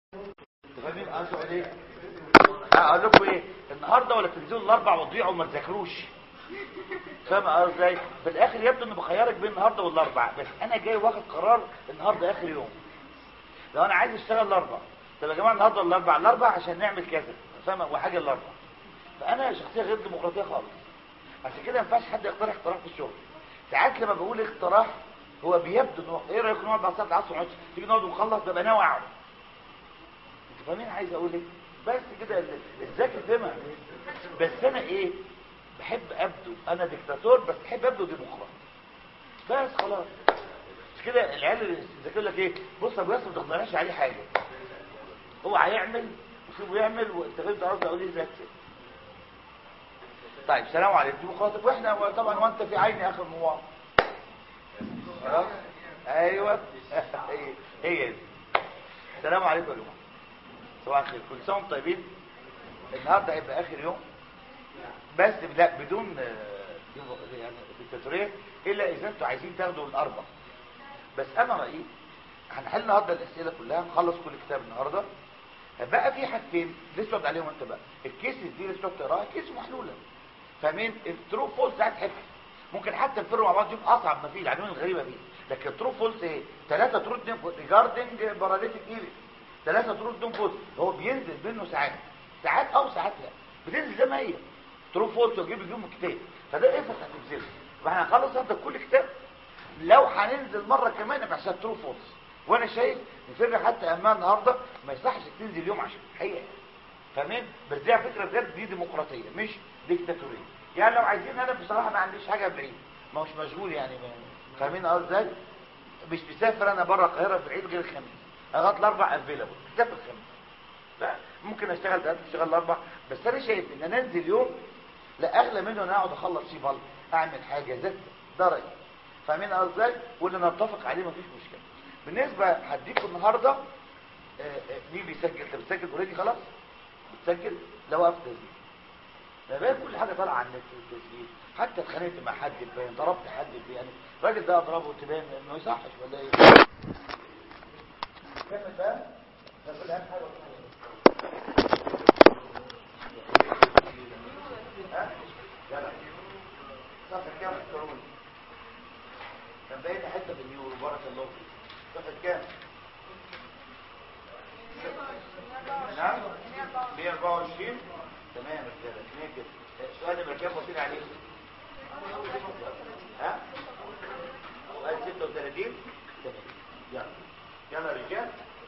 انتوا فاهمين قصدي ايه اقول لكم ايه النهارده ولا تنزلوا الاربع وتضيعوا وما تذاكروش فاهم قصدي ازاي في الاخر يبدو اني بخيرك بين النهارده والاربع بس انا جاي واخد قرار النهارده اخر يوم لو انا عايز اشتغل الاربع طب يا جماعه النهارده الاربع الاربع عشان نعمل كذا فاهم وحاجه الاربع فانا شخصيه غير ديمقراطيه خالص عشان كده ما ينفعش حد يقترح اقتراح في الشغل ساعات لما بقول اقتراح هو بيبدو ان هو ايه رايكم نقعد بعد ساعه العصر ونقعد تيجي نقعد ونخلص ببقى ناوي اقعد انتوا فاهمين عايز اقول ايه بس كده الذكي فهمها بس انا ايه بحب ابدو انا ديكتاتور بس بحب ابدو ديمقراط بس خلاص مش كده العيال اللي ذاكر لك ايه بص يا ابو ياسر ما تقترحش عليه حاجه هو هيعمل وشوفه يعمل وانت فهمت قصدي اقول ايه ذات طيب سلام عليكم ديمقراطيك واحنا طبعا وانت في عيني اخر مواطن خلاص ايوه هي هي دي السلام عليكم يا جماعه صباح الخير كل سنه وانتم طيبين النهارده هيبقى اخر يوم بس لا بدون يعني ديكتاتوريه الا اذا انتوا عايزين تاخدوا الاربع بس انا رايي هنحل النهارده الاسئله كلها نخلص كل كتاب النهارده بقى في حاجتين لسه تقعد عليهم انت بقى الكيس دي لسه تقراها كيس محلوله فاهمين الترو فولس ساعات حفظ ممكن حتى نفروا مع بعض يبقى اصعب ما فيه العناوين الغريبه دي لكن ترو فولس ايه ثلاثه ترود ريجاردنج باراليتيك ايريس ثلاثه ترود دون فولس هو بينزل منه ساعات ساعات او ساعات لا بتنزل زي ما هي ترو فولس وتجيب اليوم الكتاب فده ايه هتنزله فاحنا هنخلص هذا كل كتاب لو هننزل مره كمان يبقى عشان ترو فولس وانا شايف نفر حتى اما النهارده ما يصحش تنزل يوم عشان حقيقه فاهمين بس دي على فكره بجد دي ديمقراطيه مش ديكتاتوريه يعني لو عايزين انا بصراحه ما عنديش حاجه بعيد ما هوش مشغول يعني فاهمين قصدي ازاي مش مسافر انا بره القاهره في العيد غير الخميس لغايه الاربع افيلابل مسافر الخميس لا ممكن اشتغل ثلاثه اشتغل الاربع بس انا شايف ان انا انزل يوم لا اغلى منه ان انا اقعد اخلص فيه بلط اعمل حاجه ذات ده رايي فاهمين قصدي ازاي واللي نتفق عليه مفيش مشكله بالنسبه هديكم النهارده مين بيسجل انت بتسجل اوريدي خلاص بتسجل لو وقف تسجيل بقى كل حاجه طالعه عن النت التسجيل حتى اتخانقت مع حد تبين ضربت حد يعني الراجل ده اضربه تبين انه يصحش ولا ايه كمل بقى ده كل اهم حاجه ها يلا صفحه كام اختاروني كان باين حته في النيورو بارك الله فيك صفحه كام نعم 124 تمام يا رجاله اثنين كده السؤال اللي كام واصلين عليه ها سؤال 36 تمام يلا يلا يا رجال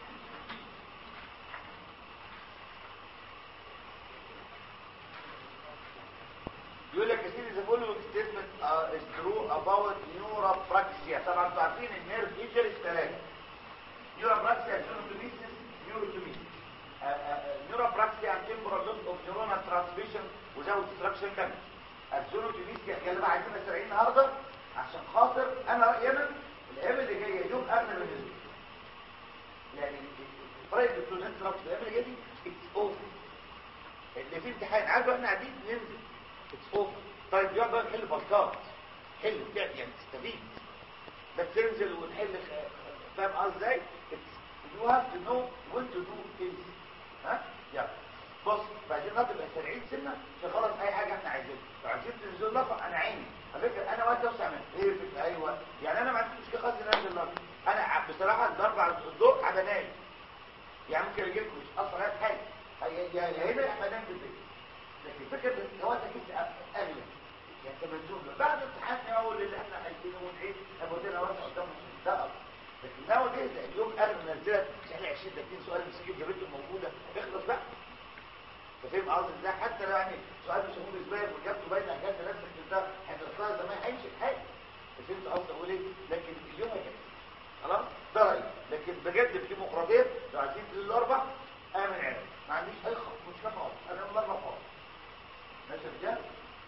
يقول لك يا سيدي the following statement uh, is true about neuropraxia طبعا انتوا عارفين النيرف انجريز ثلاثه neuropraxia neurotomesis neurotomesis neuropraxia and temporal loss of neuronal transmission without destruction damage الزونوتوميسيا اللي بقى عايزين نسرعين النهارده عشان خاطر انا رايي انا الايام اللي جايه يوم اغنى من اليوم يعني طريقه الدكتور انتراكت الايام اللي جايه دي اتس اوفر اللي في امتحان عارف احنا قاعدين ننزل اتس اوفر طيب يلا بقى نحل بلكات حل يعني تستفيد بس تنزل ونحل فاهم قصدي ازاي you have to know when to do things ها يلا بص بعدين نطلب سريعين سنه عشان خلاص اي حاجه احنا عايزينها لو عايزين تنزلوا لفه انا عيني على فكره انا وقت اوسع من ايه فكره ايوه يعني انا ما عنديش مشكله خالص ان انزل لفه انا بصراحه الضرب على الضوء على نايم يعني ممكن اجي لكم مش اصلا هات حاجه يا يا هنا يا هنام في البيت لكن فكره ان هو تكيس اغلى يعني تمنزول بعد امتحان اول اللي احنا عايزينه ونعيد ابو دينا واسع قدام ده لكن ناوي ده اليوم قبل ما نزلت احنا 20 30 سؤال مسكين جابته موجوده اخلص بقى فاهم قصدي ازاي حتى لو يعني سؤال مش هقول ازاي وجابته باين اجازه نفسك ده هتختار زمان هيمشي حاجه فهمت قصدي اقول ايه لكن اليوم هيجي خلاص ده رايي لكن بجد في ديمقراطيه لو عايزين تنزلوا الاربع انا من عيني ما عنديش اي مشكله خالص انا من الاربع خالص ماشي يا رجاله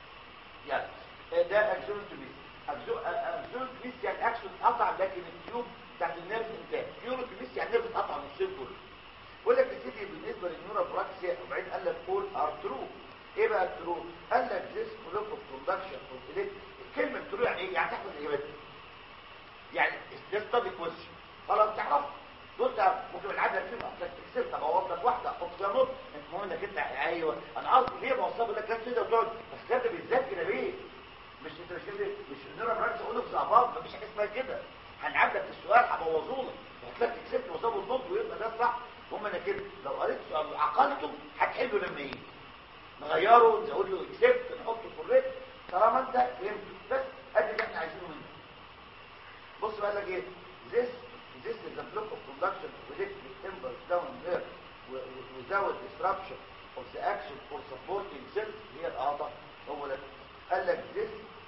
يلا ده اكسونوتوميس اكسونوتوميس يعني اكسون اتقطع لكن التيوب بتاعت النيرف انتاج نيوروتوميس يعني نيرف اتقطع نصين كله بقول لك يا سيدي بالنسبه للنيوروبراكسيا وبعدين قال لك كول ار ترو ايه بقى الترو قال لك ذيس كلوك اوف برودكشن اوف الكتريك كلمه ترو يعني ايه يعني تحفظ اجابتها يعني ده ستادي كويشن خلاص تعرف دول ممكن العاده فيهم تكسر طب هو واحده احط فيها نط انت مهم انك انت ايوه انا قصدي ليه بوصف لك كده كده وتقعد بس كده بتذاكر يا بيه مش انت مش كده مش نورا براكس اقول لك زعباط مفيش حاجه اسمها كده هنعاد لك السؤال هبوظه لك وهتلاقي كسبت وصابه النط ويبقى ده صح هم انا كده لو قريت السؤال وعقلته هتحله لما يجي نغيره نزود له اكسبت نحطه في الريت طالما انت فهمت بس ادي اللي احنا عايزينه منك بص بقى لك ايه this this is a block of conduction of electric impulse down there without disruption of the action for supporting cells هي الاعضاء هو ده قال لك this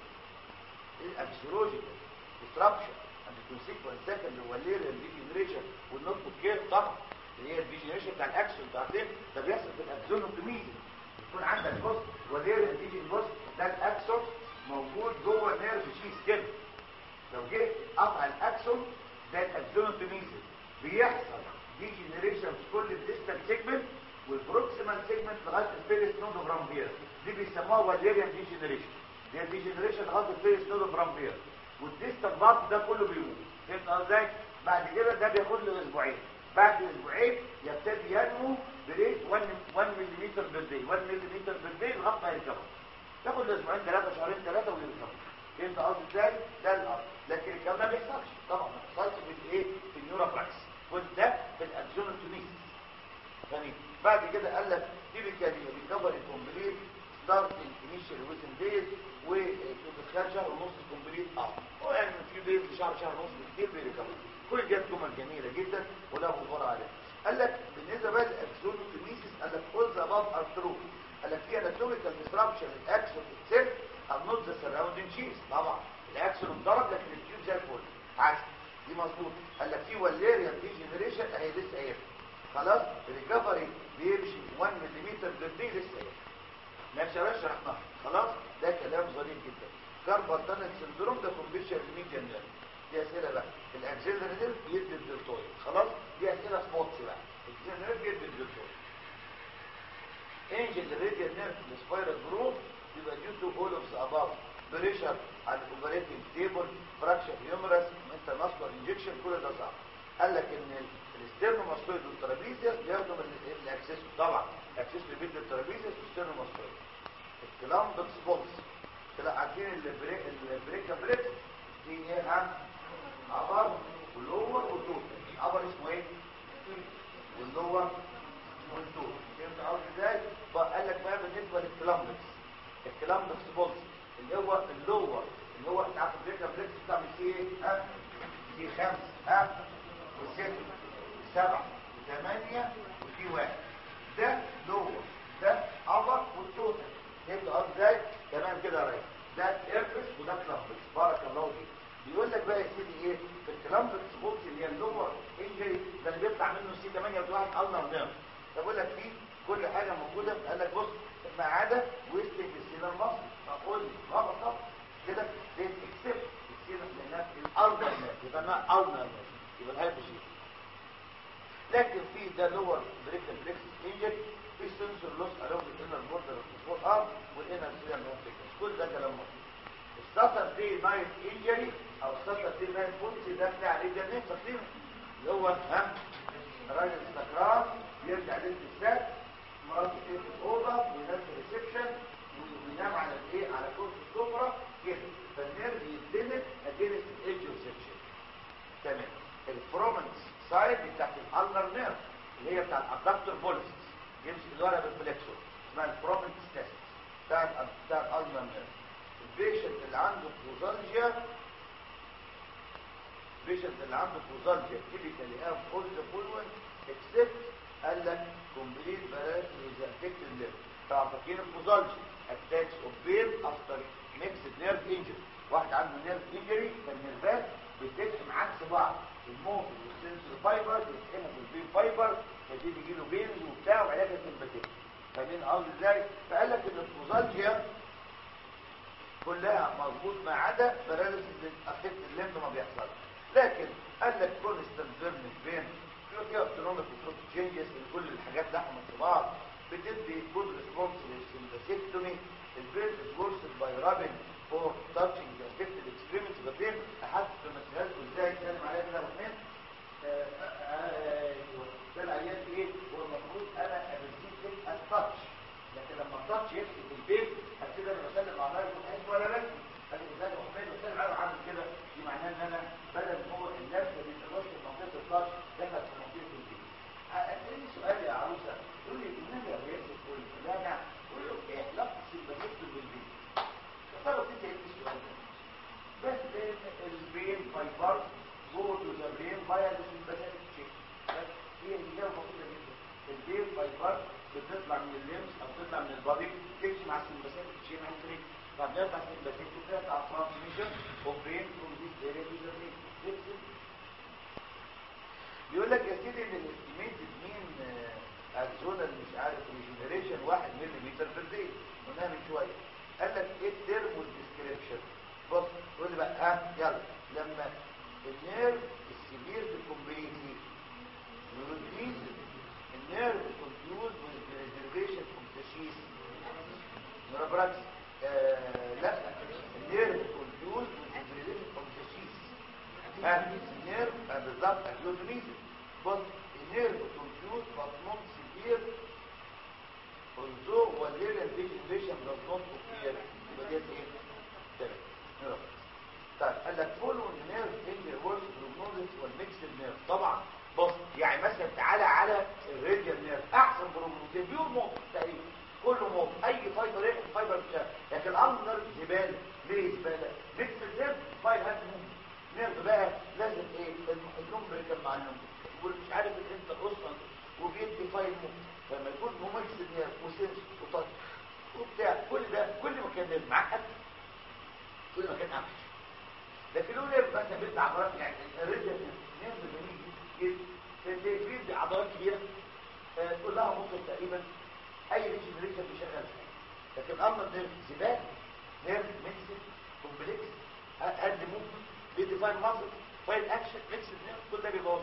is axiological disruption and the consequent second هو layer degeneration والنوت كير طبعا اللي هي الديجنريشن بتاع الاكسون بتاع الدين ده بيحصل في الاكزونوتوميزم يكون عندك بص ولير الديجن بص ده الاكسون موجود جوه النيرف شيس كده لو جه قطع الاكسون ده الاكزونوتوميزم بيحصل ديجنريشن في كل الديستال سيجمنت والبروكسيمال سيجمنت لغايه الفيرست نود اوف رامبير دي بيسموها وليريان ديجنريشن دي الديجنريشن لغايه الفيرست نود اوف رامبير والديستال بارت ده كله بيموت فهمت ازاي بعد كده ده بياخد له اسبوعين بعد اسبوعين يبتدي ينمو بريت 1 1 ملم بير داي 1 ملم بير داي لغايه ما يركبه تاخد اسبوعين ثلاثه شهرين ثلاثه ويركبه فهمت قصدي ازاي ده الارض لكن الكلام ده ما بيحصلش طبعا ما بيحصلش في الايه في النيوروبراكس وده في الاكزونوتوميس يعني بعد كده قال لك تيبيكالي ريكفري كومبليت ستارتنج انيشال ويزن دايز وتدخل شهر ونص كومبليت اه هو يعني في دايز شهر شهر ونص كتير بيريكفر كل دي جمل جميله جدا ولا غبار عليها قال لك بالنسبه بقى للاكزونوتوميسيس قال لك all the above are true قال لك في anatomical disruption الاكسون itself are not the surrounding sheath طبعا الاكسون انضرب لكن التيوب زي الفل عكس دي مظبوط قال لك في واليريان ديجنريشن اهي لسه اهي خلاص الريكفري بيمشي 1 ملم بير دي لسه اهي ماشي يا باشا شرحناها خلاص ده كلام ظريف جدا كاربال تانل سندروم ده كومبيشن ميديان نيرف دي اسئله بقى الاكسلري نيرف بيدي الدلتويد خلاص دي اسئله سبوتس بقى الاكسلري نيرف بيدي الدلتويد انجل الراديال نيرف السبايرال جروب يبقى ديو تو اول اوف ذا اباف بريشر على الاوبريتنج تيبل فراكشر هيومرس انت ماسكر انجكشن كل ده صح قال لك ان الستيرنوماستويد والترابيزيوس بياخدوا من الاكسس طبعا الاكسس بيدي الترابيزيوس والستيرنوماستويد الكلام ده سبوتس كده عارفين البريك البريك بريك دي ايه ها ابر واللور والتوتال ابر اسمه ايه واللور والتوتال فهمت قصدي ازاي قال لك بقى بالنسبه للكلامبكس الكلامبكس بولس اللي هو اللور اللي هو انت عارف البريك بريك بتعمل فيه ايه ها دي خمسه ها وست سبعه وثمانيه وفي واحد ده لور ده ابر والتوتال فهمت قصدي ازاي تمام كده يا ريس ده ايرفس وده كلامبكس بارك الله فيك بيقول لك بقى يا سيدي ايه في الكلامبكس بولس اللي هي اللور انجري ده اللي بيطلع منه سي 8 وواحد النر نيرف بقول لك فيه كل حاجه موجوده قال لك بص ما عدا ويستنج السينا المصري فقول لي غلط طبعا كده ده اكسبت السينا لانها الالنر نيرف يبقى انا النر نيرف يبقى الهايبو شيء لكن في ده لور بريكال بريكسس انجري في سنسور لوس الونج الانر بوردر اوف الفور ارم والانر سينا نيرف كل ده كلام مظبوط الساتر دي نايت انجري او الساتر دي نايت بولسي ده بتاع ريجنين تقريبا اللي هو ها راجل سكران يرجع ليله السبت مراته تقفل الاوضه وينام في الريسبشن وينام على الايه على كرسي السفره كده فالنيرف يتزنق اجينست الايدج ريسبشن تمام الفرومنس سايد بتاعت الالنر نيرف اللي هي بتاع الادكتور بوليس يمسك الورقه بالفليكسور اسمها الفرومنس تيست بتاع بتاع الالنر نيرف البيشنت اللي عنده كوزالجيا البيشنت اللي عنده كوزالجيا تيبيكالي هاف اول ذا فولوينج اكسبت قال لك كومبليت باراليسيس افكتد نيرف طبعا فاكرين الكوزالجي اتاكس اوف بين افتر ميكسد نيرف انجري واحد عنده نيرف انجري فالنيرفات بتلحم عكس بعض الموت والسنسور فايبر بيتحموا بالبين فايبر فدي بيجي له بينز وبتاع وعلاجها سمباتيك فاهمين قصدي ازاي؟ فقال لك ان الكوزالجيا كلها مظبوط ما عدا باراليسيس افكت الليمب ما بيحصلش لكن قال لك كونستنت بيرن بين في اوتونوميك وكروت تشينجز كل الحاجات لحم الصباع بتدي جود ريسبونس للسمباسيكتومي البيرد از ورسد باي رابن فور تاتشنج ذا افكتد اكسبيرمنت بعدين احس في مسألة ازاي اتكلم عليها كده يا ابو حميد ايوه ده العيان ايه هو المفروض البير فايبر بتطلع من الليمس او بتطلع من البادي تمشي مع السمباسات تشي مع الفريق فبنرفع السمباسات وبنرفع ترانسميشن اوف بين فروم ذيس اريا تو ذا برين بيقول لك يا سيدي ان الاستيميتد مين اكزونال مش عارف ريجنريشن 1 ملم في الدقيقه قلناها من شويه قال لك ايه الترم والديسكريبشن بص قول لي بقى ها يلا لما النيرف السيفير بالكومبليتلي يريدريز النيرف كونفيوز بالريزرفيشن اوف ذا شيس نورابراكس لا النيرف كونفيوز بالريزرفيشن اوف ذا شيس ها النيرف بالظبط يريدريز بص النيرف كونفيوز but not severe although Valerian vision does not appear يبقى ديت ايه؟ تمام نرى طيب قال لك فولون نيرف انجر وورس بروجنوزس والميكسد نيرف طبعا بص يعني مثلا تعالى على الراديال نيرف احسن بروجنوزس بيور موت تقريبا كله موت اي فايبر ايه الفايبر بتاعه لكن الامر زباله ليه زباله؟ ميكسد نيرف فايل هات موت نيرف بقى لازم ايه النمبر يركب مع النمبر والمش عارف انت اصلا وبيدي فايل موت لما يكون مميز نيرف وسنس وطاقه وبتاع كل ده كل ما كان معقد كل ما كان اوحش لكن لو نيرف مثلا بيدي عضلات يعني الريديا نيرف جميل جدا بيدي عضلات كبيره آه كلها ممكن تقريبا اي ريجنريشن بيشغل لكن اما النيرف زباله نيرف ميكس كومبلكس قد ممكن بيدي فاين ماسل فاين اكشن ميكس نيرف كل ده بيبوظ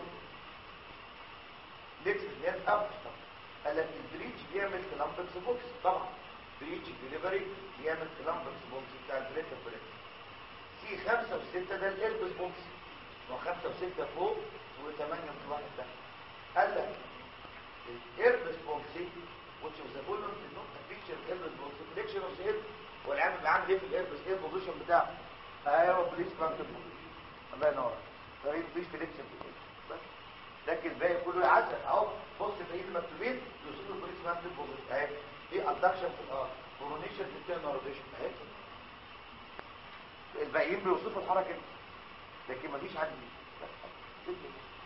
ميكس نيرف اوحش طبعا قال لك البريتش بيعمل كلامبكس بوكس طبعا بريتش ديليفري بيعمل كلامبكس بوكس بتاع البريتا بريتا سي 5 و6 ده الالبس بوكس و5 و6 فوق و8 من واحد تحت قال لك الالبس بوكس which was the following did not feature الالبس بوكس فليكشن اوف ذا والعامل بيعمل ايه في الالبس ايه البوزيشن بتاعه ايوه بليز كارتب الله ينور طريق بليز فليكشن بس لكن الباقي كله يعزل اهو بص في ايد المكتوبين يوصلوا البوليس مكتوب بوزيشن اهي ايه ادكشن في الارض كورونيشن في التيرن روتيشن اهي الباقيين بيوصفوا الحركه دي لكن مفيش حد دي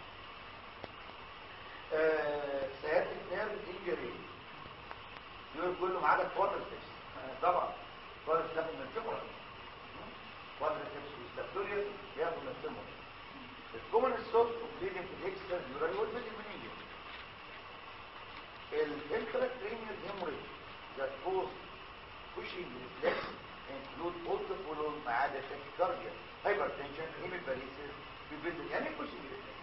آه سيادة نيرف انجري يقول كله ما عدا كوادر ستيبس طبعا كوادر ستيبس من الفيمورال كوادر ستيبس والستابتوريال بياخد من الفيمورال الكومن سورس اوف ليدنج في الاكسترا يورال والفيجن منيجن الانتراكرينيال هيموريج that cause pushing reflex include all the following ما عدا tachycardia hypertension hemiparesis بيبدل يعني pushing reflex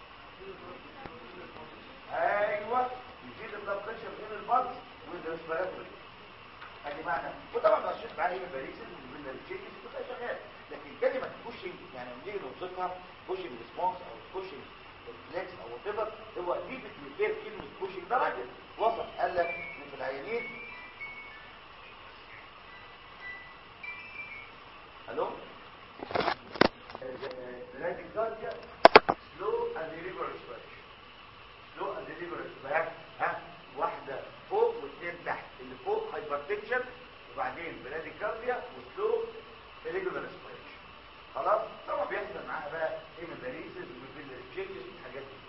ايوه يزيد البلاد بريشر بين البلس والريسبيراتوري ادي معنى وطبعا ما شفت عليه هيميباريسيس والبلاريتشيتس بتبقى شغال لكن كلمه pushing يعني لما نيجي نوصفها pushing response او pushing reflex او وات ايفر هو دي بتمثل كلمه pushing ده راجل وصف قال لك ان في العيانين الو الراديكارديا سلو اند ريفر ريسبيريشن سلو اند ريفر ريسبيريشن ها واحده فوق واثنين تحت اللي فوق هايبرتنشن وبعدين براديكارديا وسلو ريجولار ريسبيريشن خلاص طبعا بيحصل معاها بقى هيموباريسيس وبيلريتشيتس والحاجات دي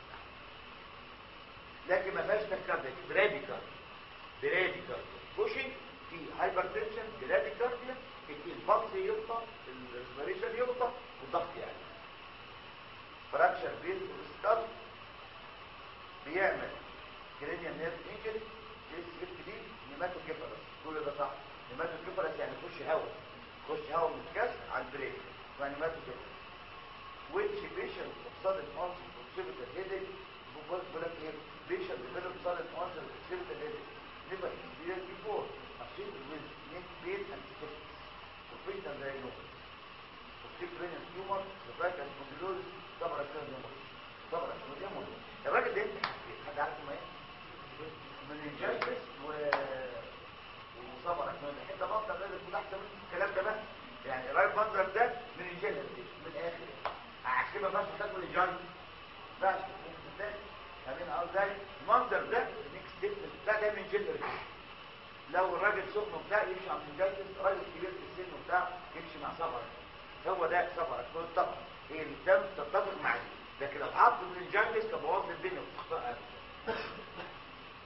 لكن ما فيهاش تكارديا براديكارديا براديكارديا بوشنج في هايبرتنشن براديكارديا البلس يبطأ الريسبيريشن يبطأ والضغط يعني فراكشر بين السكال بيعمل كرينيال نيرف انجري اس اف دي نيماتوكيفالس كل ده صح نيماتوكيفالس يعني يخش هواء يخش هواء من الكاس على البريك يعني نيماتوكيفالس which patient of sudden onset of occipital headache بقول لك ايه patient develop sudden onset of occipital headache never experienced before associated with neck pain and stiffness sufficient diagnosis subsequent tumor cervical spondylosis صبر الكلام صبر الكلام الراجل ده انت حد عارف ما ايه من الجلس و وصبر الكلام ده حته منظر ده يكون احسن من الكلام ده بس يعني الراجل منظر ده من الجلس من الاخر عشان ما بقاش تاكل الجلس بس فاهمين ازاي المنظر ده نيك ستيتمنت ده ده من جلس لو الراجل سخن وبتاع يمشي على المجلس راجل كبير في السن وبتاع يمشي مع صبر هو ده صبر طبعا هي الدم تتفق مع دي لكن لو حط من الجنجس كان بوظ الدنيا وتخطئها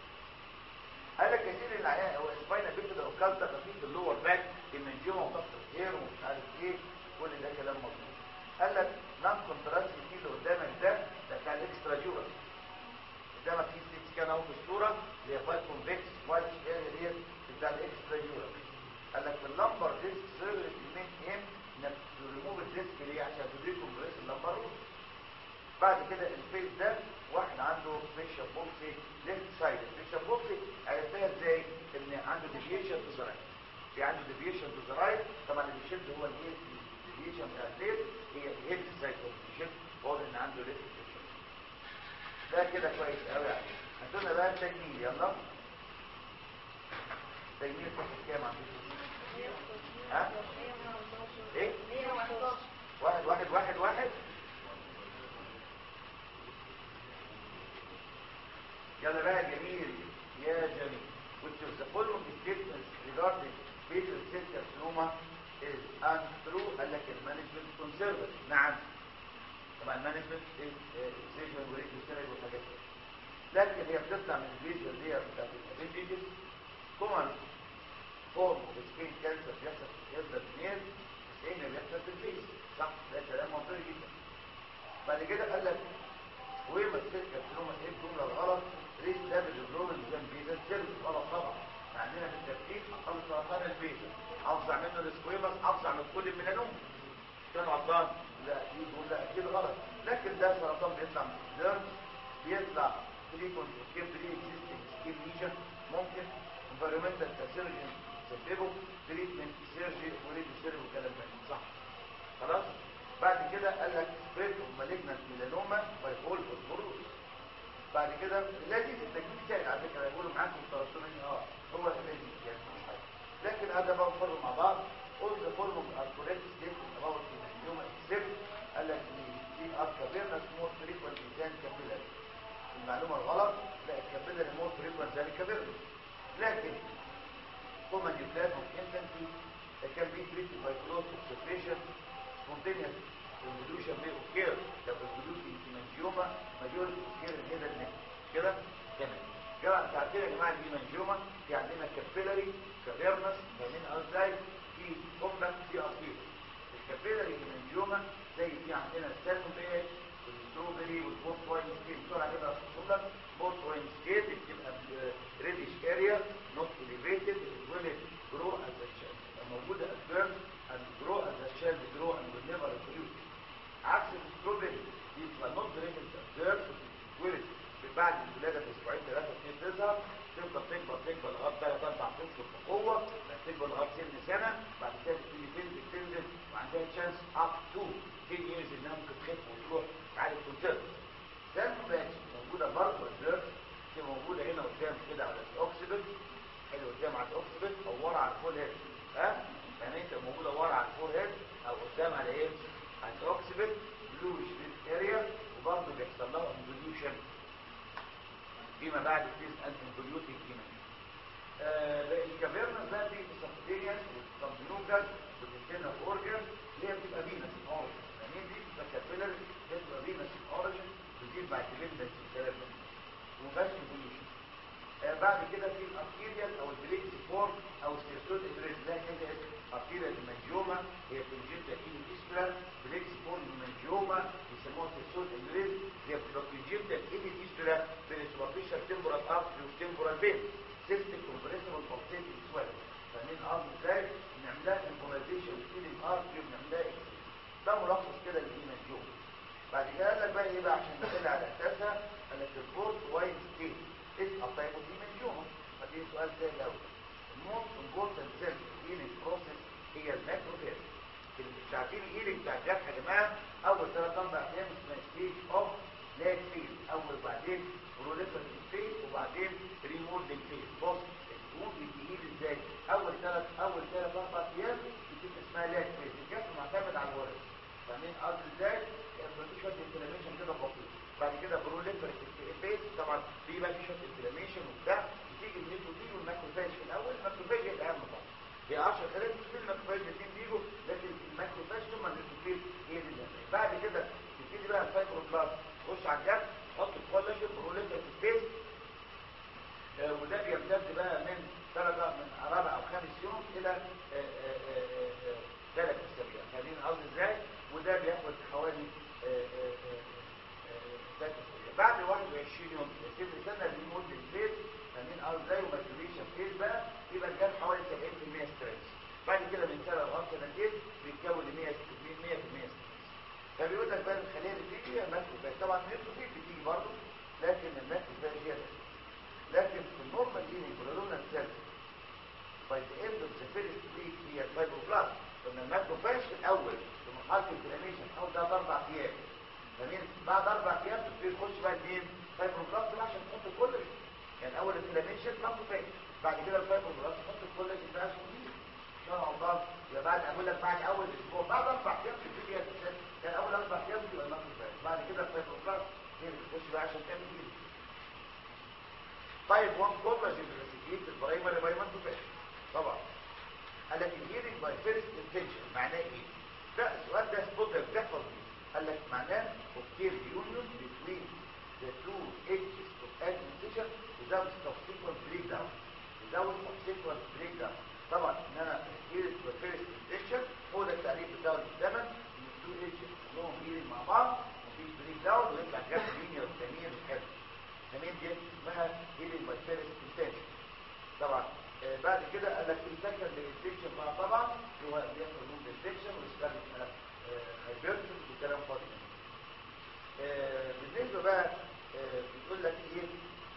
الكالتا ففي في اللور باك المنجومه وضغط الهير ومش عارف ايه كل ده كلام مظبوط قال لك نان كونتراست في اللي قدامك ده ده بتاع الاكسترا جورال قدامك في ستيت سكان اهو في الصوره اللي هي فايت كونفكس وايت اريا ديت بتاع الاكسترا جورال قال لك في اللمبر ديسك سيرفيس المين ايم انك تريموف الديسك ليه عشان تديك كومبريس اللمبر روت بعد كده الفيس ده واحد عنده فيشر بوكسي ليفت سايد الفيشر بوكسي عرفتها ازاي ان عنده ديفيشن تو ذا رايت في عنده ديفيشن تو ذا رايت طبعا اللي بيشد هو الايه الديفيشن بتاع الفيس هي الهيد سايد بيشد واضح ان عنده ليفت فيشر ده كده كويس قوي يعني هاتولنا بقى التجميل يلا تجميل صفحه كام عندكم ها ايه واحد واحد واحد واحد يلا بقى جميل يا جميل which of the following statements regarding fatal cell carcinoma is untrue قال لك المانجمنت conservative نعم طبعا المانجمنت اكسجن وريد وسيرج وحاجات كده لكن هي بتطلع من الفيجوال دي بتاعت الابيجيز كومن فورم اوف سكين كانسر بيحصل في الجلد النير 90 بيحصل في الفيس صح ده كلام منطقي جدا بعد كده قال لك وما السيل كارسينوما ايه الجمله الغلط ريس دابل الجرومن زي بيزا سيرف غلط طبعا عندنا في التفكير اقل سرطان البيزا افظع منه السكويمس افظع من كل الميلانوم كان غلطان لا يقول لا اكيد غلط لكن ده سرطان بيطلع من الديرم بيطلع فريكونت سكيب بري اكزيستنج سكيب ليجن ممكن انفيرمنتال كاسيرجن تسببه تريتمنت سيرجي وريدي سيرجي وكلام من صح خلاص بعد كده قال لك سبريد اوف مالجنت ميلانوما باي فول فوسفورس بعد كده لذيذ التجميل سهل على فكره يقولوا معاكم الترسمين اه هو لذيذ يعني مش حاجه لكن هذا بقى نفرق مع بعض all the following are correct statements about the melanoma except قال لك دي are cavernous more frequent than capillary المعلومه الغلط لا الكابيلاري more frequent than الكافيرنس لكن common nuclear of infancy can be treated by close observation spontaneous convolution may occur the convolution hemangioma majority occur in head and neck كده تمام جماعه انتوا عارفين يا جماعه الهيمانجيوما في عندنا كابيلاري كافيرنس فاهمين ازاي في كومباكت في ارتيري الكابيلاري هيمانجيوما زي في عندنا السالموبيل والستروبري والبورت واين سكيت بسرعه كده هشرح لك بورت واين سكيت بتبقى ريدش اريا نوت اليفيتد اتولد جرو از موجوده از بيرن and grow as a child grow and will never reproduce عكس الستروبري يبقى نوت ريجل observed وتتولد بعد الولاده باسبوعين ثلاثه اثنين تظهر تفضل تكبر تكبر لغايه ثلاث اربع اشهر بقوه بعد تكبر لغايه سن سنه بعد كده تبتدي تنزل تنزل وعندها تشانس اب تو 10 years انها ممكن تخف وتروح تعالج كونسيرت ده المباشر موجوده برضه observed دي موجوده هنا قدام كده على الاوكسيبت اللي قدام على الاوكسيبت او ورا على الفول هيد ها يعني انت موجوده ورا على الفور هيد او قدام على ايه على الاوكسيبت بلوش اريا وبرضه بيحصل لها انفوليوشن فيما بعد فيز ان انفوليوتنج كيمياء الكافيرنس بقى في سبتيريان والسبتينوكال والانترنال اورجن اللي هي بتبقى فينس اورجن يعني دي بتبقى كابيلر بتبقى فينس اورجن بتزيد بعد ديبندنس الكلام ده ومفيهاش انفوليوشن بعد كده في الارتيريال او البريكس فورم او السيرسوت ادريس ده كده ارتيريال هيمانجيوما هي بتنجيبتا ايد الاسفل بريكس فورم هيمانجيوما بيسموها سيرسوت ادريس هي بتبقى بتنجيبتا ايد الاسفل بين السوبرفيشال تمبورال ارتري والتمبورال بين سيستم كومبريسبل فورتيك سويل فاهمين قصدي ازاي بنعملها امبولايزيشن وستيلنج ارتري وبنعملها اكس ده ملخص كده للهيمانجيوما بعد كده قال لك بقى ايه بقى عشان نطلع على اساسها قال لك الفورت واين ستيت اسم طيب ودي منجومه فدي سؤال سهل قوي الموست امبورتنت سيل هيلينج بروسيس هي الماكروفيج مش عارفين الهيلينج بتاع الجرح يا جماعه اول ثلاث اربع ايام اسمها ستيج اوف لاج فيز اول وبعدين بروليفريتيف فيز وبعدين ريمولدنج فيز بص الجروب بيهيل ازاي اول ثلاث اول ثلاث اربع ايام بتبقى اسمها لاج فيز الجرح معتمد على الورق فاهمين قصدي ازاي؟ في شويه انفلاميشن كده بسيط بعد كده بروليفريتيف فيز طبعا في بقى في شويه انفلاميشن وبتاع بتيجي النيوتروفيل والماكروفاج في الاول الماكروفاج هي الاهم طبعا هي 10 خلايا النيوتروفيل الماكروفاج الاثنين بيجوا لكن الماكروفاج ثم النيوتروفيل هي اللي بتبقى بعد كده تبتدي بقى الفايبروبلاست تخش على الجرح تحط الكولاجين بروليفريتيف فيز آه وده بيمتد بقى من ثلاثة من رابع او خامس دايو ماتوريشن فيز بقى يبقى الجرح حوالي 70% ستريس بعد كده من سنه لغايه سنتين بيتكون 100% 100% فبيقول لك بقى الخليه اللي بتيجي هي ماكروفاج طبعا النيوتروفيل بتيجي برضه لكن الماكروفاج هي الأساس. لكن في النورمال ايلينج برولونا سيل باي ذا اند اوف ذا فيرست ويك هي الفايبروبلاست قلنا الماكروفاج في الاول في مرحله الانفلاميشن اول ثلاث اربع ايام جميل بعد اربع ايام بتبتدي تخش بقى الايه فايبروبلاست بقى عشان تحط الكولاجين يعني اول انفلاميشن ماكروفاج بعد كده الفايبروبلاست تحط الكولاجين بقى عشان تجيب ان شاء الله يبقى بعد اقول لك بعد اول اسبوع بعد اربع ايام تبتدي اساسا كان اول اربع ايام بتبقى الماكروفاج بعد كده الفايبروبلاست هي اللي بتخش بقى عشان تعمل جديد طيب وان كولاجين ريسيكيت البرايمري باي ماكروفاج طبعا قال لك الهيرنج باي فيرست انتنشن معناه ايه ده السؤال ده سبوت ده بتحفظ بيه قال لك معناه obtain the union between the two edges of agitation without subsequent breakdown without subsequent breakdown طبعا ان انا hearing by first intention هو ده التعريف بتاعه بالزمن ان التو edges كلهم hearing مع بعض مفيش بريك داون ويطلع جاب لينير تمام حلو تمام دي اسمها hearing by first intention طبعا آه بعد كده قال لك السكند انفكشن بقى طبعا هو بيحصل نون انفكشن ويستخدم هايبرتس وكلام فاضي آه بالنسبه بقى آه بيقول لك ايه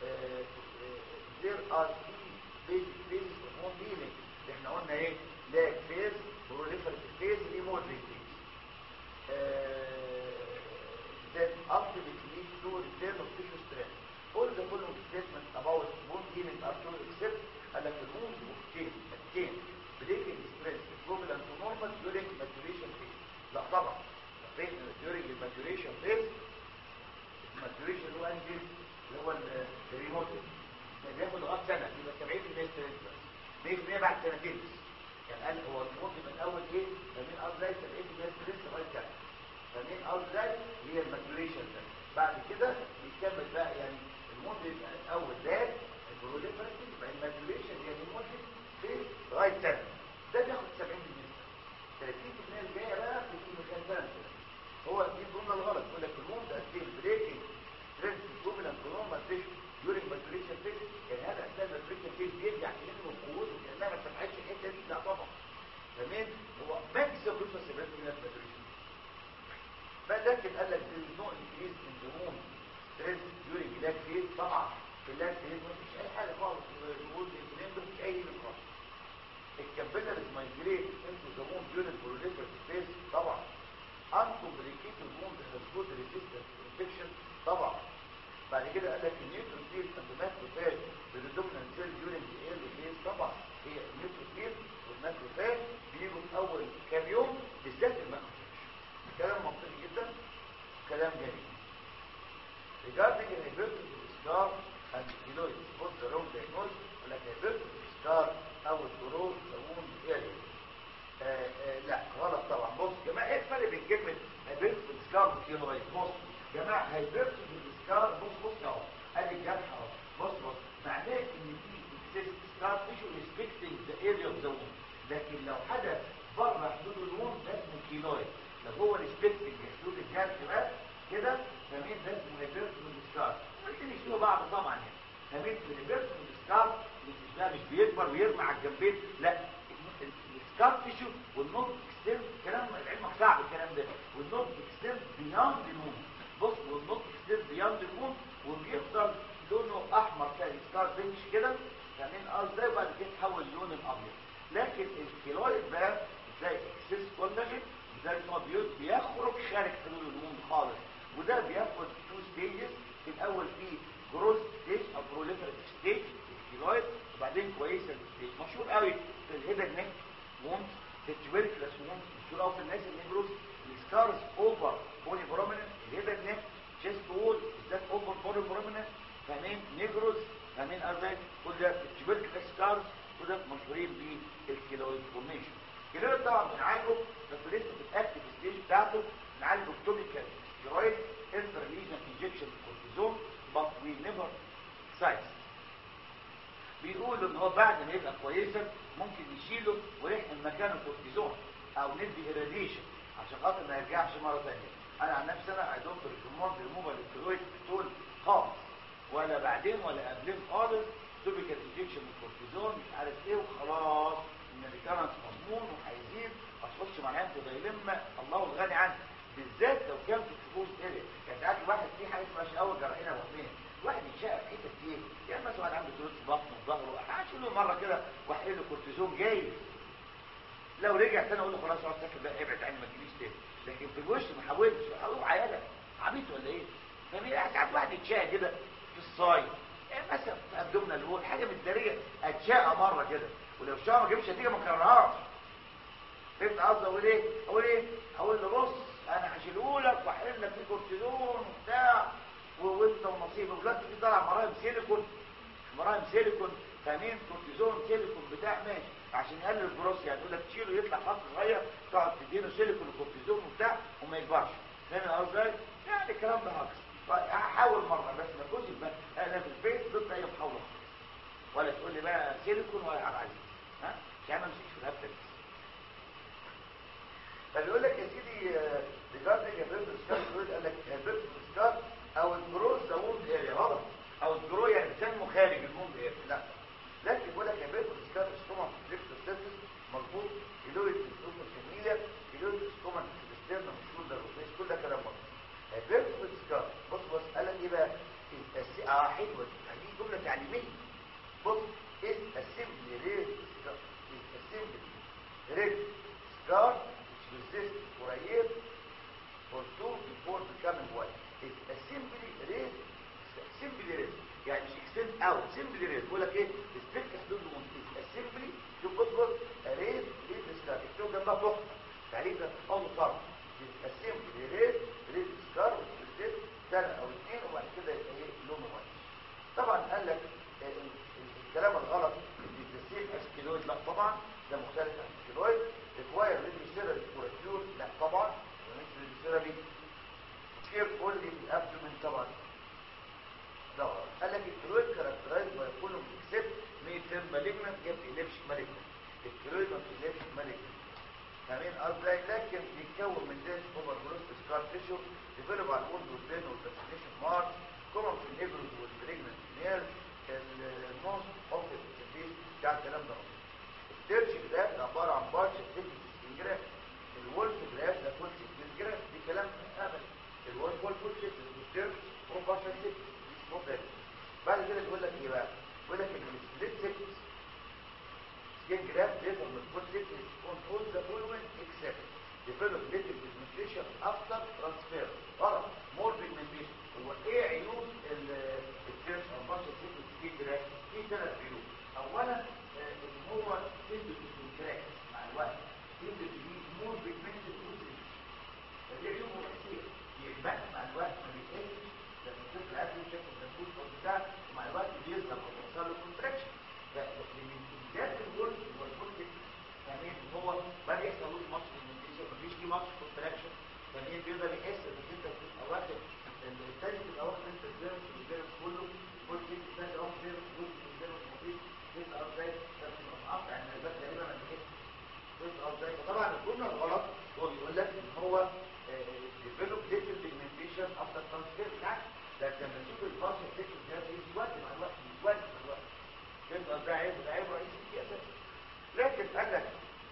there are three basic phases of home healing احنا قلنا ايه لاج فيز proliferative phase remodeling phase that ultimately leads to return of tissue strength all the following statements about wound healing are true except قال لك الwound obtain attain breaking strength equivalent to normal during maturation phase لا طبعا during the maturation phase الماتوريشن هو انهي phase اللي هو الريموتنج بياخد لغايه سنه يبقى 70% سترينث بس 100% بعد سنتين بس يعني قال هو الموت من اول ايه فمين ازاي 70% سترينث لغايه سنه فمين ازاي هي الماتوريشن ده بعد كده بيكمل بقى يعني الموت يبقى الاول ده البروليفرتيف يبقى الماتوريشن هي الموت في لغايه سنه ده بياخد 70% 30% الجايه بقى بتيجي مكان سنه هو دي الجمله الغلط يقول لك الموت ده بريكنج سترينث ايكوفالنت تو نورمال تيشو during maturation phase يعني هذا اثناء الماتوريشن phase بيرجع كانه قوته كانها ما فتحتش الحته دي لا طبعا تمام هو ماكسيمم قصه 70% من الماتوريشن فلكن قال لك there is no increase in the wound stress during lag phase طبعا في اللاج phase ما فيش اي حاجه خالص الوولد انفلام ده مفيش اي هيلينج خالص الكابيلاريز مايجريت into the wound during proliferative phase طبعا uncomplicated wound has good resistance to infection طبعا بعد كده قال لك النيوتروفيل والماكروفاج بالدومينانت سيل ديورنج ايرلي فيز طبعا هي النيوتروفيل والماكروفاج بيجوا في اول كام يوم بالذات الماكروفاج كلام منطقي جدا كلام جميل regarding الهيبرتس والسكار and keloid both the wrong diagnosis قال لك هيبرتس والسكار او الجروث سمون اريا لا غلط طبعا بص يا جماعه ايه الفرق بين كلمه هيبرتس والسكار والكيلويد بص يا جماعه هيبرتس والسكار بص بص اهو ادي الجرح اهو بص بص معناه ان في اكسس سكار تيشو ريسبكتنج ذا اريا اوف ذا ووند لكن لو حدث بره حدود الووند ده اسمه كيلويد لو هو ريسبكتنج حدود الجرح بس كده تمام ده اسمه هيبرتس والسكار الاثنين يشبهوا بعض طبعا يعني تمام الهيبرتس والسكار مش ده مش بيكبر ويرمي على الجنبين لا السكار تيشو والنوت اكستند كلام علمك صعب الكلام ده والنوت اكستند بياند الووند بص والنوت اكستند بياند الووند وبيفضل لونه احمر كده ستار بنش كده فاهمين قصدي وبعد كده يتحول لون الابيض لكن الكيلويد بقى زي اكسس كولاجين زي ما بيخرج خارج حدود الووند خالص وده بياخد تو ستيجز في الاول في جروث ستيج او بروليفريتيف ستيج الكيلويد وبعدين كويسه ستيج مشهور قوي في الهيدر نيك ووند في التوبركلس ووند مشهور قوي في الناس النيجروس السكارز اوفر بولي بروميننت الهيدر نيك جيست وول بالذات اوفر بولي بروميننت فاهمين نيجروس فاهمين قصدي كل ده التوبركلس سكارز وده مشهورين بالكيلويد فورميشن الكيلويد طبعا بنعالجه بس لسه في الاكتيف ستيج بتاعته بنعالجه بتوبيكال steroid intralesion injection cortisone but we never size بيقولوا ان هو بعد ما يبقى كويسا ممكن نشيله ونحقن مكانه كورتيزون او ندي irradiation عشان خاطر ما يرجعش مره ثانيه انا عن نفسي انا اي دونت ريكومند ريموفال الستيرويد تول خالص ولا بعدين ولا قبلين خالص توبيكال انجكشن من الكورتيزون مش عارف ايه وخلاص ان الريكارنس مضمون وهيزيد هتخش مع العين تضيلمة الله الغني عنه بالذات لو كان في الفلوس اريا يعني ساعات الواحد في حاجه اسمها شقاوه جراحين وهميه واحد يتشقى في حته كتير يعني مثلا واحد عنده دروس بطن وظهره هشيل له مره كده واحقن له كورتيزون جاي لو رجع تاني اقول له خلاص اقعد ساكت بقى ابعد عني ما تجيليش تاني لكن في الوش ما حاولش هقول عيالك عبيط ولا ايه فمين ساعات واحد يتشقى كده في الصايم يعني مثلا في ابدومنا الهول حاجه متداريه اتشقى مره كده ولو الشقى ما جابش نتيجه ما كررهاش فهمت قصدي اقول ايه اقول ايه اقول له بص انا هشيله لك واحقن لك فيه كورتيزون وبتاع وانت ونصيبك ودلوقتي في طالع مراهم سيليكون مراهم سيليكون فاهمين كورتيزون سيليكون بتاع ماشي عشان يقلل الجروس يعني يقول لك تشيله يطلع خط صغير تقعد تديله سيليكون وكورتيزون وبتاع وما يكبرش فاهم قصدي يعني الكلام ده هكذا هحاول مره بس ما تكونش انا في البيت ضد اي محاوله ولا تقول لي بقى سيليكون ولا حاجه عايز ها عشان ما امسكش في الهبده دي فبيقول لك يا سيدي ريجاردنج هيربيرت سكار قال لك هيربيرت سكار او الجروز ذا ووند اريا غلط او الجرو يعني سمه خارج الووند اريا لا لكن بيقول لك هيربيرت سكار ستوما فليكس سيرفيس مظبوط كيلويد ستوما شميلة كيلويد ستوما ستيرنا والشولدر والفيس كل ده كلام مظبوط هيربيرت سكار بص بص قال لك ايه بقى اه حلوه دي جمله تعليميه بص ايه اسمبلي ريت سكار اسمبلي ريت سكار resist for a year or two before becoming white. It's a simply raise, simply raise. يعني مش extend out, simply raise. بقول لك ايه؟ restrict حدود المنطقة. It's a simply شوف بص بص raise raise scar. اكتبوا جنبها تحفة. تعليق ده أول صعب. It's a simply raise raise scar resist سنة أو اثنين وبعد كده يبقى ايه لونه white. طبعا قال لك الكلام الغلط السيم اسكيلويد لا طبعا ده مختلف عن السكيلويد require radiotherapy for a cure لا طبعا ونفس radiotherapy care only the abdomen طبعا ده قال لك الكيلويد characterized by column except may turn malignant get eleptic malignant الكيلويد ما بتقلبش malignant فاهمين قصدي لكن بيتكون من ديس اوفر جروس سكار تيشو ديفلوب على الوند والبين والفاسينيشن مارك كومن في النيجروز والبريجننت نيرز الموست اوف الديس بتاع الكلام ده الترشي ده عباره عن بارش سيكس سكنجراف الولف جراف ده فول سكنجراف دي كلام ابدا الولف فول فول سكس والترش هو بارش سكس اسمه ده بعد كده يقول لك ايه بقى يقول لك ان السبليت سكس سكنجراف ديفر من فول سكس اون اول ذا فولوينج اكسبت develop little pigmentation after transfer غلط more pigmentation هو ايه عيوب الترش او بارش سكس سكنجراف في ثلاث عيوب اولا هو تبدو بالكراك مع الوقت تبدو تجيب مور بيجمنتد اوزيج فدي عيوب رئيسيه يبقى مع الوقت ما بيتقلش لما الطفل قاعد يشوف الدكتور او بتاع ومع الوقت بيظهر او بيحصل له كونتراكشن فمن امتداد الولد هو الولد فاهمين هو ما بيحصلوش ماتش كونتراكشن مفيش فيه ماتش كونتراكشن فاهمين بيقدر يحس انك انت بتبقى واخد الثاني تبقى واخد انت الدرس والدرس كله كل شيء الثاني واخد درس جزء من الدرس مفيش تبقى ازاي قطع يعني الباب تقريبا انا بحس تبقى ازاي طبعا الجمله الغلط هو بيقول لك ان هو ديفلوب ليتل بيجمنتيشن افتر ترانسفير بالعكس ده لما تشوف البارشل سيكشن ده بيجي وقت مع الوقت وقت مع الوقت تبقى ده عيب ده عيب رئيسي في اساسا لكن قال لك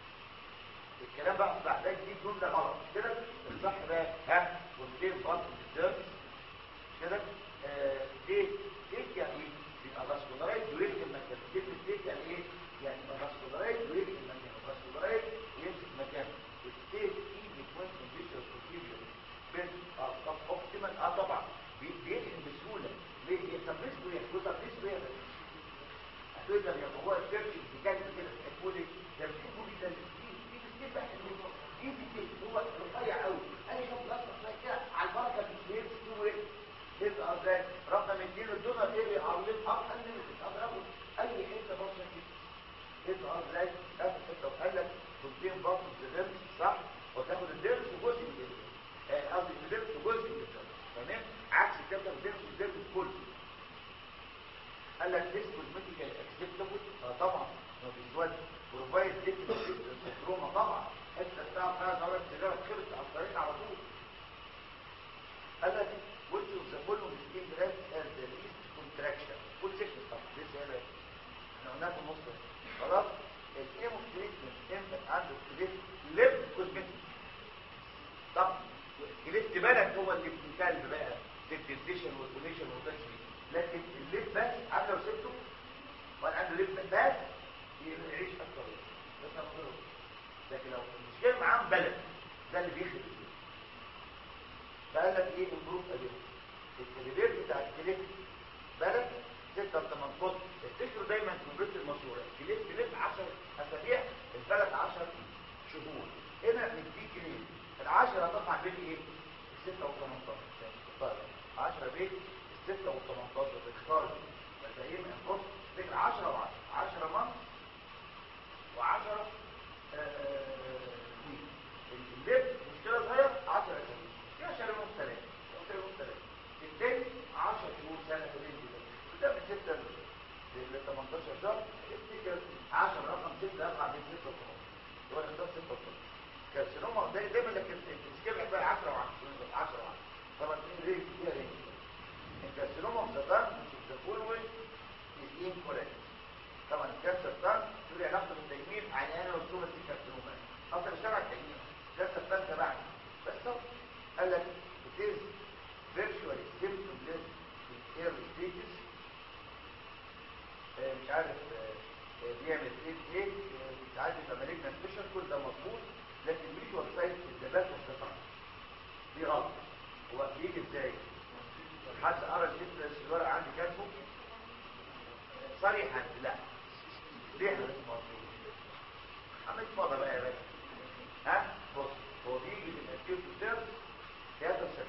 الكلام بقى بعد دي جمله غلط كده الصح بقى ها والدين بطن الدرس كده ايه ايه يعني يبقى فاسكولارايز يوريك المكان كلمه ايه يعني ايه يعني يبقى فاسكولارايز يوريك المكان فاسكولارايز ويمسك مكانه الستيت ايزي بوينت كونديشن بروسيجر بين اه طب اوبتيمال اه طبعا بيلحم بسهوله ليه يسميه ايه يقول نسبه ايه هتقدر يا هو السيرش بتتكلم كده تقول لي ده بتحبوا جدا دي دي بتجيب بقى دي بتجيب هو رفيع قوي انا شوف اصلا كده على البركه بتجيب تقول ايه تبقى ازاي رقم اتنين الدولار ايه عاملين اقل من اضربه اي حته بسيطه كده تبقى ازاي تاخد حته وقال لك تدين بطن الدرس صح وتاخد الدرس وجزء من الدرس قصدي الدرس وجزء من الدرس تمام عكس تاخد الدرس والدرس كله قال لك this cosmetically acceptable اه طبعا ما بيزود بروفايد ديت التروما طبعا حته بتاع فيها ضربه سيجاره خلص على الطريق على طول قال لك which of the following skin grafts has the least بس يعيش اكتر بس أنا لكن لو المشكله معاهم بلد ده اللي بيخرب فقال لك ايه امبروف اديت الكليبير بتاع الكليب بلد 6 ل 18 افتكروا دايما كمبيوتر المشهوره الكليب كليب 10 اسابيع البلد 10 شهور هنا مديك ايه العشرة طبعا بين ايه الستة والثمانتاشر طيب 10 بين الستة والثمانتاشر تختار مفاهيم انبص فكرة 10 و10 10 مصر و10 اللب مشكلة صغيرة 10 اسابيع يا شهرين ثلاثة شهرين ثلاثة التاني 10 شهور سنة في الرينج ده ده من 6 ل 18 شهر افتكر 10 رقم 6 اقع بين 6 و 18 هو الاختار 6 و 18 كارسينوما ده دايما لكن السكيل بقى 10 و10 10 و10 طبعا ايه رينج فيها رينج الكارسينوما مسرطان مش الفولوي از انكوريكت طبعا الكانسر تان له علاقه بالتجميل عيانه وصوره الكارسينوما اصلا اشتغل التجميل الكانسر تان تبعني بس هو قال لك it is virtually symptomless in early stages آه، مش عارف آه، آه، بيعمل ايه ايه ساعات بيبقى مالجنا سبيشال كل ده مظبوط لكن الفيجوال سايت الدبات والقطع دي غلط هو بيجي ازاي حد قرا الجسم الورق عندي كاتبه صريحا لا ليه احنا اسمه مظبوط عملت فاضة بقى يا باشا ها بص هو بيجي من الكيوت سيرف 73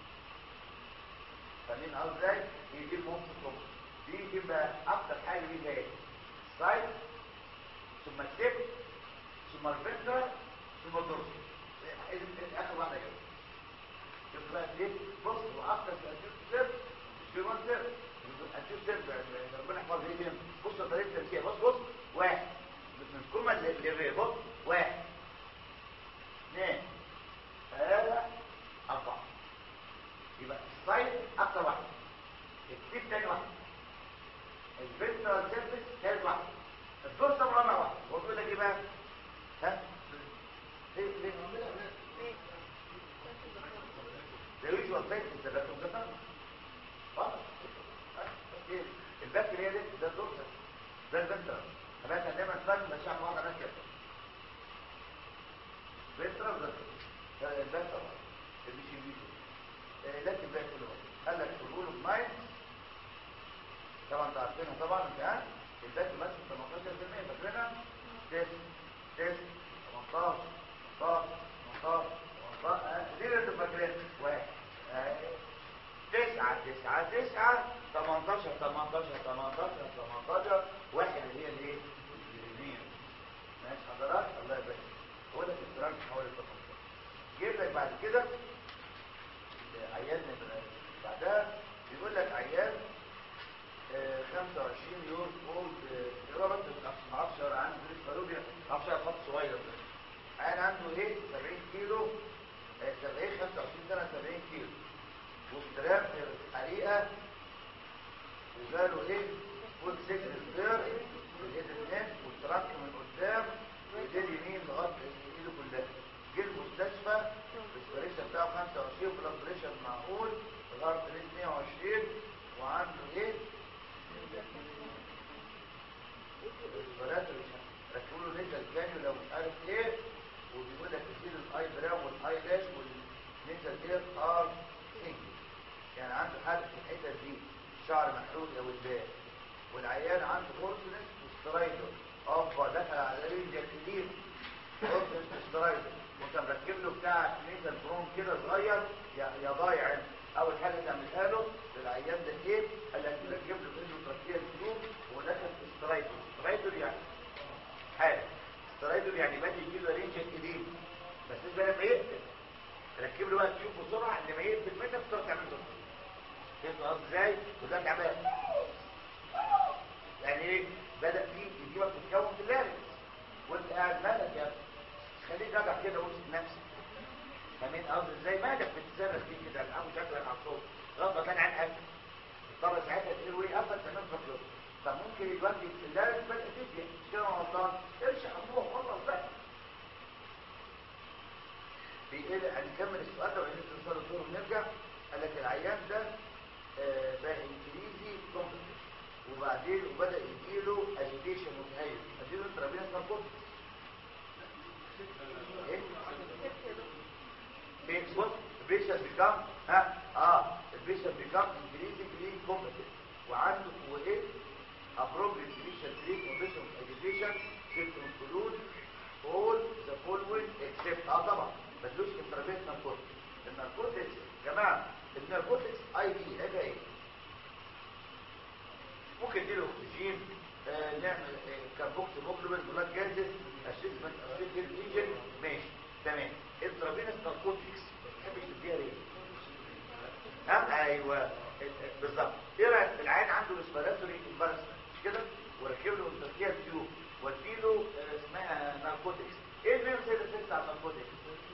فاهمين قصدي ازاي يجي المخ كله بيجي بقى اكتر حاجه بيجي ايه سايد ثم السيب ثم الفنتر ثم الدرس اخر واحده كده شوف بقى ليه بص هو اكتر في الكيوت سيرف مش في وان سيرف الكيوت سيرف ربنا يحفظ ايه بص طريقه التركيب بص بص واحد من كل ما اللي بص واحد اثنين ثلاثة أربعة يبقى السايد أكتر واحد التيب تاني واحد الفنترال سيرفيس ثالث واحد الدورسال رابع واحد هو بيقول لك ايه بقى؟ ها؟ ليه ليه؟ ليه؟ ده يوجوال سايد انت ده كمبيوتر خلاص الباك اللي هي دي ده الدورسال ده الفنترال فبقى كان دايما فاهم ماشي على بعض انا كده فنترال ده الباك طبعا مش الفيديو لكن بقى كله قال لك الرول اوف مايند طبعا انتوا عارفينها طبعا انت عارف الباك مثلا 18% فاكرينها تيست تيست 18 18 18 18 دي اللي انتوا فاكرينها واحد تسعة تسعة تسعة 18 18 18 18 واحد اللي هي الايه؟ اليمين ماشي حضرات الله يبارك هو ده الترانك حوالي 18 جيب لك بعد كده عيان بعدها بيقول لك عيان آه 25 يوم اولد يا رب ما اعرفش عنده ريسبيروبيا ما اعرفش خط صغير ده عيان عنده ايه 70 كيلو آه 70 25 سنه 70 كيلو واستلام الحقيقه وجاله ايه فول سيكل سبير في الايد الناس والترك من قدام ايديه اليمين لغايه ايده كلها جه المستشفى البريشر بتاعه 25 بلاد بريشر معقول الارض 120 وعنده ايه الريسبيراتوري ركبوا له نزل تاني لو مش عارف ايه وبيقول لك تشيل الاي براو والاي لاش والنزل ديت ار سنجل يعني عنده حاجه في الحته دي شعر محروق او الباء والعيان عنده اورتونس وسترايدر اه دخل على رينجر كتير اورتونس وسترايدر وانت مركب له بتاع نيزل برون كده صغير يا يا ضايع اول حاجه تعملها له للعيان ده ايه قال لك تركب له انه تركيه الجنوب ودخل في سترايدر سترايدر يعني حاجه سترايدر يعني بدي يجي له رينجر كتير بس ده لما يقفل ركب له بقى تشوف بسرعه اللي ما يقفل منك تقدر تعمل له فهمت قصدي ازاي وده تعبان يعني ايه بدا فيه يجيبك تتكون في اللارج وانت قاعد مالك يا ابني خليك جدع كده وامسك نفسك فاهمين قصدي ازاي مالك بتتصرف فيه كده او شكلك على الصوت غصب كان عن اكل اضطر ساعتها تقول ايه قفل تمام فكره فممكن يودي في اللارج بدا تدي مش كده غلطان ارجع اخوه خلص بقى في ايه هنكمل السؤال ده وبعدين نوصل للدور ونرجع قال لك العيان ده آه بقى انجليزي كومبتنت وبعدين وبدا يجيله اجيتيشن اجيتيشن متهيئ اديله انترافينس ناركوتكس ايه ايه بص البيشنت بيكام ها اه البيشنت بيكام انكريزنجلي كومبتنت وعنده وايه appropriate initial treatment condition of agitation should include all the following except اه طبعا ما تدوش انترافينس ناركوتكس الناركوتكس يا جماعه الناركوتكس اي دي حاجه ايه ممكن نديله اكسجين آه نعمل آه كاربوكس موكلوبين بلاد جازز اشيزمنت اشيزمنت ايجن ماشي تمام انترافينس ناركوتكس ما تحبش تديها ليه ها ايوه بالظبط ايه رايك العين عنده ريسبيراتوري امبارسمنت مش كده وركب له انتركيال تيوب واديله آه اسمها ناركوتكس ايه اللي زي الافكت على الناركوتكس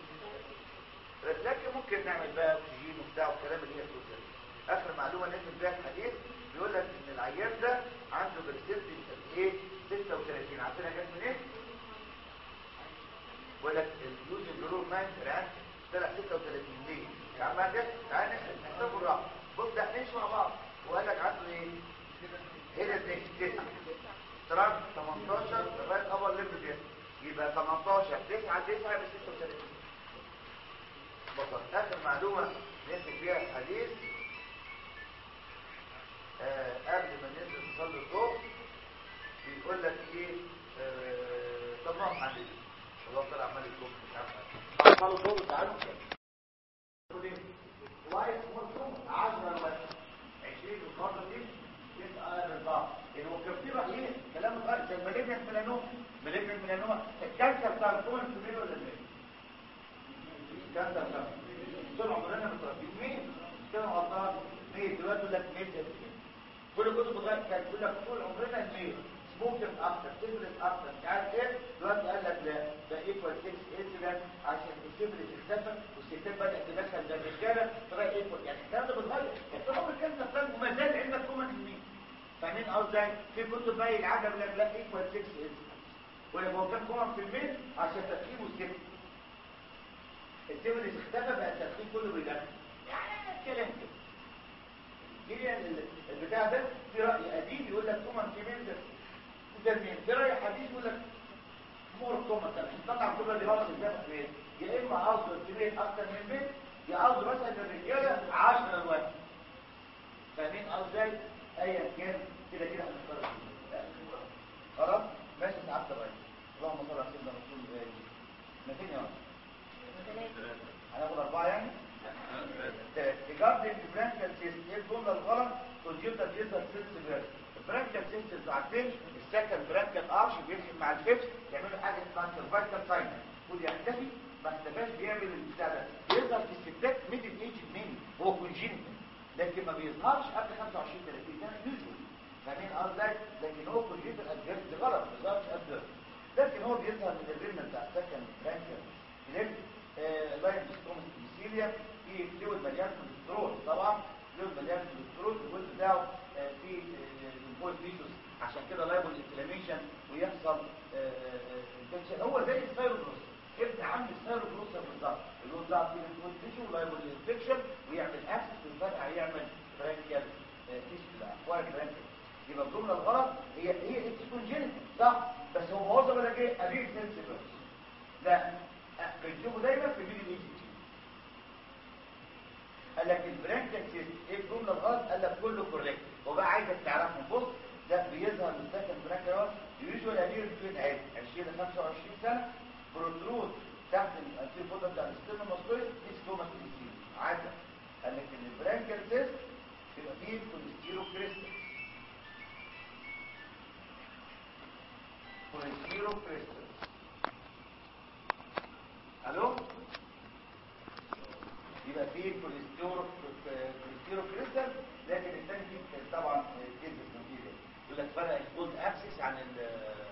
لكن ممكن نعمل بقى اكسجين وبتاع والكلام اللي هي فلوس اخر معلومه نزل بيها الحديث بيقول لك ان العيان ده عنده برسنتج قد ايه 36 عارفينها جت منين بيقول لك اليوز جرور مان ران طلع 36 ليه يا عم ده تعالى نحسبه الرقم بص ده نمشي مع بعض وقال لك عنده ايه هنا 9 ترانك 18 لغايه اول ليفل ده يبقى 18 9 9 ب 36 بطل اخر معلومه نمسك بيها الحديث آه قبل ما ننزل نصلي الظهر بيقول لك ايه آه طب ما عن ايه الله طلع عمال يطلب مش عارف صلوا الظهر تعالوا وايد مرسوم 10 ولا 20 الخطه دي يبقى الرضا ان هو كان في رايين كلام غلط زي مالجنت ميلانوما مالجنت ميلانوما الكانسر بتاع الكون في ولا مين كانسر بتاع طول عمرنا متربيين مين كانوا غلطان مين دلوقتي يقول لك مين كل كتب الغرب كانت تقول لك طول عمرنا الميل سموكر اكتر سيفلس اكتر مش عارف ايه دلوقتي قال لك لا ده ايكوال 6 انسيدنت عشان السيفلس اختفى والستات بدات تدخل ده الرجاله طلع ايكوال يعني الكلام ده بيتغير طول عمر الكلام ده وما زال عندك كومن الميل فاهمين قصدي في كتب بقى العجب لك لا ايكوال 6 انسيدنت ولا هو كان كومن في الميل عشان تركيبه السيفلس السيفلس اختفى بقى التركيب كله بيدخل يعني كلام كده هي البتاع ده في رأي قديم يقول لك كومن كيمين ده ده مين في رأي حديث يقول لك مور كومن ده طبعا كل اللي بقى ده فين يا اما عاوز الكمين اكتر من بيت يا عاوز مثلا الرجاله 10 الواحد فاهمين قصدي ايا كان كده كده هنختار خلاص ماشي سعاده الرئيس اللهم صل على سيدنا رسول الله ما فين يا هناخد اربعه يعني regarding the branchial cyst ايه الجمله الغلط كونجيتال تيزر سيست فيرس البرانكيال سيست انتوا عارفين السكند برانكيال ارش بيمشي مع الفيفث يعملوا حاجه اسمها سيرفايكال ساين ودي يختفي ما اختفاش بيعمل البتاع ده بيظهر في الستات ميدل ايج مني هو كونجينيتال لكن ما بيظهرش قبل 25 30 سنه يوجوال فاهمين قصدي لكن هو كونجيتال ادفيرس دي غلط ما بيظهرش قبل لكن هو بيظهر من الرينا بتاع السكند برانكيال ليه لاين ستومس ميسيليا في فلويد مليان كوليسترول طبعا فلويد مليان كوليسترول الجزء بتاعه في الفويد فيتوس عشان كده لايبل انفلاميشن ويحصل انفكشن هو زي السايروبروس ابن عم السايروبروس بالظبط اللي هو ضعف فيه الفويد فيتوس لايبل انفكشن ويعمل اكسس والفرق هيعمل برانكيال فيستولا اكوار برانكيال يبقى الجمله الغلط هي هي اكسكونجينيت صح بس هو موظف ولا ايه ابيك سنسيبل لا بنشوفه دايما في ميدل ايجيبت قال لك البرانكيال سيست ايه الجمله الغلط قال لك كله كوريكت وبقى عايزك تعرفه بص ده بيظهر من السكن برانكيال يوجوال ادير بين عيد 20 ل 25 سنه بروترود تحت الانتير فوتر بتاع السيستم المسكولي دي ستوما كريستين عادة قال لك ان البرانكيال سيست بيبقى فيه كوليستيرو كريستال كوليستيرو كريستال الو يبقى فيه كوليسترول كوليسترول كريستال لكن الثاني فيه طبعا كيزل نتيجه يقول لك فرق الجولد اكسس عن ال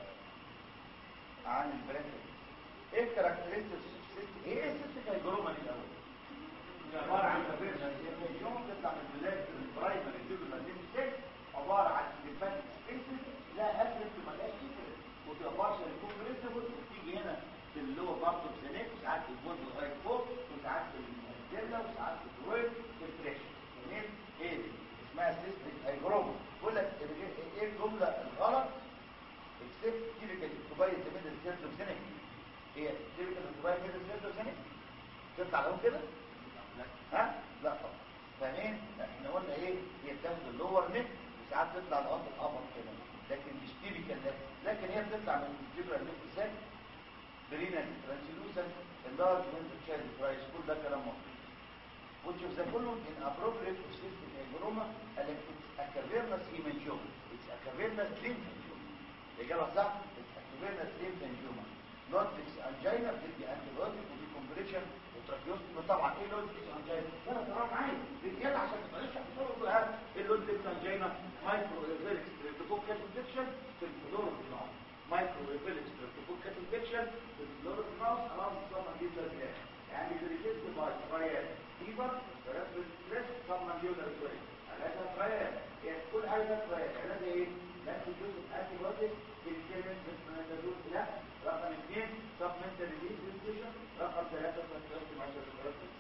عن البرانكيال ايه الكاركترستكس ايه السيستم هيجروما دي الاول عباره عن يوم تطلع من البلاد البرايمري الجزء المادين ستيك عباره عن ليمفاتيك سبيسز لا افرد وما لاش افرد وتبقى بارشل يكون بريسبل وتيجي هنا في اللور بارت اوف ذا نيك ساعات الجزء لغايه فوق وساعات في الجلة وساعات في الرويد في الفريشن منين ايه دي اسمها سيستم هيجروما بقول لك ايه الجمله الغلط ست تيبيكال كوبايه ميدل سيرتو سنه هي تيبيكال كوبايه ميدل سيرتو سنه تطلع لهم كده ها لا طبعا فاهمين احنا قلنا ايه هي بتاخد اللور نت وساعات تطلع لغايه القمر كده لكن مش تيبيكال ده لكن هي بتطلع من الفيبرال نت ساك برينا ترانسلوسنت اللارج ويند تشايلد برايس كل ده كلام مظبوط which of the following inappropriate for cystic hygroma قال لك it's a cavernous hemangioma it's a cavernous lymphangioma الإجابة صح it's a cavernous lymphangioma لوتكس انجينا بتدي انتيبيوتيك ودي كومبريشن وتراكيوستومي طبعا ايه لوتكس انجينا ده كلام عادي بالزيادة عشان ما تبقاش هتقول ها ايه لوتكس انجينا مايكرو ريفيركس تريبتوكال انفكشن في الفلور النار مايكرو ريفيركس تريبتوكال انفكشن في الفلور النار خلاص طبعا دي ده يعني بريتيست باي ترايال فيبر ريسبل ستريس طبعا دي ولا شويه علاجها ترايال يعني كل حاجه ترايال علاجها ايه لا تدوس انتي بوديز بالكلمه بالمنادول لا رقم اثنين سبمنتال ريليز ريستيشن رقم ثلاثه تراكيوستومي عشان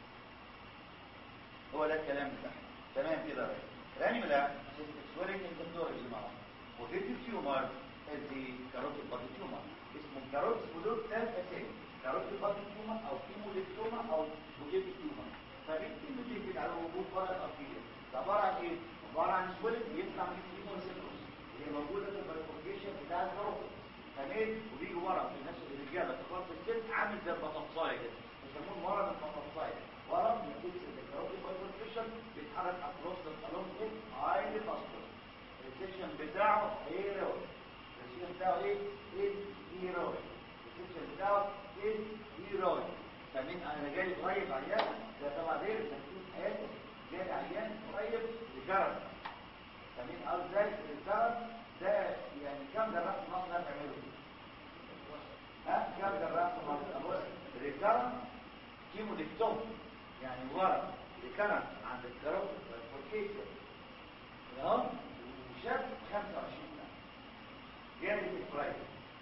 هو ده الكلام بتاعنا تمام كده بقى رانيولا سيستكسوريك انترنوريز معاهم وفيتي تيومر ادي كاروتيد بادي تيومر اسمه كاروت اسمه دول ثلاث اسامي كاروتيد بادي تيومر او كيموليكتوما او بوجيتي تيومر فبيكتب كده على وجود فرع الارتيريا ده عباره عن ايه؟ عباره عن سويلت بيطلع من الكيموسيتوس اللي موجوده في البريفوركيشن بتاع الكاروتيد تمام وبيجي ورا في الناس الرجاله تخلص السن عامل زي البطاطسايه كده بيسموه ورا البطاطسايه ورا بيكتب الكاروتيد بايفوركيشن بيتحرك اكروس الالون ايه هايلي فاسكولار السيكشن بتاعه هيروي السيكشن بتاعه ايه ايه هيروي السيكشن بتاعه ايه هيروي فمين انا جاي قريب عيان ده طبعا غير تكتيك حياتي جاي عيان قريب لجرد فمين قال ازاي الجرد ده يعني كم جراح في مصر هتعمله ها كم جراح في مصر الجرد كيمو ديكتوم يعني ورا الكرم عند الكرم والفوركيشن تمام وشاب 25 سنه جامد الفرايد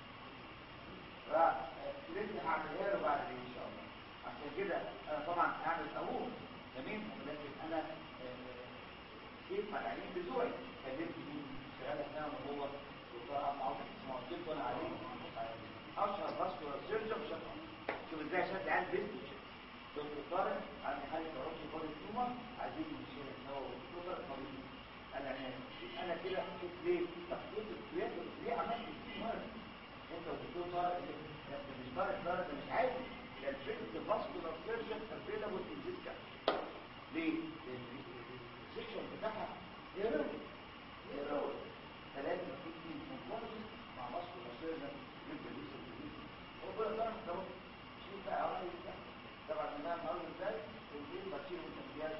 فلسه هعملها له بعد ان شاء الله عشان كده انا طبعا هعمل ابوه جميل لكن انا كيف مع العيين بتوعي كلمت مين شغال احنا وهو دكتور عبد العاطف اسمه قلت انا عليه اشهر فاسكولار سيرجن شكرا شوف ازاي شد عين بنت دكتور طارق عندي حاله ترشح بودي تيومر عايزين نشيل الهواء والسكر طبيعي انا انا كده شوف ليه تخطيط الكليات ليه عملت التيومر انت والدكتور طارق مش طارق طارق مش عادي ده الفكره الفاسكولار سيرجن افيلابل ان ذيس ليه؟ السيكشن بتاعها هيرو هيرو فلازم تيجي كونفورمست مع فاسكولار سيرجن يبدا يوصل للجسم هو كل ده اهو شوف بقى عمل طبعا انا النهارده ازاي والدين بشير والتنبيهات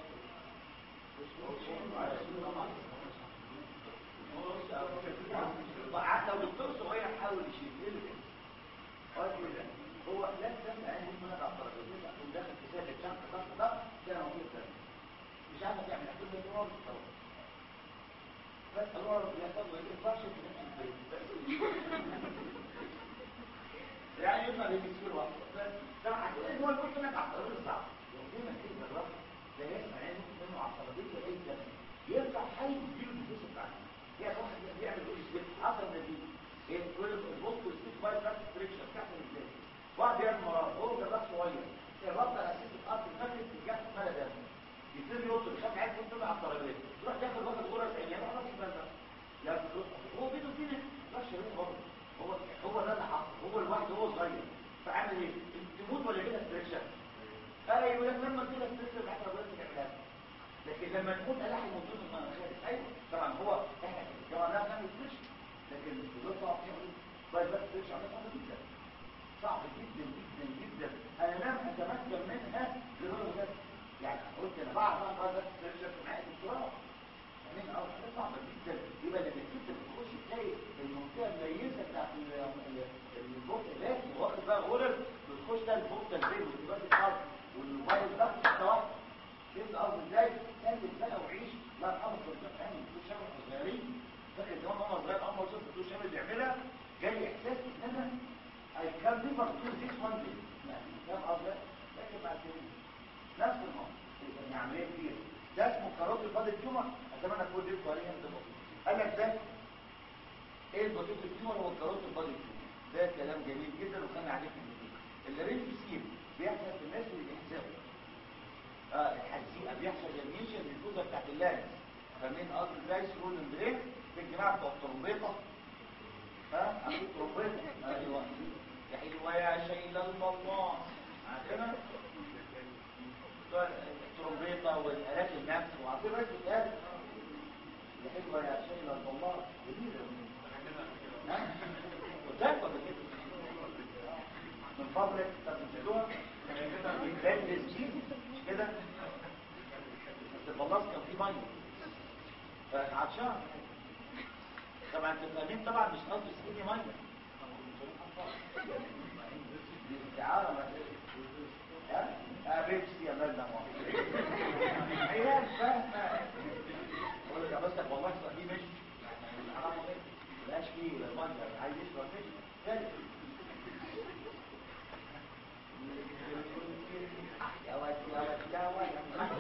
حتى الدكتور صغير حاول يشيل له قال كده هو لا تسمع عين هم نقع الترابيزه يكون داخل في ساعه الشنطه ضغط ده كان موجود ده مش عارف تعمل كل ده نور بس الله رب يحفظه ما ينفعش في نفس البيت يعني يبقى بيصير واحد طبعا هتقول ان هو يقول لك على الطريق صعب لو ما كده بالرغم ده يسمع يعني منه على الطريق اي كلام يرفع حي يديله الفلوس بتاعته هي واحد بيعمل ايه سبيك اصلا ده دي هي تقول البوست والسبيك باي تاك فريكشن تحت ازاي واحد بيعمل مرض هو جراح صغير الربط الاساسي في الارض الفكر اتجاه مدى ده يبتدي يوصل خد عايز يوصل على الترابيزه يروح ياخد واحد غرز عينيه ما خلاص يبقى لا هو بيته كده لا شريك برضه هو هو ده اللي حصل هو لوحده هو صغير فعمل ايه تموت ولا كده ستريكشن ايوه يقول لك لما كده ستريكشن احنا بس نعملها لكن لما تموت الاحي موجود ما خارج ايوه طبعا هو احنا طبعا لا بنعمل ستريكشن لكن ده صعب يعني بس بس ستريكشن عملها صعب جدا صعب جدا جدا جدا انا لم اتمكن منها لدرجه يعني قلت انا بعد ما بس ستريكشن معايا دكتوراه من اول حاجه صعبه جدا يبقى لما انت بتخش تلاقي المنطقه الميزه بتاعت البوك ده واخد بقى غرز بتخش ده البوك ده البيت والدلوقتي الارض والموبايل ده حته واحده شفت الارض ازاي انزل بقى وعيش لا الامر كنت فاهم الدكتور شامل صغيرين فاكر زمان وانا صغير اول ما شفت الدكتور شامل بيعملها جالي احساس ان انا I can never do this one day يعني فاهم قصدي لكن مع السنين نفس الموضوع يعني عمليه كبيره ده اسمه كاروت البادي تيومر اتمنى اكون جبته عليه ده قال لك ده ايه البطيط التيومر هو الكاروت البادي التيومر ده كلام جميل جدا وكان عليه في الفيديو اللارنج سكيم بيحصل في الناس اللي بيحزقوا اه الحزيقه بيحصل جنيشن للفوزه بتاعت اللارنج فمين قصد ازاي سرول بريك في الجماعه بتوع الترومبيطه ها عارفين الترومبيطه ايوه يا حلوه يا شيل الله عارفينها بتوع الترومبيطه والالات النفس وعارفين ناس بتقال يا حلوه يا شيل الله جميله ها قدامك ولا كده من فضلك طب نسيتوها بيتبدل جديد مش كده بس البلاص كان فيه ميه فعطشان طبعا تفهمين طبعا مش قصدي سكيني ميه دي استعاره ما ها اه بيبسي يا مالنا عيال فاهمه بقول لك يا بس والله دي مش حرام بلاش فيه الميه عايز يشرب مش ثالث يا واد يا واد يا واد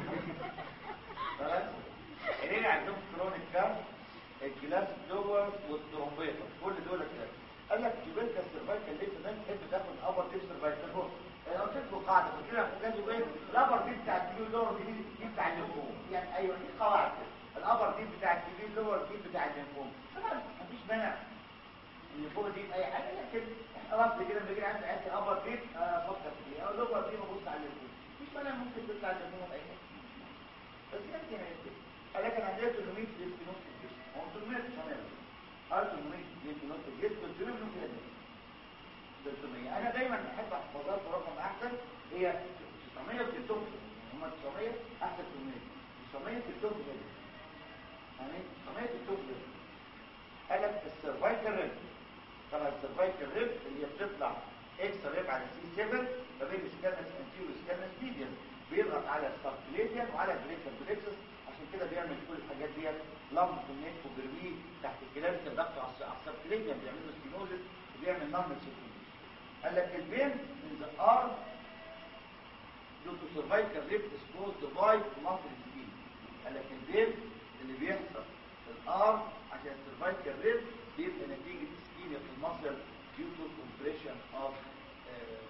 خلاص عينين عندهم كرونيك كام الجلاس دول والترومبيطه كل دول كده قال لك جبلت السيرفايكال ليه الناس تحب تاخد ابر ديب سيرفايكال هو انا قلت لكم قاعده فاكرها في كذا ايه الابر ديب بتاع الكيلو اللور دي دي بتاع الليمفوم يعني ايوه دي قواعد كده الابر ديب بتاع الكيلو اللور دي بتاع الليمفوم طبعا مفيش مانع الليمفوم دي اي حاجه لكن رفض كده بيجي عندي عندي ابر ديب افكر فيه او لور ديب ابص على الليمفوم مفيش مانع ممكن تطلع الليمفوم اي حاجه بس يعني لكن عندنا 800 ليمفنود في الجسم هو 800 900 قال 800 ليمفنود في الجسم 300 منهم كده 300 انا دايما بحب احفظات رقم احسن هي 900 في التوب هم 900 احسن 800 900 في التوب كده يعني 900 في التوب كده قال لك السرفايكال ريب طبعا السرفايكال ريب اللي هي بتطلع اكس ريب على سي 7 ما بين سكانس انتيرو سكانس ميديان بيضغط على السبكليديان وعلى البريكال بريكسس عشان كده بيعمل كل الحاجات ديت لمب كونكت وبرميه تحت الكلام الضغط على السبكليديان بيعمل له ستينوزس وبيعمل نمبر سيكون قال لك البين in the arm due to cervical rib is caused by muscle speed قال لك البين اللي بيحصل في الارم عشان السيرفايكال ريب بيبقى نتيجه اسكيميا في المصل due to compression of uh,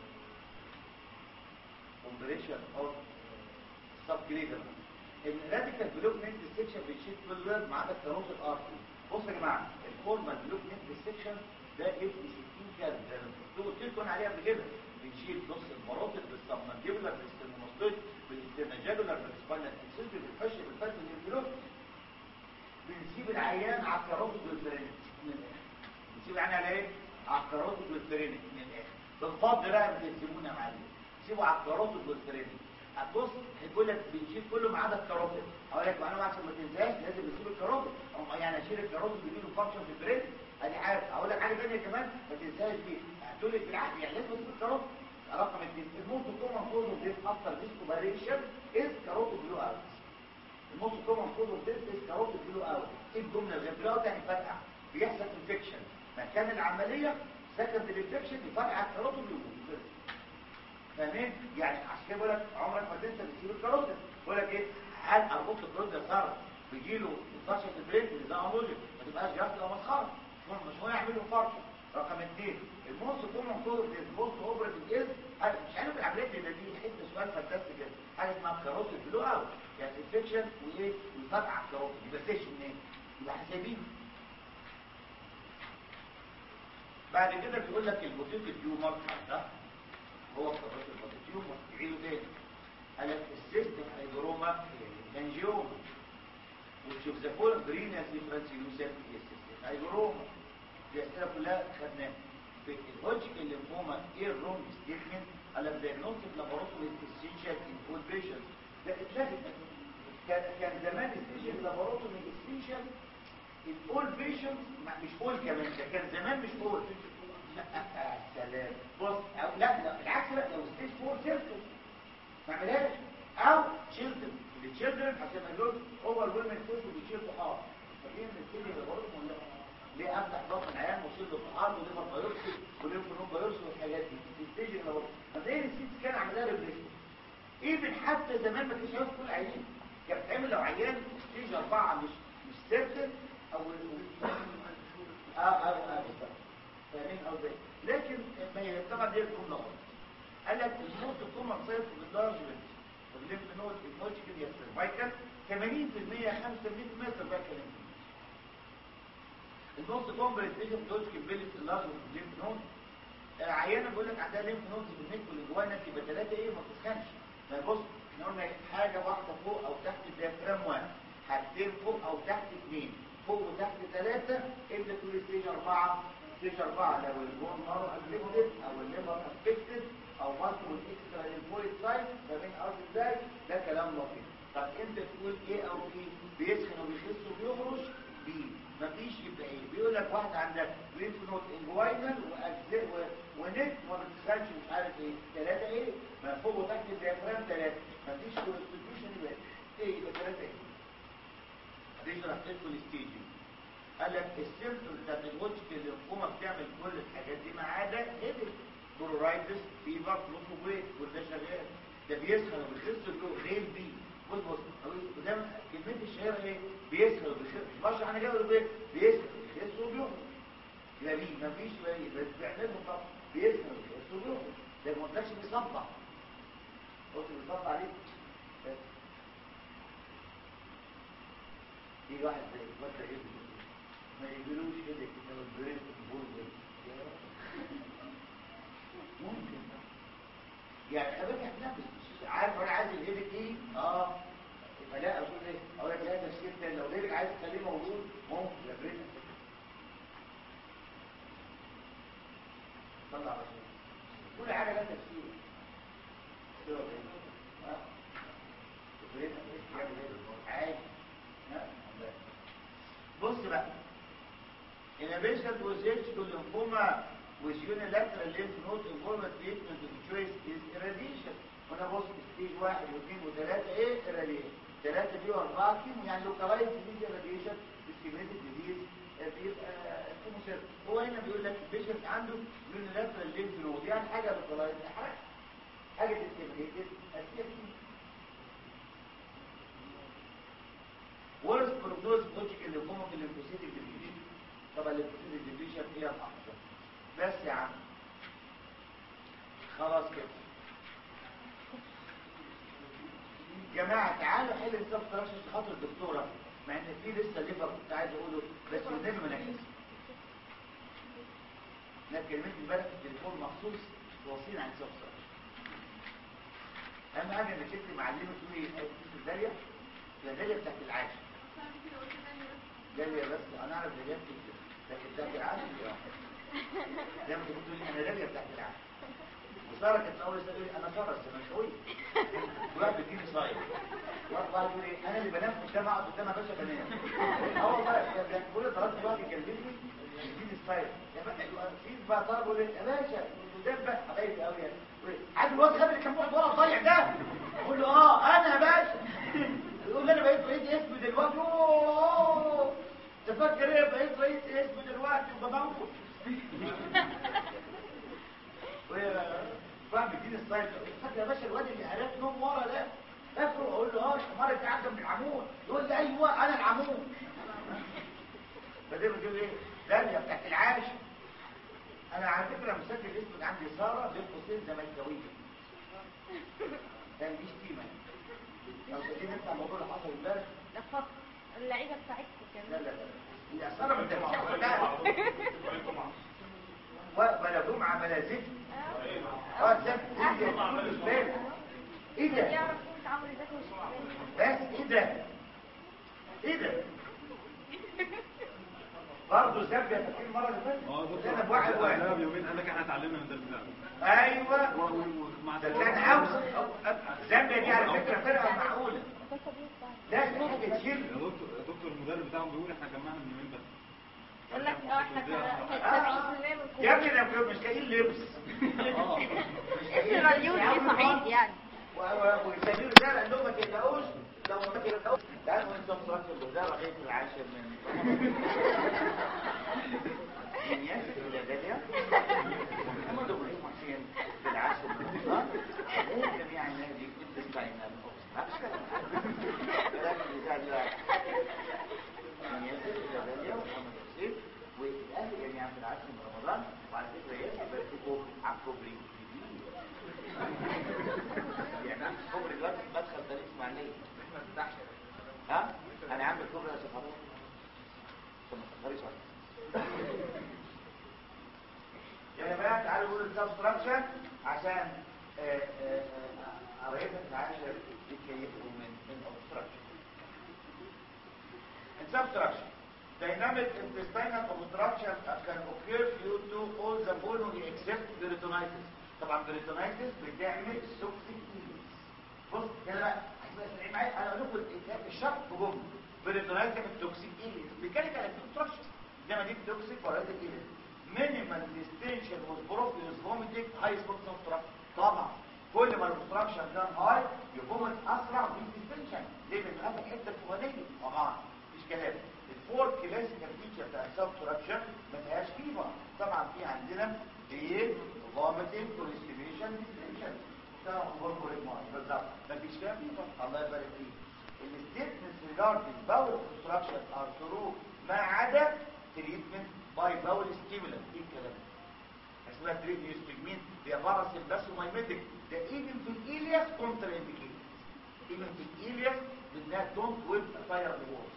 compression of subclavian الراديكال بلوك نت ديسكشن بتشيل كل الولد ما عدا الكاروت الارتري بصوا يا جماعه الفورمال بلوك نت ديسكشن ده اف 60 كام ده انتوا قلت لكم عليه قبل كده بنشيل نص المراتب بالسبمنديبولار بالاسترمونوستويد بالاسترناجادولار بالسباينال اكسلبي بالفش بالفرد من البلوك بنسيب العيان على الكاروتيد والفرينك بنسيب العيان على ايه؟ على الكاروتيد والفرينك من الاخر بالفضل بقى بتلزمونا يا معلم سيبوا على الكاروتيد والفرينك هتبص هيقول لك بنشيل كله ما عدا الكاروتيد اقول لك انا عشان ما تنساش لازم نسيب الكاروتيد او يعني اشيل الكاروتيد يجي له فانكشن في البرين ادي حاجه اقول لك حاجه ثانيه كمان ما تنساش دي هتقول لي في العقل يعني لازم نسيب الكاروتيد رقم اثنين الموت كومن كوز اوف ديث افتر ديسكوبريشن از كاروتيد بلو اوت الموت كومن كوز اوف ديث از كاروتيد بلو اوت ايه الجمله اللي بلو اوت يعني فرقع بيحصل انفكشن مكان العمليه سكند الانفكشن يفرقع الكاروتيد بلو فاهمين يعني عشان كده بقول لك عمرك ما تنسى تسيب الكاروتيد بقول لك ايه هل اربط الكاروتيد صار بيجي له انفكشن في البرين ده امولوجي ما تبقاش جاست او مسخره مش هو يعمل له فرق رقم اثنين الموست كومن كود الموست اوبريتنج از مش عارف العمليات دي دي حته سؤال فانتاستيك كده حاجه اسمها كاروتيد بلو اوت يعني انفكشن وايه ويفتح الكاروتيد يبقى سيشن منين يبقى احنا سايبينه بعد كده بيقول لك البوتيك تيومر ده هو كاروتيد البوتيك تيومر يعيدوا تاني قال لك السيستم هيدروما انجيوما وتشوف ذا فول برينس ديفرنس يوسف السيستم هيدروما دي اسئله كلها خدناها في الهوجكن ليمفوما ايه الرونج ستيتمنت قال لك دايجنوستيك لابوراتوري اسينشال ان اول بيشنت ده اتلغت كان كان زمان اسينشال لابوراتوري اسينشال ان اول بيشنت مش اول كمان ده كان زمان مش اول سلام بص أو لا لا بالعكس لا لو ستيج 4 سيرتو ما عملهاش او تشيلدرن التشيلدرن عشان ما يقولوش اوفر ويلمنت كوز بيشيلوا حار فاكرين ان السيدي لابوراتوري ولا ليه افتح ضغط العيان واشيل له طحال وليفر بايوبسي وليمفنود بايوبسي والحاجات دي في الستيج اللي هو مبدئيا السيت كان عاملها ريبليشن ايفن حتى زمان ما كانش عاوز كل عيان كان بتعمل لو عيان ستيج اربعه مش مش سيرتن او اه اه اه بالظبط فاهمين قصدي لكن ما هي طبعا دي الجمله غلط قال لك النوت الكومن سايت باللارج بنت الليمف نود النوت كده السيرفايكال 80% 85% سيرفايكال النص كومبليت بيشن دوت كبلت اللارج الليمف نود عيانه بيقول لك عندها ليمف نود في النك واللي جواها نك يبقى ثلاثه ايه ما تسخنش ما بص احنا قلنا حاجه واحده فوق او تحت الديافرام واحد حاجتين فوق او تحت اثنين فوق وتحت ثلاثه انت تقول ستيج اربعه ستيج اربعه لو البون مارو افكتد او الليفر افكتد او مالتيبل اكسترا ليمفويد سايت فاهمين قصدي ازاي ده كلام لطيف طب انت تقول ايه او بي بيسخن وبيخس وبيخرج بي مفيش يبقى ايه بيقول لك واحد عندك ليمف نود انجوينال واجزاء ونت وما بتسخنش مش عارف ايه ثلاثه ايه ما فوق وتحت الديافرام ثلاثه مفيش كونستيتيوشن يبقى ايه يبقى ثلاثه ايه هتشرح تدخل ستيج قال لك السيمبتومز بتاعت الوجه الليمفوما بتعمل كل الحاجات دي ما عدا هيدك برورايتس فيفر فلوكوبريت وده شغال ده بيسخن وبيخس غير بيه بص بص قدام كلمه الشهيره ايه بيسخن وبيخس مش بشرح انا جاي اقول ايه بيسخن وبيخس وبيخرج يبقى ليه مفيش بقى ايه بس بيعمله طب بيسخن وبيخس وبيخرج ده ما قلتلكش بيصدع قلت بيصدع عليك بس في واحد زي الواد ايه ما يجيلوش كده كده البريد البول ده ممكن يعني ابدا احنا عارف انا عايز الهيدك ايه اه يبقى لا اقول ايه اقول لك لا تفسير تاني لو الهيدك عايز تخليه موجود ممكن يا بريد طلع على كل حاجه لها تفسير بص بقى in a patient with surgical lymphoma with unilateral lymph node involvement treatment of choice is irradiation هنا بص ستيج واحد واثنين وثلاثة ايه irradiation ثلاثة دي واربعة كيمو يعني localized disease irradiation discriminated disease بيبقى كيموثيرابي هو هنا بيقول لك البيشنت عنده unilateral lymph node يعني حاجة localized حاجة حاجة discriminated اسيبتي ورث بروجنوز لوجيك اللي هم في الليمفوسيتك ديفيجن طبعا الليمفوسيتك ديفيجن هي الاحسن بس يا عم خلاص كده جماعة تعالوا حل السب تراكشن خاطر الدكتورة مع ان في لسه ليفر كنت عايز اقوله بس والنبي ما نجحش انا كلمت امبارح في التليفون مخصوص واصلين عن سب تراكشن اهم حاجه انك انت معلمه تقولي ايه في الداليه يا داليه بتاعت العاشر داليا بس انا اعرف داليا كتير لكن بتاعت العاشر زي ما كنت تقولي انا داليا بتاعت العاشر وساره كانت اول سنه تقولي انا ساره السمكاوي واحد بيديني صاير واحد يقول ايه انا اللي بنام قدام اقعد قدام يا باشا بنام اه والله كان كل ثلاث واحد يكلمني يديني ستايل يا باشا في بقى طالب يقول لي يا باشا قدام بقى حبايبي قوي يعني عارف الواد خالد اللي كان بيقعد ورا الضايع ده اقول له اه انا يا باشا يقول لي انا بقيت رئيس اسم دلوقتي اوه تفكر ايه بقيت رئيس اسم دلوقتي وبموت واحد بيديني ستايل فاكر يا باشا الواد اللي قالت نوم ورا ده فاكره اقول له اه حمار انت قاعد جنب العمود يقول لي ايوه انا العمود فدي بتقول ايه داليا بتاعت العاش انا على فكره مسجل اسمك عندي ساره بين قوسين زملكاويه ده مش تيمه لو تدين انت الموضوع اللي حصل امبارح لا فقط اللعيبه بتاعتكم لا كمان لا لا هي ساره ما تنساش ولا جمعه بلا ذكر اه ذكر ايه ده يعرف انت عمرو ذاك مش بس ايه ده ايه ده برضه زاب يا فاكر المره اللي فاتت اه دكتور انا بواحد لا واحد بيومين قال لك احنا اتعلمنا من درس ده ايوه و- و- ومع ده كان عاوز زامبيا دي على فكره فرقه معقوله لا دي حاجه يا تشيل دكتور يا دكتور المدرب بتاعهم بيقول احنا جمعنا من يومين بس يقول لك اه احنا كنا 70% من يا ابني ده مش لاقيين لبس اسم مليون ايه صحيح يعني ويسميروا ده لانهم ما تقلقوش لو ما تقلقوش تعالوا انتم صلاه الوزاره غير العاشر من من ياسر الى داليا محمد ابراهيم حسين بالعاشر من الوزاره غير جميع النادي كنت استعينا من ياسر الى داليا ومحمد حسين والاهل عارفين رمضان وعلى فكره ياسر بيرتكوا على الكوبري يعني كوبري دلوقتي في مدخل طريق اسماعيليه احنا بنفتحش ها انا عامل كوبري يا شيخ حضرتك طب ما تفكريش على يا جماعه تعالوا نقول السبستراكشن عشان آه، آه، آه، قرايبنا العاشر يتكيفوا من من obstruction. In substruction, dynamic intestinal obstruction can occur due to all the pulmonary except peritonitis. طبعا peritonitis بتعمل سوكسيك بص كده بقى هتبقى سريع معايا انا اقول لكم ال- الشرح بجمله peritonitis من توكسيك ايليس ميكانيكال obstruction انما دي توكسيك ورايتك ايليس minimal distension was profuse vomiting high spots of obstruction طبعا كل ما الاوبستراكشن كان هاي يقوم اسرع في الديستنشن ليه من هذه الحته الفوقانيه طبعا مفيش كلام الفور كلاسيكال فيتشر بتاع السبستراكشن ما فيهاش فيبر طبعا في عندنا ايه فوميتنج كونستيبيشن ديستنشن طبعا هرمون بالظبط مفيش فيها فيبر الله يبارك فيك الستيتمنت ريجاردنج باول اوبستراكشن ار ترو ما عدا تريتمنت باي باول ستيمولانت ايه الكلام ده اسمها تريد يستجمين هي باراسيل بس ومايميتك ده ايفن في الايلياس كونتر انديكيت ايفن في الايلياس بدها دونت ويب فاير وورز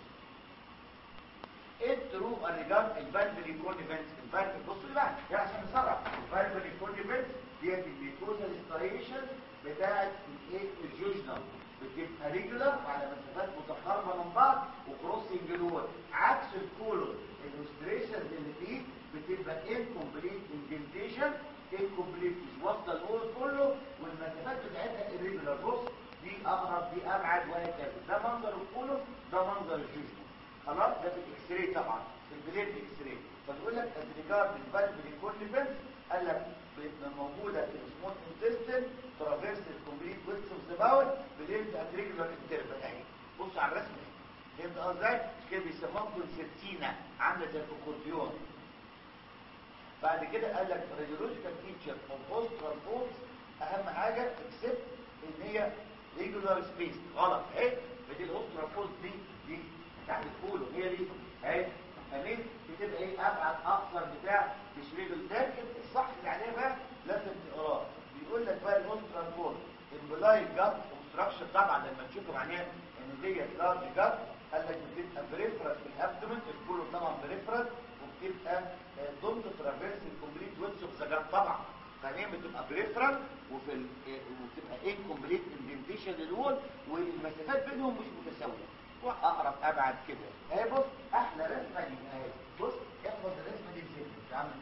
الترو ريجارد الفالفري كونيفنس الفالفري بصوا لي بقى ده عشان نصرف الفالفري كونيفنس ديت الميكوزال ستريشن بتاعت الايه الجوجنال بتبقى ريجولار وعلى مسافات متقاربه من بعض وكروسنج لور عكس الكولون الاستريشن اللي فيه بتبقى انكمبليت اندنتيشن انكمبليت مش واصله الأول كله والمسافات بتاعتها irregular بص دي اقرب دي ابعد وهكذا ده منظر الكولون ده منظر الجوجنال خلاص ده في الاكس راي طبعا في البليد اكس راي فبيقول لك as regard الفالفري كونيفنس قال لك بتبقى موجوده في السمول انتستين ترافيرس الكومبليت ويدث اوف ذا باول بليد ات ريجولار انترفال اهي بص على الرسمه اهي فهمت قصدي كده بيسموها كونسرتينا عامله زي الاكورديون بعد كده قال لك راديولوجيكال فيتشر اوف اوسترال فولز اهم حاجه اكسبت ان هي ريجولار سبيس غلط اهي فدي الاوسترال فولز دي دي تحت الكولو هي دي اهي امين بتبقى ايه ابعد اقصر بتاع مش ريجل لكن الصح اللي عليها بقى لازم تقراه بيقول لك بقى الاوسترال فولز امبلاي جات اوبستراكشن طبعا لما تشوفوا معناها ان ديت لارج جات قال لك بتبقى بريفرال في الابدومن الكولو طبعا بريفرال وبتبقى ضمن ترافيرس الكومبليت ويتس اوف ذا طبعا ثانيا بتبقى بريفرال وفي ال... وبتبقى انكمبليت اندنتيشن للول والمسافات بينهم مش متساويه واقرب ابعد كده اهي بص احلى رسمه دي اهي بص احفظ الرسمه دي ازاي مش عامل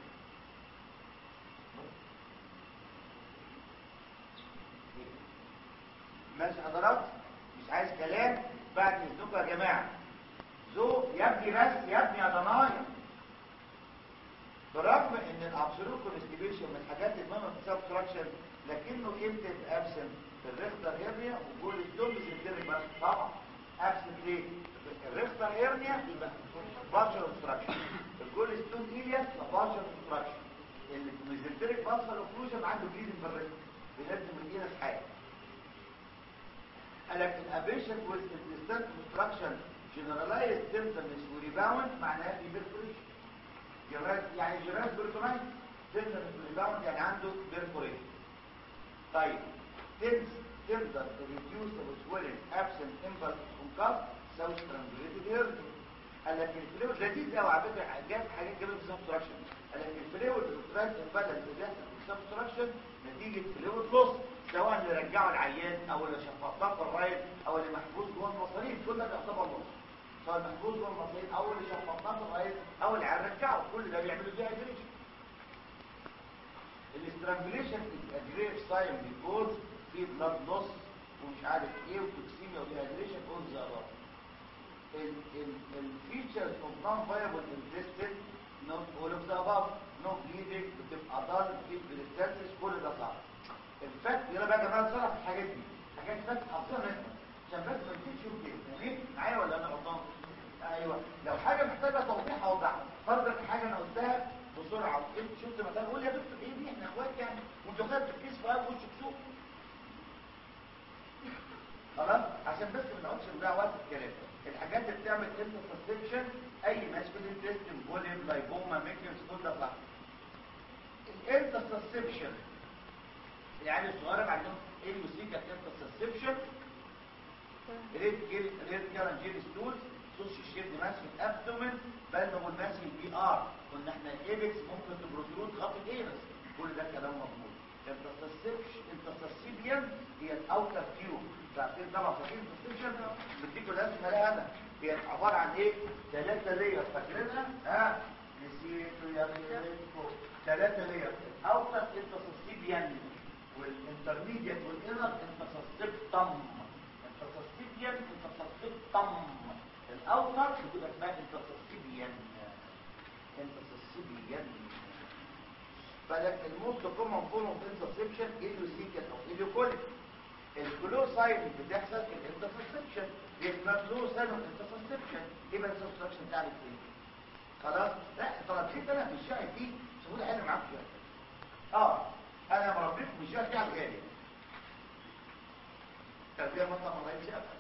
ماشي حضرات مش عايز كلام بعد اذنكم يا جماعه ذوق يا ابني بس يا ابني يا ضنايا برغم ان الابسولوت كونستيبيشن من الحاجات المهمه في السبستراكشن لكنه امتى ابسنت في الريختر هيرنيا وجول الدوم سنتريك بس طبعا ابسنت ليه؟ الريختر هيرنيا يبقى بارشل اوبستراكشن الجول ستون ايلياس بارشل اوبستراكشن الميزنتريك بارشل اوكلوجن عنده بليدنج في الريختر بيلازم الايلياس حاجه قال لك الابيشن والانتستان اوبستراكشن جنرالايز سيمبتومز وريباوند معناها في بيرفوريشن جراس يعني جراس بيرتونايت تندر ريباوند يعني عنده بيرفوريشن طيب تنس تندر ريديوس سويلنج ابسنت امبلس كونكاست ساوث ترانزليتد هيرد قال لك الفلويد لذيذ قوي على فكره جاب حاجات كده في السبستراكشن قال لك الفلويد اوبستراكت امبالانس اللي بيحصل في السبستراكشن نتيجه فلويد لوس سواء اللي رجعه العيان او اللي شفطاه في الرايل او اللي محبوس جوه المصارين كل ده بيعتبر لوس سواء محبوس جوه المصارين او اللي شفطاه في الرايل او اللي هنرجعه كل ده بيعملوا فيه هيدريشن الاسترانجليشن از جريف ساين بيكوز في بلاد لوس ومش عارف ايه وتوكسيميا وديهايدريشن اون ذا الفيتشرز اوف نون فايبل انتستين نوت اول اوف ذا اباف نو بليدنج بتبقى ضال في بريستاتس كل ده صعب الفات يلا بقى يا جماعه نصرف الحاجات دي حاجات فات حافظها منها عشان بس ما تجيش يوم كده تمام معايا ولا انا غلطان ايوه لو حاجه محتاجه توضيح اوضحها فرضا حاجه انا قلتها بسرعه انت شفت مثلا قول يا دكتور ايه دي احنا اخوات يعني وانت خدت الكيس في قلب وشك سوق خلاص عشان بس ما نقعدش نضيع وقت في الكلام الحاجات اللي بتعمل انترسبشن اي ماسكولين تيست فوليوم لايبوما ميكنس كل ده صح انترسبشن يعني الصغيرين عندهم اليوسيكال انترسبشن ريد كيل ريد كارنجيل ستولز سوشي شيب ماس في الابدومن بالمول ماس في البي ار قلنا احنا الايبكس ممكن تبروترود خط الايبكس كل ده كلام مضمون انترسبشن انترسبشن هي الاوتر تيوب عارفين طبعا فاكرين الانترسبشن بديكوا لازم الاقيها انا هي عباره عن ايه ثلاثه لير فاكرينها ها نسيتوا يا ريتكم ثلاثه لير اوتر انترسبشن والانترميديت والانر انترسبتم انترسبشن انترسبتم الاوتر بتبقى اسمها انترسبشن انترسبشن فالموست كومن فورم اوف انترسبشن اليوسيكال او اليوكوليك الكلوسايد بتحصل في الانترسبشن يبقى كلوسايد انترسبشن يبقى الانترسبشن تعرف ايه خلاص لا طلبتي انا في الشاي دي شغل حلو معاك شويه اه انا مربيكم في الشاي دي على الغالي تربيه مطلع الله يسافر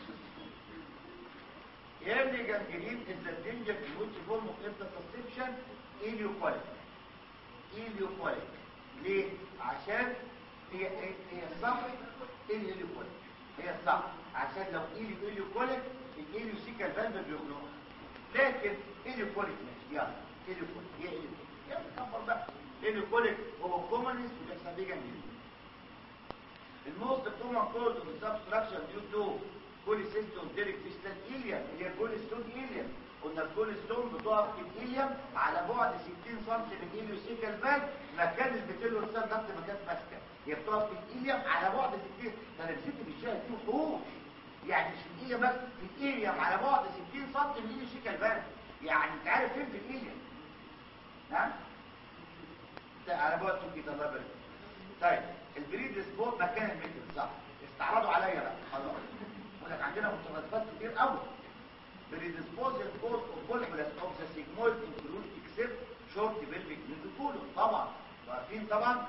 early gangrene is the danger in which form of interception ileoqualic ileoqualic ليه؟ عشان هي هي هي صح الهيليوكوليك هي صح عشان لو ايليو ايليوكوليك الايليوسيكال فالف بيخنقها لكن ايليوكوليك ماشي يلا ايليوكوليك هي ايليوكوليك يلا كبر بقى ايليوكوليك هو كومنس بيحصل بيه جنجرين الموست كومن كوز اوف سبستراكشن ديو تو كوليسيستون ديريك فيستان إيليوم اللي هي كوليستون إيليوم قلنا الكوليستون بتقف في الإيليوم على بعد 60 سم من الإيليوسيكال فالف مكان البتيلورسال ضغط مكان ماسكه هي بتقف في الإيليوم على بعد 60 ده انا مسكت في الشاي دي وحوش يعني مش في الإيليوم بس في الإيليوم على بعد 60 سم من الإيليوسيكال فالف يعني انت عارف فين في الإيليوم ها ده على بعد 60 الله يبارك طيب البريد سبوت مكان المتر صح استعرضوا عليا بقى خلاص ولك عندنا مترادفات كتير قوي predisposal cause of volvulus of the sigmoid include except short pelvic mesocolon طبعا عارفين طبعا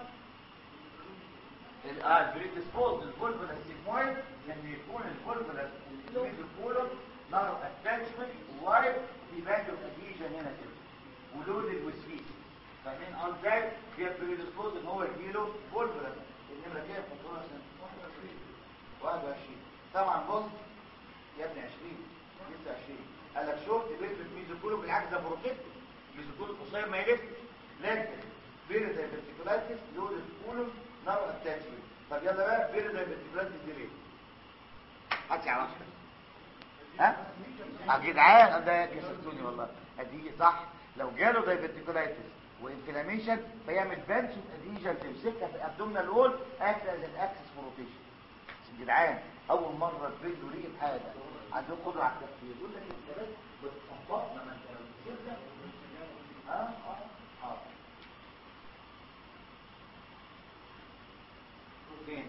اه predisposal الفولفولس sigmoid لما يكون الفولفولس mesocolon نار اتاتشمنت وايد في فاليو اديشن هنا كده ولود الوسفيس فاهمين ازاي هي predisposal ان هو يجيله فولفولس النمره كام فاتوره سنه 21 21 طبعا بص يا ابني 20 لسه 20 قال لك شفت بيرفكت ميزوكولو بالعكس ده بروتكت ميزوكولو قصير ما يلف لكن بيرد فيرتيكولايتس لود الكولوم نار اتاتشمنت طب يلا بقى بيرد فيرتيكولايتس دي ليه حد يعرفها ها يا جدعان ده كسبتوني والله ادي صح لو جاله دايفرتيكولايتس وانفلاميشن فيعمل بانش اديجن تمسكها في الابدومينال وول اكت از الاكسس روتيشن جدعان اول مره تبين ريق حاجه عندهم قدره على التفكير يقول لك انت بس بتطبقنا ما انت لو كده ها اه اه فين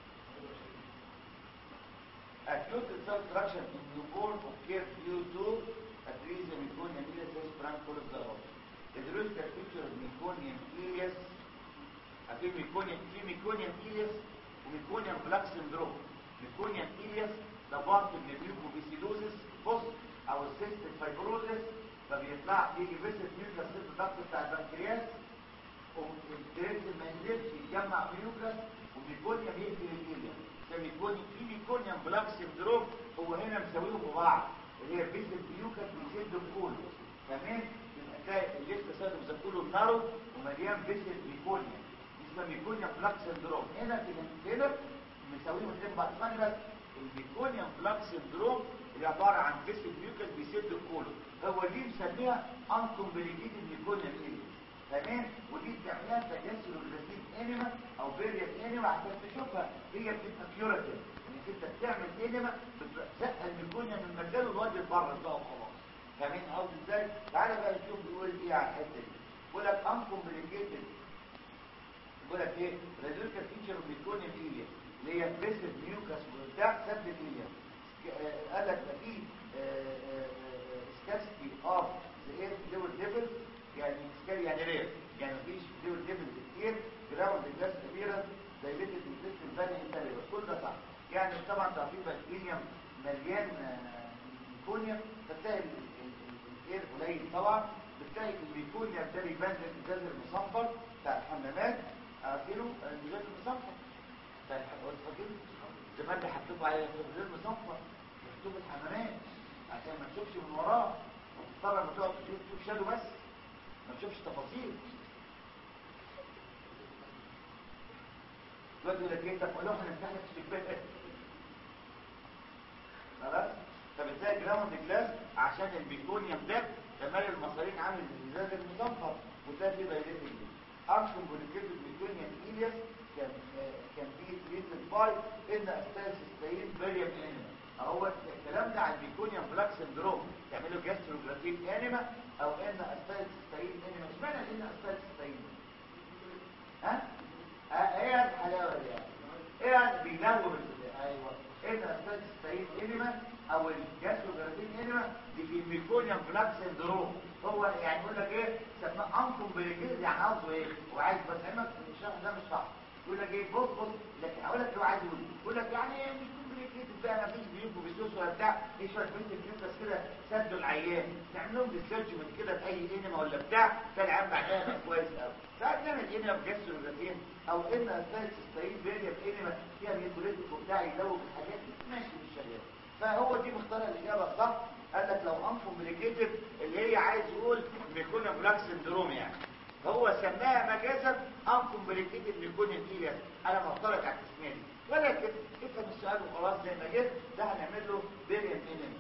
acute subtraction in newborn occurs due to a reason meconium ileus as frank الدروسكا feature meconium ileus في ميكونيوم في ميكونيوم ileus وميكونيوم بلاك سندروم ميكونيوم ileus ده بارت من الميوكوبيسيدوزس بص او السيست فايبروزس فبيطلع يجي فيسل ميوكاس ست الضغط بتاع البنكرياس والكريبس ما ينزلش يتجمع ميوكاس وميكونيوم يقفل الإيليوم ده ميكونيوم في ميكونيوم بلاك سندروم هو هنا مساويهم ببعض اللي هي فيسل ميوكاس بيشد الكول تمام يبقى تلاقي الليست سايد مسكوله نارو ومليان فيسل ميكونيوم اسمها ميكونيوم بلاك سندروم هنا كده هنا مساويهم الاثنين بعض اسمعني بس الميكونيوم بلاك سندروم اللي عباره عن فيسل ميوكاس بيسد الكولون هو دي مسميها انكمبليكيتد ميكونيوم ايه تمام ودي بتعملها تجسر الرسيم انيما او فيريال انيما عشان تشوفها هي بتبقى كيوراتيف انك انت بتعمل انيما بتزق الميكونيوم من مكانه لغايه بره بقى وخلاص فاهمين قصدي ازاي؟ تعالى بقى نشوف بيقول ايه على الحته دي بيقول لك انكمبليكيتد بيقول لك ايه ريديوكال فيتشر اوف ميكونيوم ايليا اللي هي بريسد ميوكاس وبتاع سد الايليا قال لك ده في سكارسكي اوف ذا اير فلويد ليفل يعني سكاري يعني رير يعني مفيش فلويد ليفل كتير جراوند جلاس كبيره دايليتد انتستين فاني انتريور كل ده صح يعني طبعا تعرفين بقى الايليوم مليان ميكونيوم فتلاقي الاير قليل طبعا بتلاقي الميكونيا ده بيبان الازاز المصفر بتاع الحمامات عارفينه الازاز المصفر بتاع الحمامات فاكرين زمان اللي حطيته على الازاز المصفر مكتوب الحمامات عشان ما تشوفش من وراه وتضطر لما تقعد تشوف تشوف شادو بس ما تشوفش تفاصيل دلوقتي يقول لك ايه طب ولو هنفتح لك الشباك خلاص فبتلاقي جراوند جلاس عشان البيكونيوم ده كمال المصارين عامل الازاز المصفر وتلاقي فيه بايليتنج ارشم بوليكيتد بيكونيوم ايلياس كان كان بي تريتد باي ان استاذ ستاين فيريم انيما اهو الكلام ده على البيكونيوم بلاك سندروم تعملوا جاستروجرافيك انيما او ان استاذ ستاين انيما اشمعنى ان استاذ ستاين ها اه، ايه الحلاوه دي يعني؟ ايه بينور ايوه ان استاذ ستاين انيما او الجاستروجرافيك انيما دي في الميكونيوم بلاك سندروم هو يعني يقول لك ايه سماه انكم بريجيز يعني قصده ايه هو عايز بفهمك ان الشرح ده مش صح يقول لك ايه بص بص لكن هقول لك هو عايز يقول يقول لك يعني ايه مش كومبليكيتد بقى ما فيش بيوت وبيسوس ولا بتاع ايه شويه بنت الكليبس كده سدوا العيان نعمل لهم ديسيرجمنت كده في اي انما ولا بتاع كان العيان بعدها بقى كويس قوي ساعات نعمل انما بجاستروجرافين او ان اسباب تستعين فيريا بانما فيها ميكوليتيك وبتاع يدوب الحاجات دي ماشي مش شغال فهو دي مختار الاجابه الصح قال لك لو انكومبليكيتد اللي هي عايز يقول ميكونا بلاك سندروم يعني هو سماها مجازا انكومبليكيتد ميكونا ايلياس انا معترض على التسميه دي ولكن افهم السؤال وخلاص زي ما جه ده هنعمل له بيريم انمي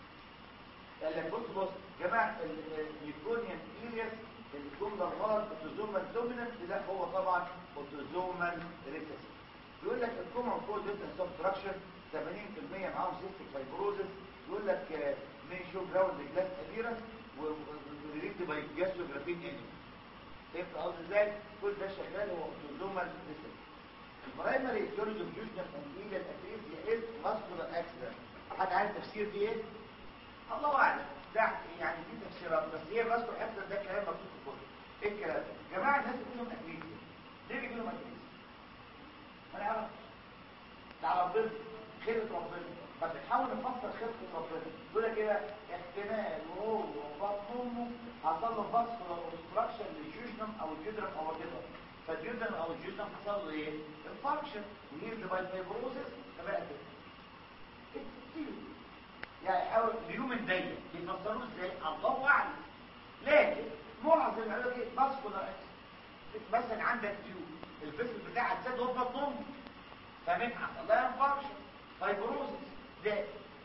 قال لك بص بص جماعه الميكونيان ايلياس الجمله الغلط اوتوزومال دومينانت ده هو طبعا اوتوزومال ريسيسيف يقول لك الكومن كود ديفرنس سبستراكشن 80% معاهم سيستيك فايبروزس يقول لك ميشو جراوند جلاس اديرنس وريليتد باي جاستروجرافين انمي فهمت قصدي ازاي كل ده شغال هو اوتوزومال ريسيسيف البرايمري ايديولوجي اوف جوجنال اند ايليال اتريزيا از ماسكولار اكسيدنت حد عارف تفسير دي ايه الله اعلم ده يعني دي تفسيرات بس هي ماسكولار اكسيدنت ده كلام مكتوب في الكتب ايه الكلام ده يا جماعه الناس بتقول لهم اتريزيا ليه بيجي لهم اتريزيا ما نعرفش ده على ربنا خلقه ربنا فبنحاول نفسر خلقه ربنا يقول لك ايه احتمال وهو وبطن امه حصل له فاسكولار اوبستراكشن للجوجنم او الجدرم او الجدرم فالجدرم او الجدرم حصل له ايه انفكشن وهيلد باي فايبروزس فبقى كده كتير يعني حاول اليومن ضيق بيفسروه ازاي الله اعلم لكن معظم العلاج ايه فاسكولار مثلا عندك تيوب الفيسل بتاعها اتسد وهو بطن امه فمن حصل لها انفكشن فايبروزس ده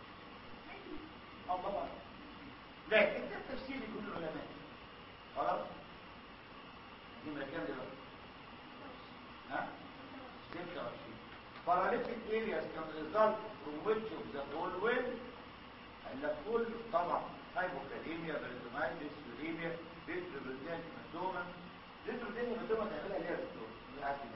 الله اعلم لكن ده التفسير لكل العلماء خلاص نمرة كام دلوقتي ها 26 paralytic areas can result from which of the following قال كل طبعا هايبوكاليميا بريتومايتس يوريميا ريتروبريتين هيماتوما ريتروبريتين هيماتوما تعملها ليه يا دكتور؟ عشان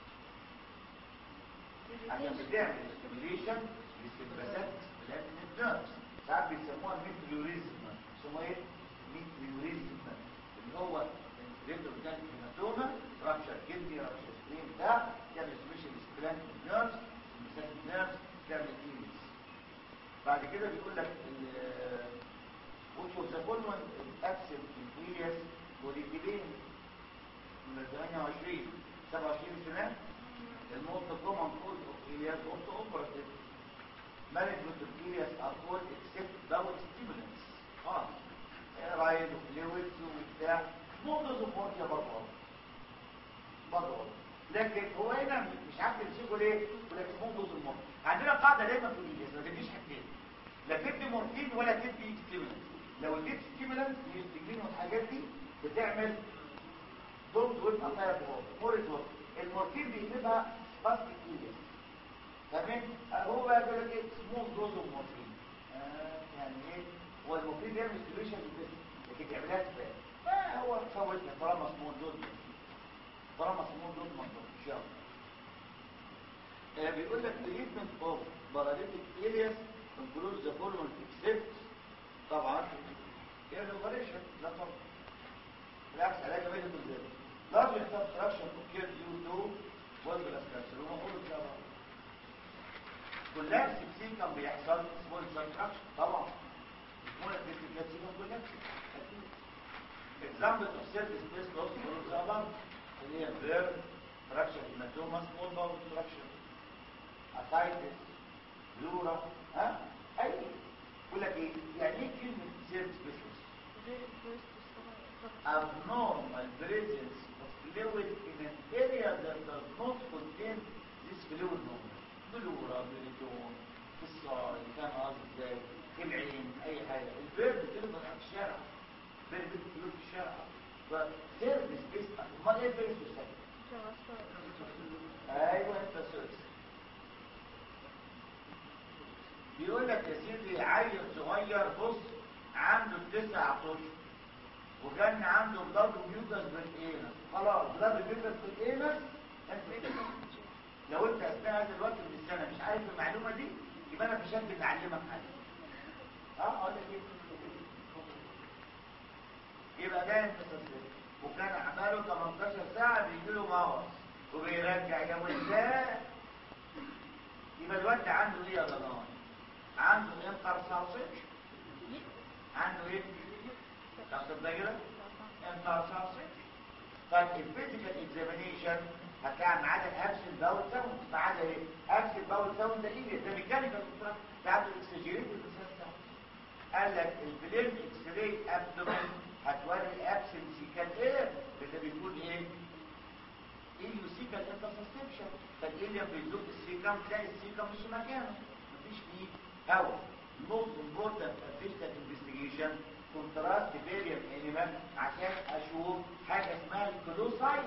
بتعمل ستيميليشن للسيمباسات لان النيرفز ساعات بيسموها ميتريوريزم اسمه ايه؟ ميتريوريزم اللي هو ريتروبريتين هيماتوما رابشر كدني رابشر سبلين بتاع تعمل سبيشال سبلان نيرفز سيمباسات نيرفز تعمل ايميز بعد كده بيقول لك which of the following is absent in areas وليكلين من 28 27 سنة الموت common cause of areas also operative management of areas are called except bowel stimulants اه رايد وفلويدز وبتاع small dose of morphia برضه برضه لكن هو هنا مش عارف تمسكه ليه يقول لك small dose of morphia عندنا قاعدة دايما في الإنجليز ما تديش حاجتين لا تدي مورفين ولا تدي ستيمولانت لو اديت ستيمولانت الاستجلين والحاجات دي بتعمل دونت ويب افاير مورد وورد المورفين بيجيبها باستيك ايليس تمام هو بقى يقول لك ايه سمول دوز اوف مورفين آه يعني ايه هو المورفين بيعمل سوليوشن للجسم لكن بيعملها ازاي فهو فوتنا طالما سمول دوز طالما سمول دوز مطلوب ان شاء الله آه بيقول لك تريتمنت اوف باراليتيك ايليس includes the following except طبعا كده الاوبريشن لا طبعا بالعكس علاج بين الزيادة large subtraction occurred due to والبلاس كانسر وما قولوا كده كلها سبسين كان بيحصل سمول subtraction طبعا سمول سبسين كان كلها example of surface space loss for example اللي هي burn fracture hematoma small bowel obstruction ascites بلورا ها اي يقول لك ايه يعني ايه كلمه surface space loss abnormal presence of fluid in an area that does not contain this fluid normal بلورا بريتون في الصاي كان قصدي ازاي في العين اي حاجه البيرد بتفضل في الشارع البيرد بتفضل في الشارع فسيرفيس بيس امال ايه الفيرس والسكن ايوه انت سيرفيس بيقول لك يا سيدي عيل صغير بص عنده تسع اشهر وكان عنده بلاد ميوكس بالانس خلاص بلاد ميوكس بالانس انت لو انت اثناء هذا الوقت من السنه مش عارف المعلومه دي يبقى انا فشلت اني اعلمك حاجه اه اقول لك ايه يبقى ده انفصال وكان عماله 18 ساعه بيجي له مغص وبيرجع يا ولاد يبقى الواد عنده ايه يا ضمان عنده انترسالسيك عنده ايه تاخد ده كده انترسالسيك طيب الفيزيكال اكزامينيشن هتلاقي ما عدا الابسل باول ساوند ما عدا ايه ابسل باول ساوند ده ايه ده ميكانيكال ده عنده اكسجيريت قال لك البلين اكس راي ابدومين هتوري الابسنسيكال ايه ده بيكون ايه اليوسيكال انترسبشن فالإليا بيزوق السيكم تلاقي السيكم مش مكانه مفيش فيه هواء most important physical investigation contrast variant animal عشان اشوف حاجه اسمها الكلوسايد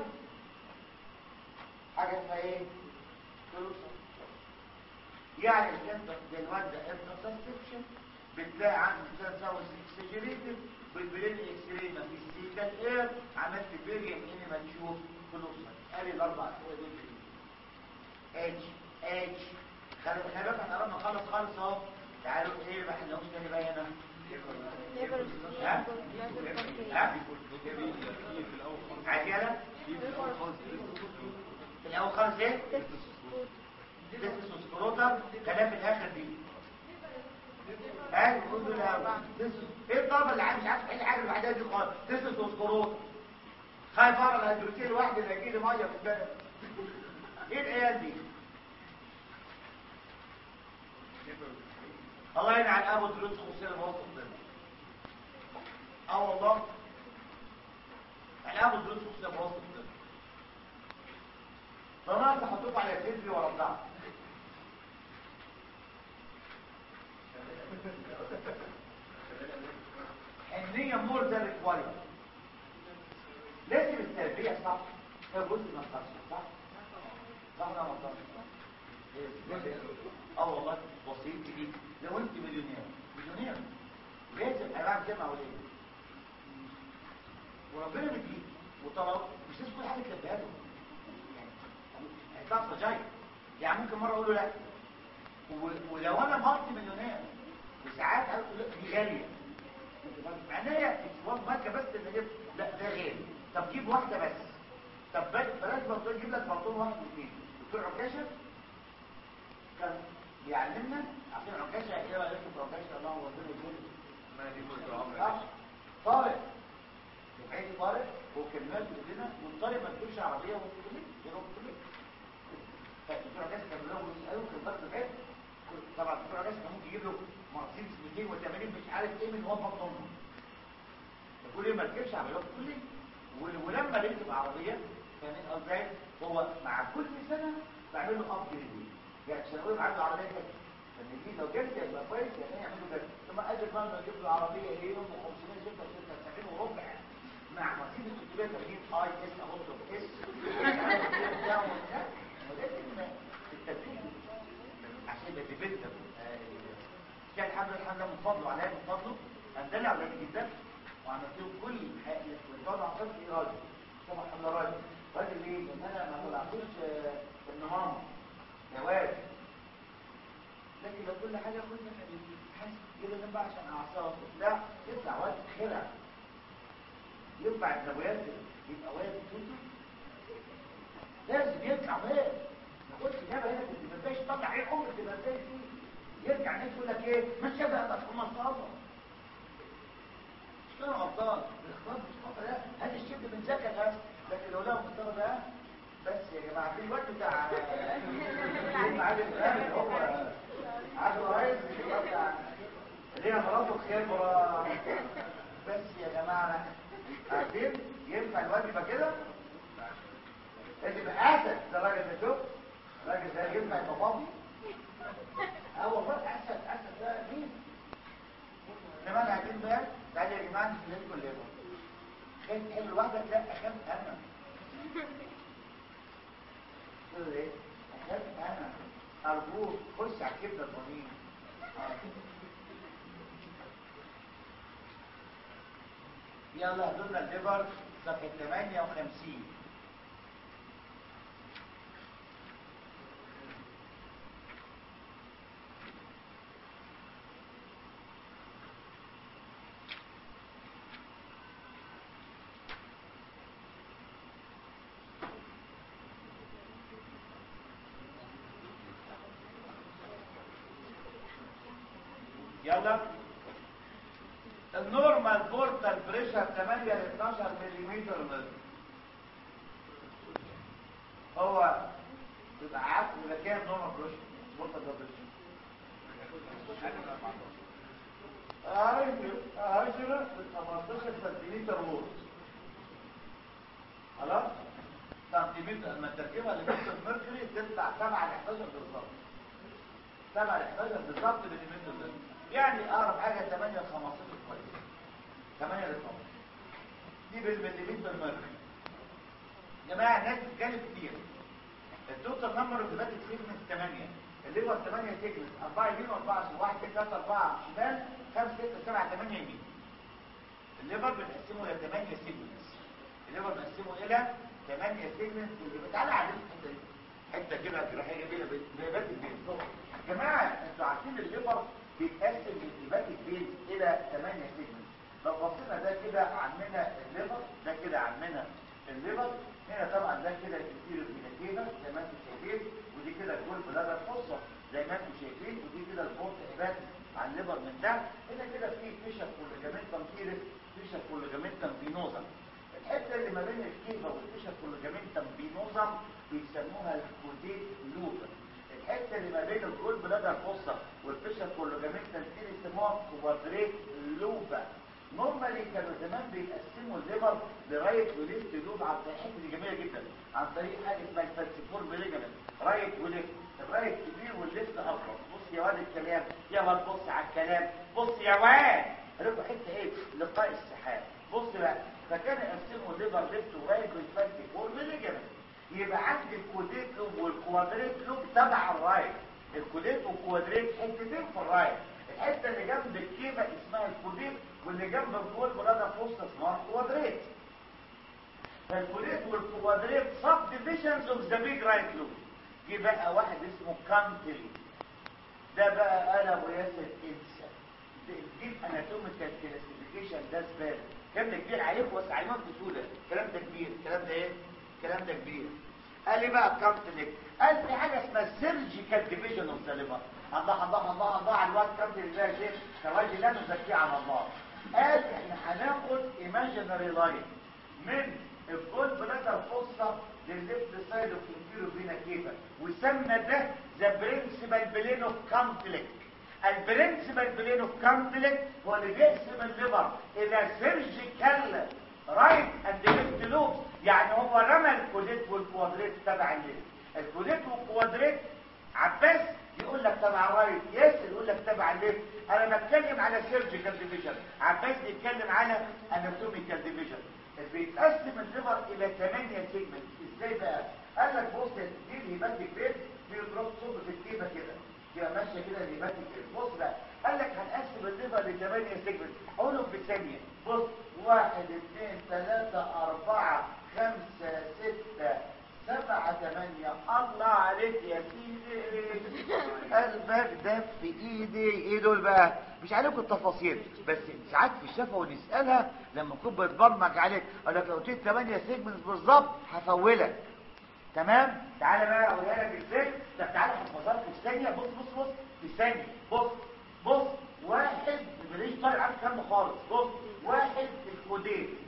حاجه اسمها ايه كلوسايد يعني الانتر دلوقتي ده انترسبشن بتلاقي عنده ساوس اكسجريتد بالبرين اكس راي مفيش سيكال اير عملت فيريم انيمال تشوف كلوسايد قال الاربع اسئله دول اتش اتش خلي خلي بالك احنا قربنا نخلص خالص اهو تعالوا ايه بقى احنا مش تاني بقى هنا ها ها عادي يلا في الاول خالص ايه تسس وسكروتر كلام في الاخر دي ها يقول له ايه الطلبه اللي عايز مش عارف ايه حاجه الوحيده دي خالص تسس وسكروتر خايف ارى الهيدروسيل الواحد اللي هيجي لي ميه في البلد ايه العيال دي الله يلعن ابو دروس خصوصيه الوسط ده اه والله يعني ابو دروس خصوصيه الوسط ده فانا هحطكم على صدري ورا الضعف حنيه مور ذان ريكوايرد لازم التربيه صح ده جزء من التربيه صح صح ولا ما صح اه والله وصيتي ليك لو انت مليونير مليونير لازم هيعمل كده مع وليه وربنا مديك وطلب مش لازم كل حاجه تلبيها له يعني هيطلع جاي يعني ممكن مره اقول له لا و- ولو انا مالتي مليونير وساعات اقول له دي غاليه مع ان هي اكسبوز ماركه بس اللي جبت لا ده غالي طب جيب واحده بس طب بل- بلاش بطل يجيب لك بطل واحد واثنين دكتور عكاشه كان بيعلمنا عشان عكاشه ايه رايكم في عكاشه الله وربنا يكرمه ما دي كل عمري صح طارق دفعتي طارق وكلمات كلنا والطارق ما تجيبش عربيه وهو في الكليه يروح في الكليه فالدكتور عكاشه كان بيقول له ايوه كان طارق دفعتي طبعا الدكتور عكاشه كان ممكن يجيب له مرسيدس 280 مش عارف ايه من هو في بطن امه فكل ايه ما تجيبش عربيه في الكليه ول- ولما ركب عربيه كان قصدي هو مع كل سنه بعمل له ابجريد يعني ثانوي عنده عربيه كده لان دي لو جبت يبقى كويس يعني يعملوا كده ثم اجل مره اجيب له عربيه ايه ام 576 وربع مع مرسيدس 380 اي اس احطه في اس ولكن التدريب عشان يبقى ديفيدنت كان الحمد لله الحمد لله من فضله عليا من فضله اندلع اولادي جدا وعملت لهم كل حاجه والبابا عملت ايه راجل طبعا الحمد لله راجل راجل ليه؟ لان انا ما طلعتوش آه، النظام جواز لكن لو كل حاجه خدنا حبيبي حاسس كده جنب عشان اعصاب لا يطلع واد خلع ينفع النبويات يبقى واد توتو لازم يطلع واد ما كنتش جابها هنا في الدباباش طلع ايه عمر الدباباش دي يرجع الناس يقول لك ايه ما شبه ده في مصابه مش كده غلطان الاختلاط مش خطأ لا هذا الشد من ذاك بس لكن لو لهم الطلبه ده بس يا جماعه في الوقت بتاع معالي الامام هو عادل رئيس بتاع اللي هي مراته خبره بس يا جماعه عارفين ينفع الواد يبقى كده لازم يبقى اسد ده الراجل ده شوف الراجل ده ينفع يبقى فاضي اه والله اسد اسد ده مين انما انا قاعدين بقى تعالى يا جماعه نحل كل يوم خايف تحل لوحدك لا اخاف انا تقول ايه اخاف انا ارجوك خش على الكبده الضمير يلا هدولنا الليفر صفحه 58 يلا النورمال بورتال بريشر 8 ل 12 ملم هو يبقى عارف يبقى كام نورمال بريشر بورتال بريشر عشرة عشرة 15 سنتيمتر وورد خلاص سنتيمتر لما تركبها لمتر ميركوري تطلع 7 ل 11 بالظبط 7 ل 11 بالظبط مليمتر ده يعني اقرب حاجه 8 ل 15 كويس 8 ل 15 دي بالمليمتر ميركوري يا جماعه الناس بتتكلم كتير التوتال نمبر اوف ديباتيك سيجمنت 8 اللي هو 8 سيجمنت 4 يمين و4 شمال 1 2 3 4 شمال 5 6 7 8 يمين الليفر بنقسمه الى 8 سيجمنتس الليفر بنقسمه الى 8 سيجمنتس اللي تعالى على الحته دي حته كده جراحيه كده بيبات البين يا جماعه انتوا عارفين الليفر بيتقسم للديباتيك بين الى 8 سيجمنتس لو بصينا ده كده عندنا الليفر ده كده عندنا الليفر هنا طبعا ده كده الكتير الفيناتيفا زي ما انتم شايفين ودي كده الجول بلادر فصة زي ما انتم شايفين ودي كده البورت هبات على الليفر من تحت هنا كده في فيشر كولجامنتم تيرس فيشر كولجامنتم فينوزم الحته اللي ما بين الكيفا والفيشر كولجامنتم فينوزم بيسموها الكوديت لوب الحته اللي ما بين الجول بلادر فصة والفيشر كولجامنتم تيرس يسموها كوادريت لوبا نورمالي كانوا زمان بيقسموا الليفر لرايت وليفت لوب عن طريق الحته دي جميله جدا عن طريق حاجه اسمها الفالسيفور بريجمنت رايت وليفت الرايت كبير والليفت اصغر بص يا واد الكلام يا واد بص على الكلام بص يا واد لكم حته ايه لقاء السحاب بص بقى فكانوا يقسموا الليفر ليفت ورايت والفالسيفور بريجمنت يبقى عندي الكوديت لوب والكوادريت لوب تبع الرايت الكوديت والكوادريت حتتين في الرايت الحته اللي جنب الكيمه اسمها الكوديت واللي جنب الجول بلادر فوسط اسمها الكوادريت فالكوديت والكوادريت سب ديفيشنز اوف ذا بيج رايت لوب جه بقى واحد اسمه كانتري ده بقى انا ابو ياسر انسى دي الاناتوميكال كلاسيفيكيشن ده زباله الكلام ده كبير عليكم بس علموك بسهوله الكلام ده كبير الكلام ده ايه الكلام ده كبير قال لي بقى كانتري قال في حاجه اسمها سيرجيكال ديفيجن اوف ذا ليفر الله الله الله الله على الوقت كانتري ده يا شيخ الراجل لا نزكيه على الله قال احنا هناخد ايماجينري لاين من الجول بلاتر فوسطة للليفت سايد اوف انفيرو فينا كيفا وسمى ده ذا برنسبل بلين اوف كونفليكت البرنسبل بلين اوف كونفليكت هو اللي بيقسم الليفر الى سيرجيكال رايت اند ليفت لوبس يعني هو رمى الكوديت والكوادريت تبع الليفت الكوديت والكوادريت عباس يقول لك تبع رايت ياسر يقول لك تبع الليفت انا بتكلم على سيرجيكال ديفيجن عباس بيتكلم على اناتوميكال ديفيجن بيتقسم الليفر الى 8 سيجمنت ازاي بقى قال لك بص دي الهيباتيك بيت دي دروب صوب في الكيبه كده كده ماشيه كده الهيباتيك بيت بص بقى قال لك هنقسم الليفر ل 8 سيجمنت اقولهم في ثانيه بص 1 2 3 4 5 6 سبعة ثمانية الله عليك يا سيدي قلبك ده في ايدي ايه دول بقى مش عليكم التفاصيل بس ساعات في الشفا ونسألها لما تكون بتبرمج عليك اقول لك لو تيجي 8 سيجمنتس بالظبط هفولك تمام تعالى بقى اقولها لك ازاي طب تعالى احفظها لك في ثانيه بص بص بص في ثانيه بص بص واحد ماليش طالع عارف كام خالص بص واحد الكودين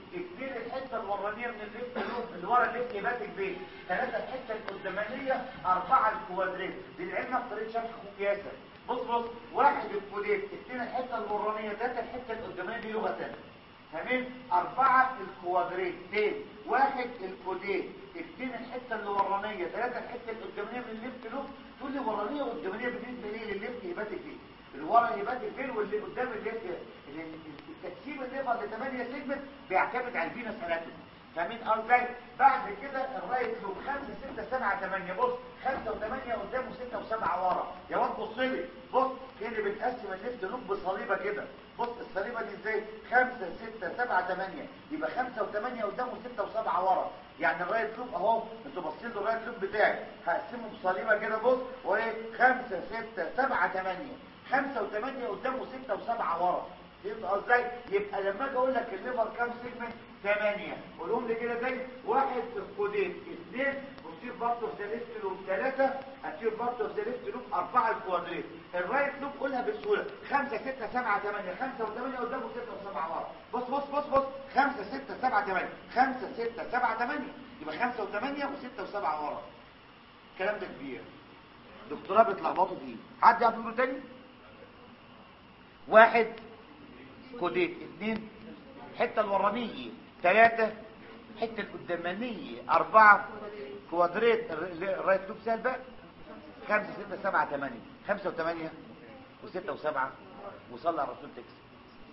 اثنين الحته الورانيه من الليفت لوب اللي ورا الليفت هيباتيك بين ثلاثه الحته القدامانيه اربعه الكوادريت دي العلم في طريقه شرح اخوك ياسر بص بص واحد الكوديت اثنين الحته الورانيه ثلاثه الحته القدامانيه دي لغه ثانيه تمام أربعة الكوادريت اثنين واحد الكوديت اثنين الحتة اللي ورانية ثلاثة الحتة القدامانية من الليفت لوب تقول لي ورانية وقدامانية بالنسبة ليه للليفت يباتك فين الورا يباتك فين واللي قدام الليفت ال- ال- التقسيم الليفر لثمانية سيجمنت بيعتمد على الفينس اناتومي فاهمين ازاي بعد كده الرايت لوب 5 6 7 8 بص 5 و8 قدام و6 و7 ورا يا واد بص لي بص كده بتقسم الليفت لوب بصليبه كده بص الصليبه دي ازاي 5 6 7 8 يبقى 5 و8 قدام و6 و7 ورا يعني الرايت لوب اهو انتوا باصين له الرايت لوب بتاعي هقسمه بصليبه كده بص وايه 5 6 7 8 5 و8 قدام و6 و7 ورا فهمت ازاي يبقى لما اجي اقول لك الليفر كام سيجمنت 8 قولهم لي كده زي واحد الكودين اثنين بوستير بارت اوف ذا ليفت لوب ثلاثه اتير بارت اوف ذا ليفت لوب اربعه الكوادريت الرايت لوب قولها بسهوله 5 6 7 8 5 و8 قدام و6 و7 ورا بص بص بص بص 5 6 7 8 5 6 7 8 يبقى 5 و8 و6 و7 ورا الكلام ده كبير دكتوراه بتلخبطوا فيه حد يعرف يقوله تاني واحد كوديت اثنين الحته الورانيه ثلاثه الحته القدامانيه اربعه كوادريت الر- الرايت لوب سهل بقى خمسة ستة سبعة ثمانية خمسة وثمانية وستة وسبعة وصلى على الرسول تكسب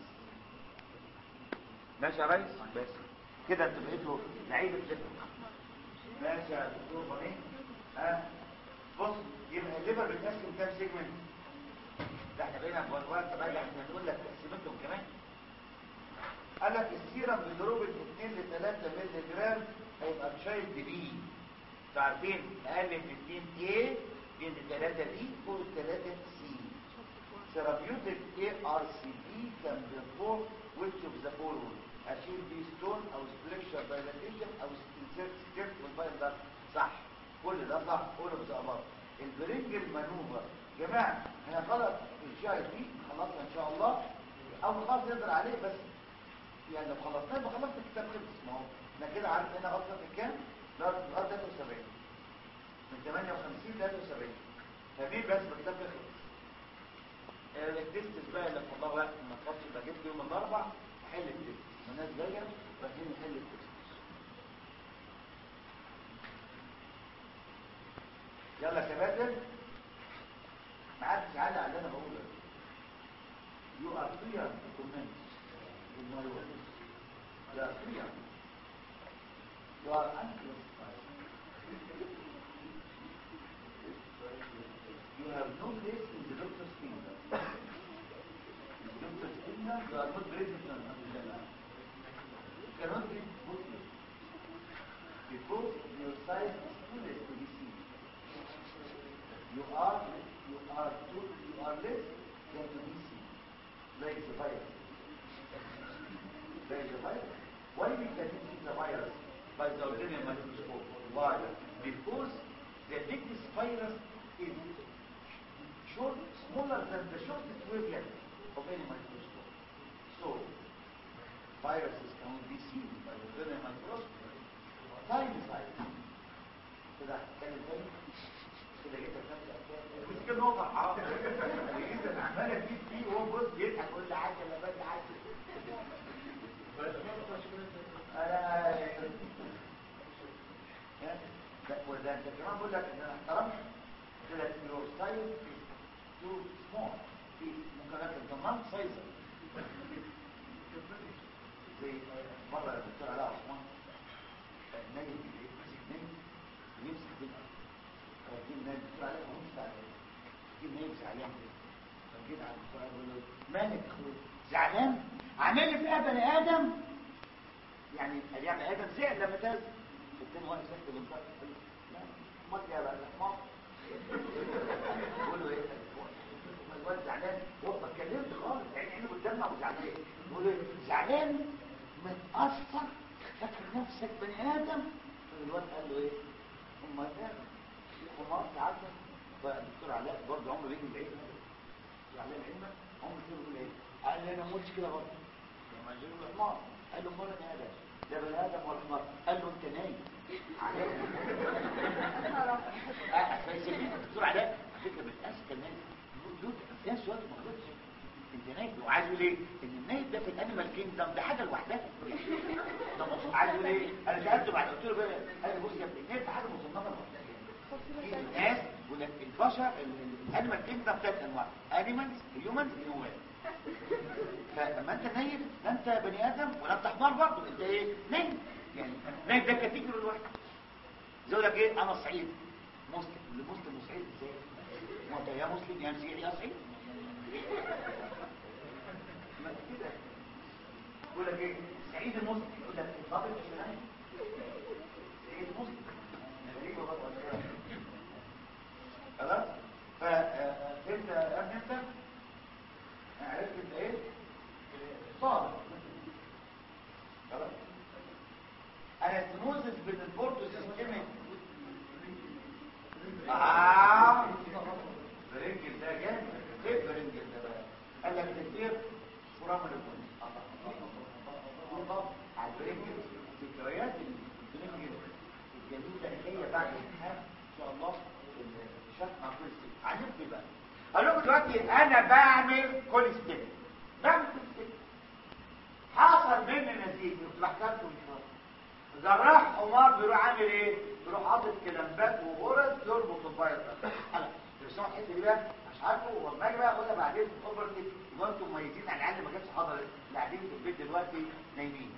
ماشي يا ريس بس كده انتوا بقيتوا لعيبة فقه ماشي يا دكتور بني ها بص يبقى الليفر بتقسم كام سيجمنت ده احنا بقينا في وقت بقى ده احنا نقول لك تقسيمتهم كمان قال لك السيرم بضروب من 2 ل 3 مللي جرام هيبقى تشايلد بي انتوا عارفين اقل من 2 A من 3 B فوق 3 C therapeutic ARCB can perform which of the following achieve B stone او structure dilatation او insert stent والباقي ده صح كل ده صح all of the above البرينجل مانوفر جماعه احنا خلاص الجي اي بي خلصنا ان شاء الله او خلاص نقدر عليه بس يعني لو خلصناه يبقى خلصنا الكتاب خلص ما هو احنا كده عارف هنا غلطه في كام؟ لغايه 73 من 58 ل 73 فمين بس الكتاب ده خلص آه، التست بقى اللي في الله وقت ما تفضلش يبقى جبت يوم الاربع حل التست الناس جايه رايحين نحل التست يلا يا كباتن ما عادش علق على اللي انا بقوله You are clear to comment in my words. You are clear. You are unclassified. You have no place in the doctor's kingdom. In the doctor's kingdom, you are not present on the Jannah. You cannot be Muslim. Because your size is too less to be seen. You are, you are too, you are less than to be seen. Like the virus. Like the virus. Why we can see the virus by the ordinary microscope? Why? Because the biggest virus is short, smaller than the shortest wavelength of any microscope. So, viruses cannot be seen by the ordinary microscope. Tiny size. كده هتتكلم تاني كده جيت افهم مش كده هو فرحان جدا عمال اجيب فيه وهو بص بيضحك يقول لي عادي ولا بدي عادي انا لا وده انت كمان بقول لك ان انا احترمت كده يور سايز تو سمول في مقارنه بالضمان سايزر زي مره الدكتور علاء عثمان نايم نايم يمسك بالارض راجل نايم الدكتور علاء هو مش عليه جيب نايم زعلان فجيت على الدكتور علاء بقول له مالك يا اخويا زعلان عامل لي فيها بني ادم يعني يعني ادم زعل لما تاز التاني واقف تحت الانفاق لا ما يا بقى الحمار بقول له ايه الواد زعلان هو ما اتكلمش خالص يعني عينه بتدمع وزعلان بقول له إيه؟ زعلان متاثر فاكر نفسك بني ادم الواد قال له ايه هم ده في حمار تعدى فالدكتور علاء برضه عمره بيجي بعيد زعلان علمك عمره كده بيقول ايه قال لي انا ما قلتش كده برضه لما جاي له حمار قال له امال انا ادم ده بني ادم ولا حمار قال له انت نايم فيسميه الدكتور علاء على فكره بالاسف كان نايم له في نفس الوقت ما غلطش انت نايم وعايز يقول ايه ان النايم ده في الانيمال كينجدم ده حاجه لوحدها ده مص- عايز يقول ايه انا سالته بعد قلت له بقى قال لي بص يا ابني النايم ده حاجه مصنفه لوحدها في الناس ولا البشر الانيمال كينجدم ثلاث انواع انيمالز هيومنز هيومن فلما انت نايم لا انت بني ادم ولا انت حمار برضه انت ايه نايم يعني نايم ده كاتيجوري لوحده زي يقول لك ايه انا صعيد مسلم اللي مسلم وصعيد ازاي ما انت يا مسلم يا مسيحي يا صعيد ما كده يقول لك ايه سعيد المسلم يقول لك الضابط الشرعي سعيد المسلم غريبه برضه ولا إيه؟ خلاص فانت يا ابني انت عرفت انت ايه صادق خلاص انستموزس بين البورتو سيستمك اه برنجل ده جامد كيف برنجل ده بقى قال لك تكتير فرامل الكون الله على البرنجل ذكريات البرنجل الجميله اللي هي بعد الامتحان ان شاء الله الشرح مع كل ستيك عجبني بقى اقول لكم دلوقتي انا بعمل كل ستيك بعمل كل ستيك حصل مني نزيف كنت بحكي لكم من شويه جراح حمار بيروح عامل ايه بيروح حاطط كلامبات وغرز يربط البيض ده انا بسمع الحته دي بقى مش عارفه ولما اجي بقى اقولها بعدين في خبرتي يبقى انتم مميزين على الاقل ما كانتش حاضر اللي قاعدين في البيت دلوقتي نايمين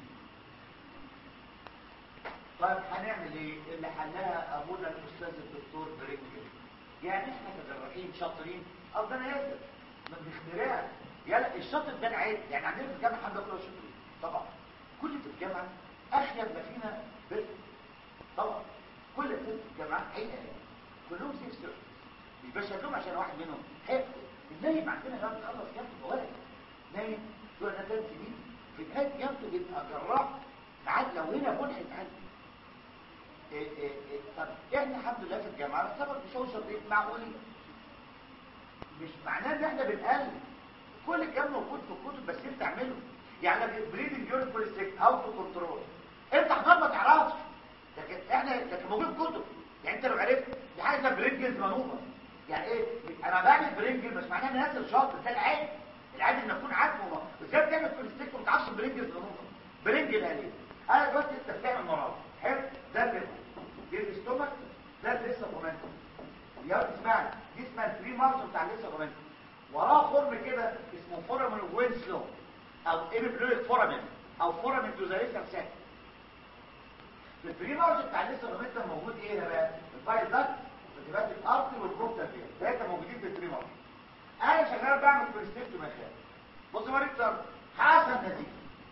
طيب هنعمل ايه اللي حلها ابونا الاستاذ الدكتور برينجل يعني احنا كجراحين شاطرين ربنا يسر ما بنخترعش يلا الشاطر ده عيب يعني عندنا في الجامعه حد كله شاطرين طبعا كل في الجامعه اخيب ما فينا بس طبعا كل في الجامعه حقيقه يعني كلهم سيف سيرفيس مش بشهدهم عشان واحد منهم حقيقة النايم عندنا لما بتخلص جامعه ولد نايم يقول انا ثلاث سنين في نهايه جامعته بيبقى جراح عاد لو هنا ملحد عندي إيه إيه إيه طب احنا الحمد لله في الجامعه نعتبر مش شاطرين معقولين مش معناه ان احنا بنقلل كل الكلام موجود في الكتب بس انت اعمله يعني لك بريدنج يورين كوليستيك هاو تو كنترول انت حضر ما تعرفش لكن احنا لكن موجود كتب يعني انت لو عرفت دي حاجه اسمها برينجلز مانوفر يعني ايه انا بعمل برينجل مش معناه ان انا نازل شاطر ده العادي العادي ان اكون عارفه ازاي بتعمل كوليستيك وما تعرفش برينجلز مانوفر برينجل قال ايه انا دلوقتي انت بتعمل مرض حلو ده اللي دي الاستومك ده لسه مومنتوم يا اسمعني دي اسمها الفري مارش بتاع لسه مومنتوم وراه فورم كده اسمه فورامين وينسلو او ايبيبلويد فورامين او فورامين دوزاريسا ساك في الفري مارش بتاع لسه مومنتوم موجود ايه بقى الفايل داكت والتبات الارتي والبروبتر فيها ثلاثه موجودين في الفري مارش انا شغال بعمل كوليستيكتو مكان بص يا مريض حسن نزيف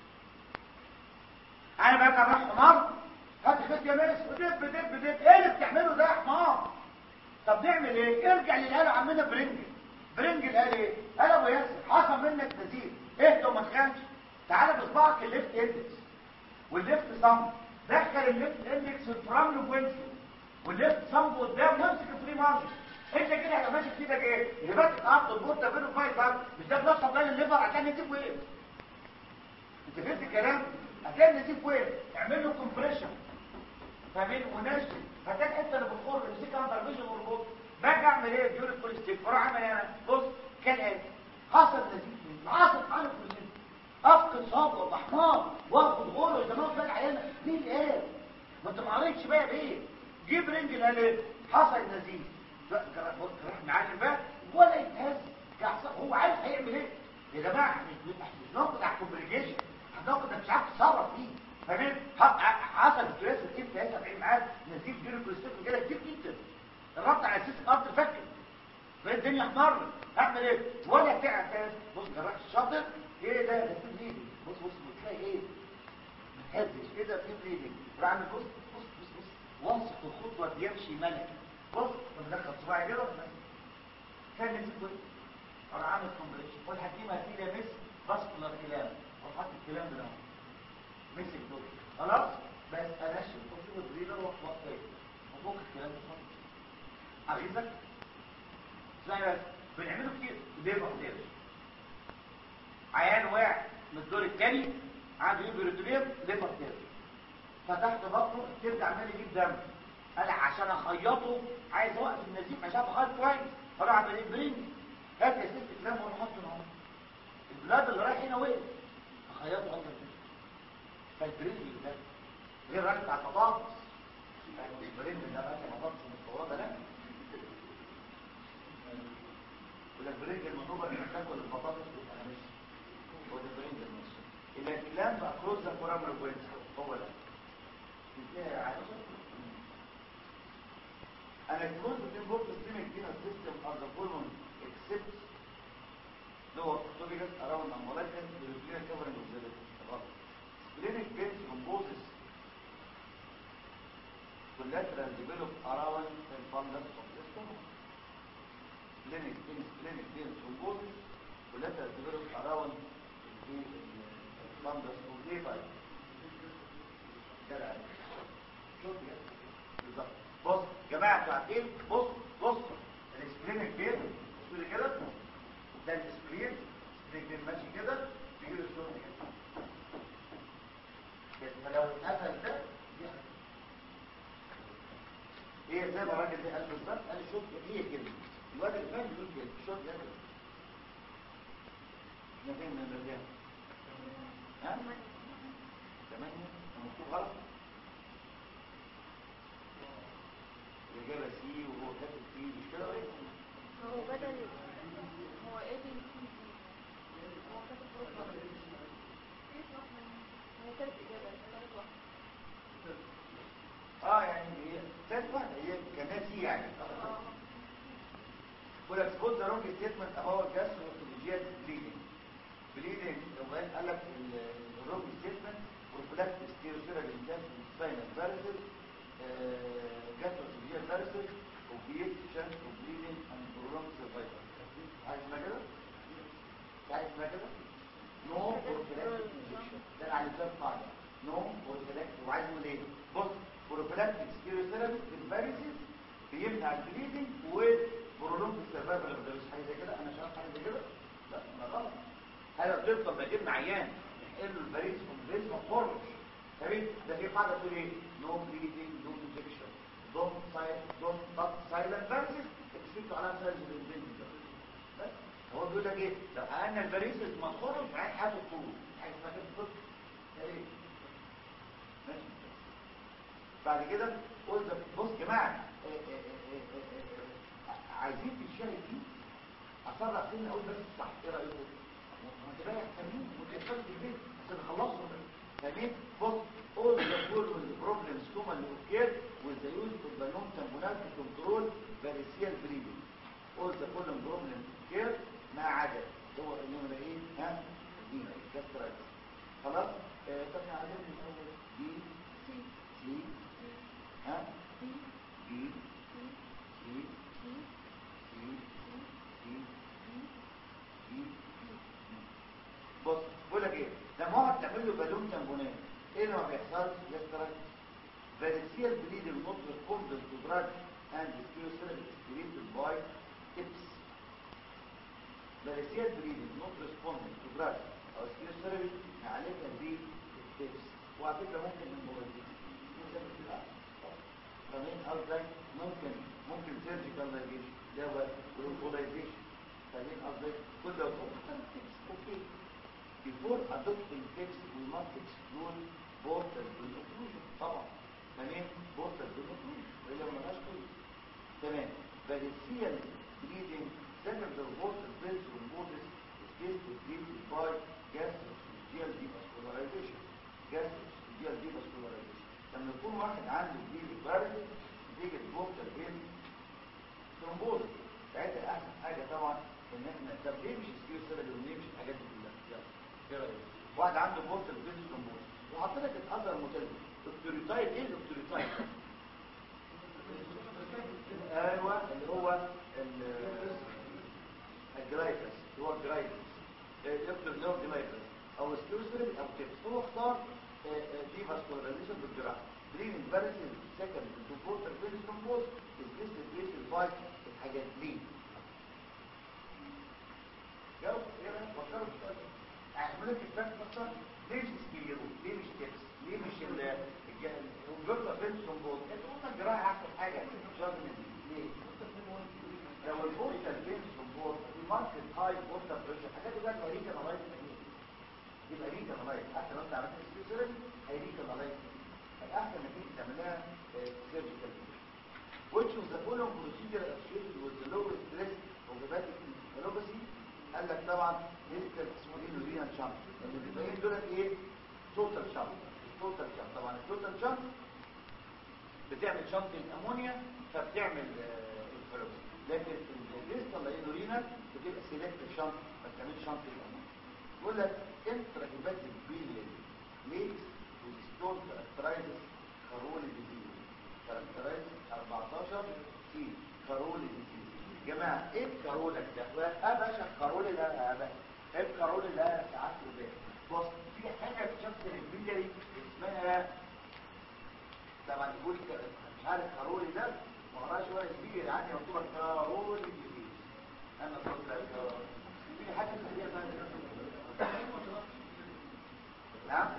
انا بقى كمان حمار هات خد يا ميس ودب دب دب ايه اللي بتعمله ده يا حمار طب نعمل ايه ارجع للي قاله عمنا برنجل برنجل قال ايه قال ابو ياسر حصل منك نزيف اهدى وما تخافش تعالى بصبعك الليفت اندكس والليفت صم دخل الليفت اندكس في الفرامل وينسي والليفت صم قدام وامسك الفري مارجن انت كده هيبقى ماسك في ايدك ايه اللي بات الارض البورته بينه وبين الارض مش ده بلس سبلاي الليفر عشان يسيب وين انت فهمت الكلام هتلاقي النزيف وين اعمل له كومبريشن فاهمين ونشف هتلاقي الحته اللي بتخر امسكها اندر فيجن والبوت باجي اعمل ايه ديور الكوليستيك بروح اعمل ايه انا بص كالاتي حصل نزيف حصل حاله كلنا افقد صبر وحمار واخد غور زي ما قلت لك علينا مين قال ما انت ما قريتش بقى بايه جيب رنجل قال ايه حصل نزيف بص راح معلم بقى ولا يتهز كحصل هو عارف هيعمل ايه يا جماعه احنا مش مش ناخد على الكومبليكيشن هناخد مش عارف تتصرف فيه فاهمين حصل ستريس كتير في 70 معاد نزيف دير الكوليسترول كده كتير جدا الربط على اساس الارض فكر فالدنيا احمر اعمل ايه ولا تعب بص جراح الشاطر ايه ده ده في بليدنج بص بص بتلاقي ايه ما تهزش كده في بليدنج راح عامل بص بص بص بص واثق الخطوه بيمشي ملك بص مدخل صباعي كده كان نزيف كويس راح عامل كومبريشن والحكيمه هتيجي مس باسكولار كلام وحط الكلام ده مسك دول خلاص بس انشف واشوف الدريلر وقتين وفوق الكلام ده خالص اغيظك اسمعي بس بنعمله كتير ليفر ليفر عيان واقع من الدور الثاني عنده يوبريتوليم ليفر ليفر فتحت بطنه الكبد عمال يجيب دم قال عشان اخيطه عايز اوقف النزيف عشان اخيط كويس فراح عمل ايه برينج هات يا ست الدم وانا حاطه هنا البلاد اللي رايح هنا وقف اخيطه اكتر كده فالبرينج ده غير راجل بتاع البطاطس يعني البرينج ده بقى بطاطس متفوضه لا ولا البرينج المنوبه اللي تاكل البطاطس والقماش هو ده البرينج المصري الكلام بقى كروز ذا كورامر بوينت هو ده ازاي عايشه انا كنت في بوك سيستم كده سيستم ار ذا فولون اكسبت لو توبيكس اراوند امبولايكن الكلينيك كفرنج اوف ذا clinic based thrombosis collateral develop around the fundus of the stomach clinic based clinic based thrombosis collateral develop around the fundus of the pipe كده شوف يا بالظبط بص جماعه انتوا عارفين بص بص السبرينج بير بصوا لي كده ده السبرين السبرين بير ماشي كده بيجي له الصوت كده فلو اتقفل ده هي زي ما الراجل ده قال بالظبط قال شوف هي كده الواد اللي فات بيقول كده شوف ده كده احنا فين من الرجال ها ثمانية مكتوب غلط الإجابة سي وهو كاتب سي مش كده ولا ايه؟ هو بدل هو ايه بي سي دي هو كاتب حروف واحدة. هو كاتب إجابة كاتب واحدة. اه يعني هي ثالث واحدة هي كانها سي يعني اه بقول لك خد ذا رونج ستيتمنت اباوت جاستروفيجيال بليدنج بليدنج لو قال قال لك الرونج ستيتمنت بروفلاكت ستيروسيرال انتنسيف ساينس فيرسز جاستروفيجيال فيرسز اوبيت شانس اوف بليدنج اند برولونج سرفايفل عايز اسمها كده؟ عايز اسمها كده؟ نو بروفلاكت انجكشن ده انا عايز قاعده نو بروفلاكت وعايز يقول ايه؟ بص بروفلاكت ستيروسيرال فيرسز بيمنع البليدنج وبرولونج السرفايفل ما مش حاجه زي كده انا شايف حاجه زي كده لا ما غلط هذا بتفضل ما جبنا عيان نحقن له البريد البريد ما تخرجش تمام ده في قاعده تقول ايه نو بليدنج نو انجكشن دونت سايل دونت تات سايلنت فيرسز اكسبت على سايلنت البنت بس هو بيقول لك ايه لو حقنا البريد ما تخرج عين حياته طول حاجه اسمها كده طول تمام ماشي بعد كده قلت بص يا جماعه آه، آه، آه، آه، آه، آه، عايزين في الشارع دي اصرح سنة اقول بس صح ايه رايكم ما انت رايح تمرين وتشتغل في البيت عشان نخلصهم تمام بص all the following problems commonly occur with the use of the non-tamponade to control variceal bleeding all the following problems occur ما عدا هو النمرة ايه ها دي كاسترايتس خلاص آه، طب نعلم من الاول دي سي سي ها سي بي سي سي سي سي سي سي سي بص بقول لك ايه لما واحد تعمل له بالون تامبونات ايه اللي ما بيحصلش يسترك فالسيال بليد النوت ريسبوندنت تو دراج اند سكيوسيرال كريتد باي تيبس فالسيال بليد النوت ريسبوندنت تو دراج او سكيوسيرال نعالجها دي تيبس وعلى فكره ممكن المولدين فاهمين قصدي ممكن ممكن سيرجيكال لايجيشن ده هو والبولايزيشن فاهمين قصدي كل ده اوكي before adopting tips we must exclude portal occlusion طبعا تمام portal occlusion وإلا ما لهاش كل تمام variceal bleeding second the portal vein thrombosis is based treated by gastroesophageal devascularization gastroesophageal devascularization لما يكون واحد عنده bleeding paralysis نتيجة portal vein thrombosis ساعتها احسن حاجة طبعا ان احنا طب ليه مش سكيو سيرابي وليه مش الحاجات دي كلها يلا ايه رايك واحد عنده بورتال فيز ترومبوز وحط لك الاثر المتلج دكتوريتايد ايه دكتوريتايد ايوه اللي هو ال- الجلايكس اللي هو الجلايكس دكتور اللي هو الجلايكس او سكيو سيرابي او تيبس هو اختار دي فاسكولاريزيشن بالجراحه برين فارسيس سكند تو بورتال فيز ترومبوز از ليست بيس الفايت الحاجات دي جاوب ايه رايك فكروا في السؤال ده اعملوا لك الفرق مثلا ليه مش سكيلو ليه مش تيبس ليه مش ال- وجبت بنسون بوت انت قلنا الجراحه احسن حاجه مش لازم ليه لو البوستر بنسون بوت في ماركت هاي بوستر بريشر حاجات دي بقى ريكا نلايت يبقى ريكا نلايت حتى لو انت عملت سبيسيرن هي ريكا نلايت الاحسن انك انت تعملها سيرجيكال which of the following procedure associated with the lowest risk of hepatic encephalopathy قال لك طبعا لسه اسمه ايه لورينا شامب اللي بيبين دولت ايه توتال شامب التوتال شامب طبعا التوتال شامب بتعمل شامب الامونيا فبتعمل الفلوبس لكن الليسته اللي هي لورينا بتبقى سيلكتيف شامب ما بتعملش شامب الامونيا يقول لك انترا هيباتيك بيلياري ليكس وستون كاركترايزز كارولي ديزيز كاركترايزز 14 في كارولي ديزيز يا جماعه ايه الكارولك ده اه باشا الكارولي ده يا باشا ايه الكارولي ده ساعات رباعي بص في حاجه في شكل البيلياري اسمها طبعا يقول مش عارف كارولي ده ما قراش ولا كبير عندي مكتوبه كارولي ديزيز انا قلت لك في حاجه تحديدا نعم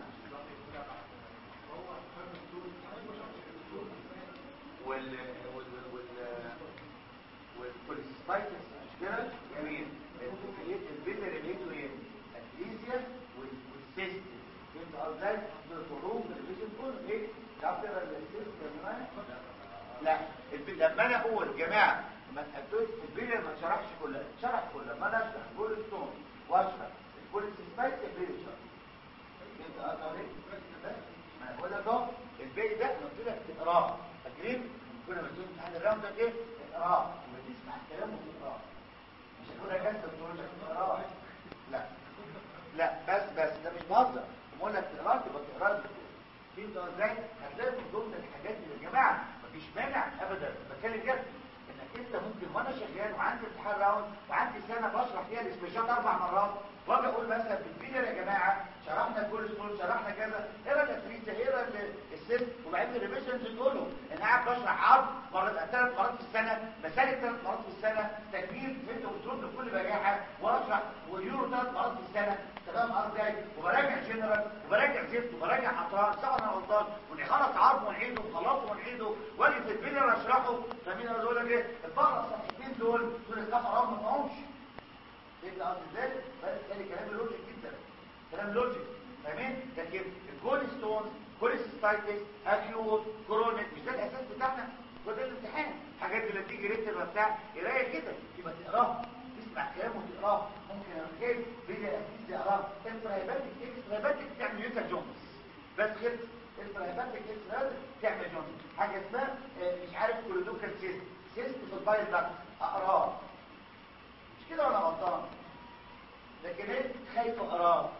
وال وال وال والكوليستايتس مش كده جميل البيلر اللي هيته ايه الاتريزيا والسيست فهمت ازاي الخروج من الفيجن كله ايه تعرف تقرا السيست يا جماعه لا الب- لما انا اقول جماعه ما تقولش البيلر ما شرحش كلها شرح كلها ما انا اشرح كل ستون واشرح الكوليستايتس البيلر شرح فهمت ازاي بس ما انا بقول لك اهو الباقي ده انا قلت لك تقراه فاكرين كنا بنقول امتحان الراوند ده ايه اقراه لما تسمع الكلام وتقراه مش هتقول لك انت بتقول لك تقراه لا لا بس بس ده مش بهزر بقول لك تقراه تبقى تقراه فهمت ازاي هتلاقي من ضمن الحاجات اللي يا جماعه مفيش مانع ابدا بتكلم جد انك انت ممكن وانا شغال وعندي امتحان راوند وعندي سنه بشرح فيها الاسبيشال اربع مرات واجي اقول مثلا في الفيديو يا جماعه شرحنا كل سكول شرحنا كذا اقرا الاتريسه اقرا السن وبعدين الريفيجنز تقوله انا قاعد بشرح عرض مرة ثلاث مرات في السنه مسالك ثلاث مرات في السنه تكبير فهمت وترد بكل بجاحه واشرح واليورو ثلاث مرات في السنه تمام ازاي وبراجع جنرال وبراجع زفت وبراجع حطار طبعا انا غلطان ونخلص عرض ونعيده وخلصه ونعيده واجي في الفيديو اشرحه فمين اقول لك ايه البقره الصفحتين دول دول الكفر ما فهمش يبقى قصدي ازاي بس ده كلام لوجيك جدا كلام لوجيك فاهمين لكن الجول ستونز كوليستايتس اكيوت كورونيك مش ده الاساس بتاعنا هو ده الامتحان حاجات اللي تيجي ريت بتاع قرايه كده يبقى تقراها تسمع كلامه وتقراه ممكن الخير بيجي اسيس تقراه انتراهيباتيك اكستراهيباتيك تعمل يوتا جونز بس خلص انتراهيباتيك اكستراهيباتيك تعمل جونز حاجه اسمها آه، مش عارف كولودوكال سيست سيست في البايل داكت اقراه مش كده ولا غلطان لكن انت خايف اقراه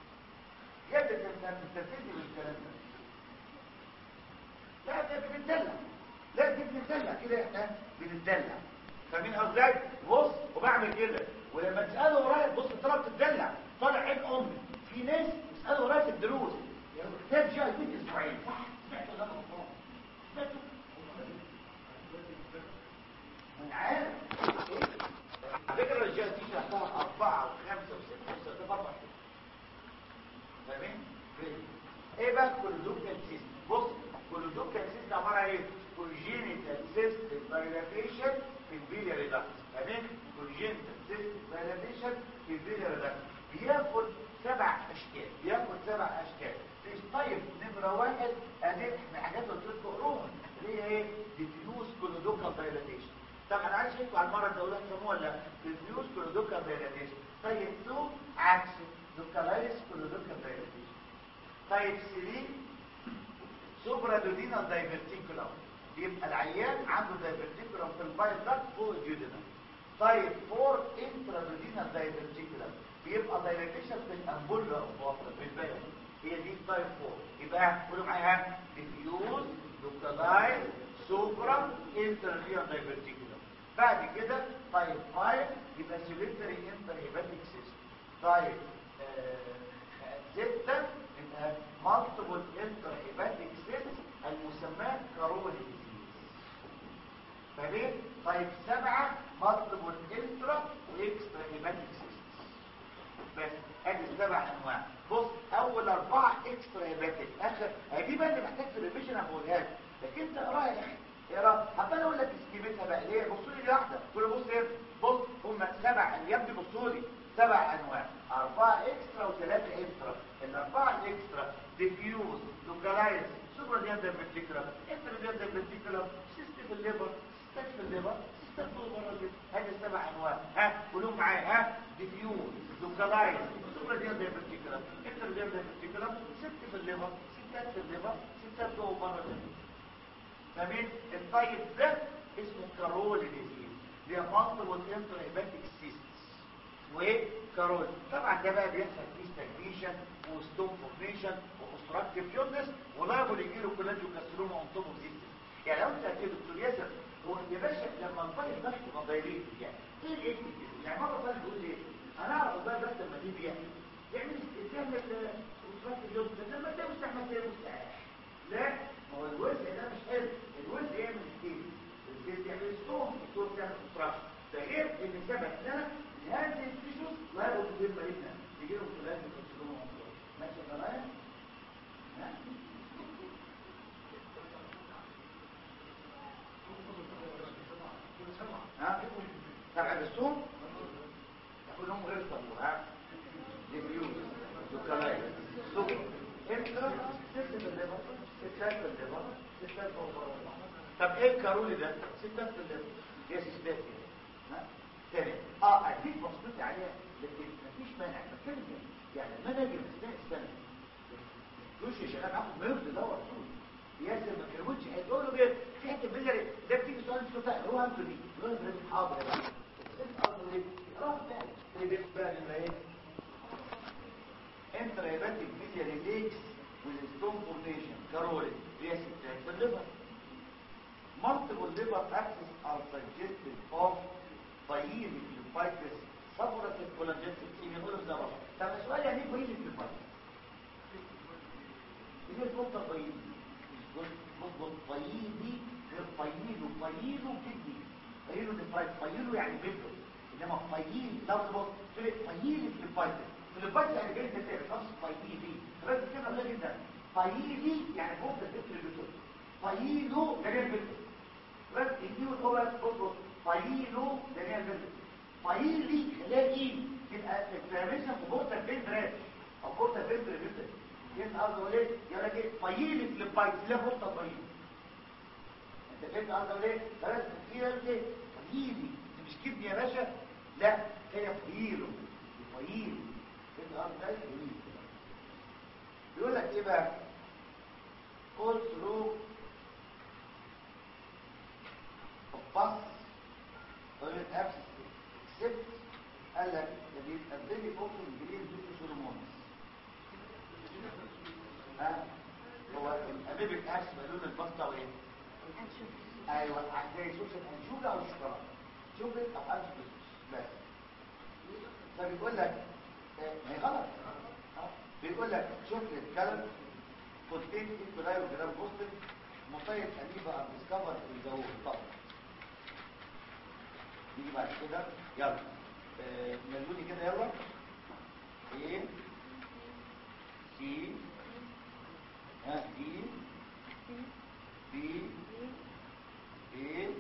يا ابني انت انت بتستفيد من الكلام ده لا ده بنتدلع لا دي بنتدلع كده احنا بنتدلع فاهمين ازاي بص وبعمل كده ولما تساله ورايا بص طلعت تتدلع طالع عين امي في ناس تساله ورايا في الدروس يعني كتاب جاي من اسبوعين صح سمعت ولا انا غلطان سمعته من عارف ايه على فكره الرجاله دي شرحتها اربعه وخمسه وسته وسته اربع شهور فاهمين؟ ايه بقى كولودوكال سيست بص كولودوكال سيست عباره عن ايه كونجينيتال سيست فايلاتيشن في البيلياري داكت فاهمين كونجينيتال سيست فايلاتيشن في البيلياري داكت بياخد سبع اشكال بياخد سبع اشكال مش طيب نمره واحد ادي احنا حاجات قلت لكم قروها اللي هي ايه ديفيوز كولودوكال فايلاتيشن طب انا عايز اشوفكم على المره الدوليه تسموها ولا ديفيوز كولودوكال فايلاتيشن طيب تو عكس دوكالايس كولودوكال فايلاتيشن طيب 3 سوبرا دودينال دايفرتيكولار يبقى العيان عنده دايفرتيكولار في البايل داكت فوق الجيودينال طيب 4 انترا دودينال دايفرتيكولار بيبقى دايلاتيشن في الامبولا اوف واتر في البلد هي دي تايب 4 يبقى قولوا معايا ديفيوز دوكالايز سوبرا انترا دودينال دايفرتيكولار بعد كده تايب 5 يبقى سيلكتري انتر هيباتيك سيستم طيب ستة يبقى مالتيبل انتر هيباتيك سيست المسماه كاروني ديزيز فليه؟ طيب سبعة مالتيبل انترا واكسترا هيباتيك سيست بس ادي السبع انواع بص اول اربعه اكسترا هيباتيك اخر هي دي بقى اللي محتاج في الريفيجن انا بقولها لك لكن انت اقراها يا اخي اقرا حتى اقول لك سكيمتها بقى ليه بصوا لي دي واحده كل بص ايه بص هم سبع يا ابني بصوا لي سبع انواع اربعه اكسترا وثلاثه اكسترا الاربعه الاكسترا ديفيوز لوكالايز سوبر دياندر فينتيكولار انتر دياندر فينتيكولار سيستم في الليفر سيستم في الليفر سيستم فوق بره الجسم هذه السبع انواع ها قولوا معايا ها ديفيوز لوكالايز سوبر دياندر فينتيكولار انتر دياندر فينتيكولار ست في الليفر ستات في الليفر ستات جوه بره الجسم فمن الطيب ده اسمه كارول ديزيز اللي هي مالتيبل انتر هيباتيك سيستس وكارول طبعا ده بقى بيحصل فيه ستاجنيشن وستون فورميشن واوستراكتيف جوندس ولايبل يجي له كولاجيو كارسينوما اون توب اوف يعني لو انت يا دكتور ياسر هو يا باشا لما الطيب ده تبقى دايريت يعني ايه الايه يعني مره ثانيه بيقول لي انا اعرف الطيب بس لما تيجي يعني يعمل تعمل اوستراكتيف جوندس لما ده مستحمل ده مستحيل لا هو الوزن ده مش حلو الوزن يعمل ستيل الستيل يعمل ستون الستون تعمل اوستراكشن ده غير ان سبب سنه هذه التيشوز لا يبقى في مريضنا يجي لهم ثلاثه كارسينوما اون توب ماشي يا جماعه ها ها تبع السوم كلهم غير صبور ها ديفيوز زكلاي سوق انترا ست بالليفر ستات بالليفر ستات فوق طب ايه الكارولي ده ستات بالليفر يا ستات ها تاني اه اديك مصبوط عليها لكن مفيش مانع بتكلم يعني المنهج اثناء السنه مش يا شباب اخد ما يرضي ده طول ياسر ما كلمتش هيقول له ايه في حته بيجري ده بتيجي سؤال في سؤال هو انتوا دي يقول له حاضر يا باشا الارض ليه راح بقى اللي بيبقى لما ايه انت ريباتيك ميديا ريليكس والستون فورميشن كارولي رياسي بتاعت الليفر multiple liver axis are suggested of طيين الفايتس صبرة الكولاجينتك سيمي يقولوا ده رفع طب السؤال يعني ايه طيين الفايتس ايه النقطة طيين بص طييني غير طيينه طيينه جدي طيينه الفايتس طيينه يعني بيبقى انما طيين لو بص طيين الفايتس الفايتس يعني جاي تتعب نفس طييني بس كده غير جدا طييني يعني فوق الفكر اللي بتقول طيينه ده غير بيبقى بس يجيبوا الخبز بص طيينه ده هي البنت طييلي خلاقي يبقى الفلاميشن في بورتا فينترال او بورتا فينترال فينترال فين قصده ايه يقول لك ايه طييلي في البايت لا بورتا طييل انت فهمت قصده ايه بلاش كتير ايه طييلي مش كبني يا باشا لا هي طييله طييل فهمت قصده ايه بيقول لك ايه بقى قول ثرو بس طريقة ابسس اكسبت قال لك ده بيتقدم لي فوق الجليد دوتو هرمونز ها هو الاميبك ابس لون البسطه وايه ايوه زي صوص الانشوجه او الشوكولاته شوكولاته او انشوجه بس فبيقول لك ما هي غلط بيقول لك شوكليت كلر كونتين انترايو جرام بوستن مطيب انيبا ام ديسكفر الزوج طبعا نيجي بعد كده يلا آه، ملوني كده يلا ايه سي ها دي بي ايه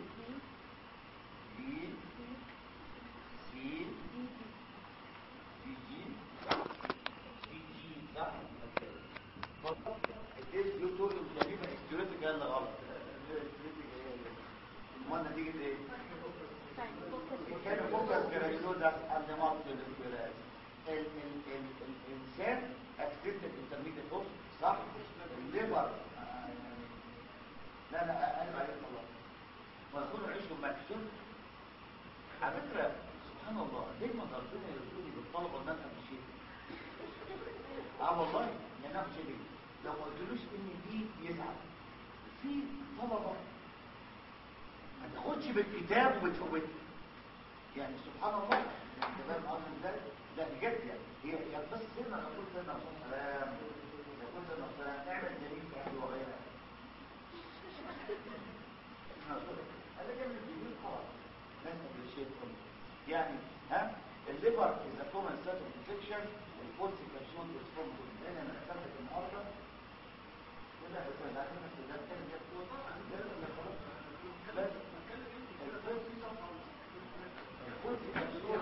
بي سي بي جي بي جي صح الديس يوتول تقريبا استيوريتك قال غلط امال نتيجه ايه كان فوكس جرانيولوزا النمط للاسكولاز الانسان اكتبت الانترميديت فوكس صح الليبر لا لا قلب عليه الله ويكون عيشهم مكسور على فكره سبحان الله دايما ربنا يرزقني بالطلبه ان انا شيء اه والله يعني انا شيء لو ما قلتلوش ان دي يزعل في طلبه ما تاخدش بالكتاب وبت يعني سبحان الله انت فاهم قصدي ازاي لا بجد يعني هي هي بس سنه نقول سنه عشان سلام نقول سنه سلام اعمل دليل يعني وغيرها هذا جميل جميل خلاص نسبة للشيء كله يعني ها الليبر اذا كومن سيت انفكشن الفولس كابسول اسفوم انا انا اخدت النهارده كده بس انا عارف ان ده كان يكون ده اللي خلاص بس الفولس كابسول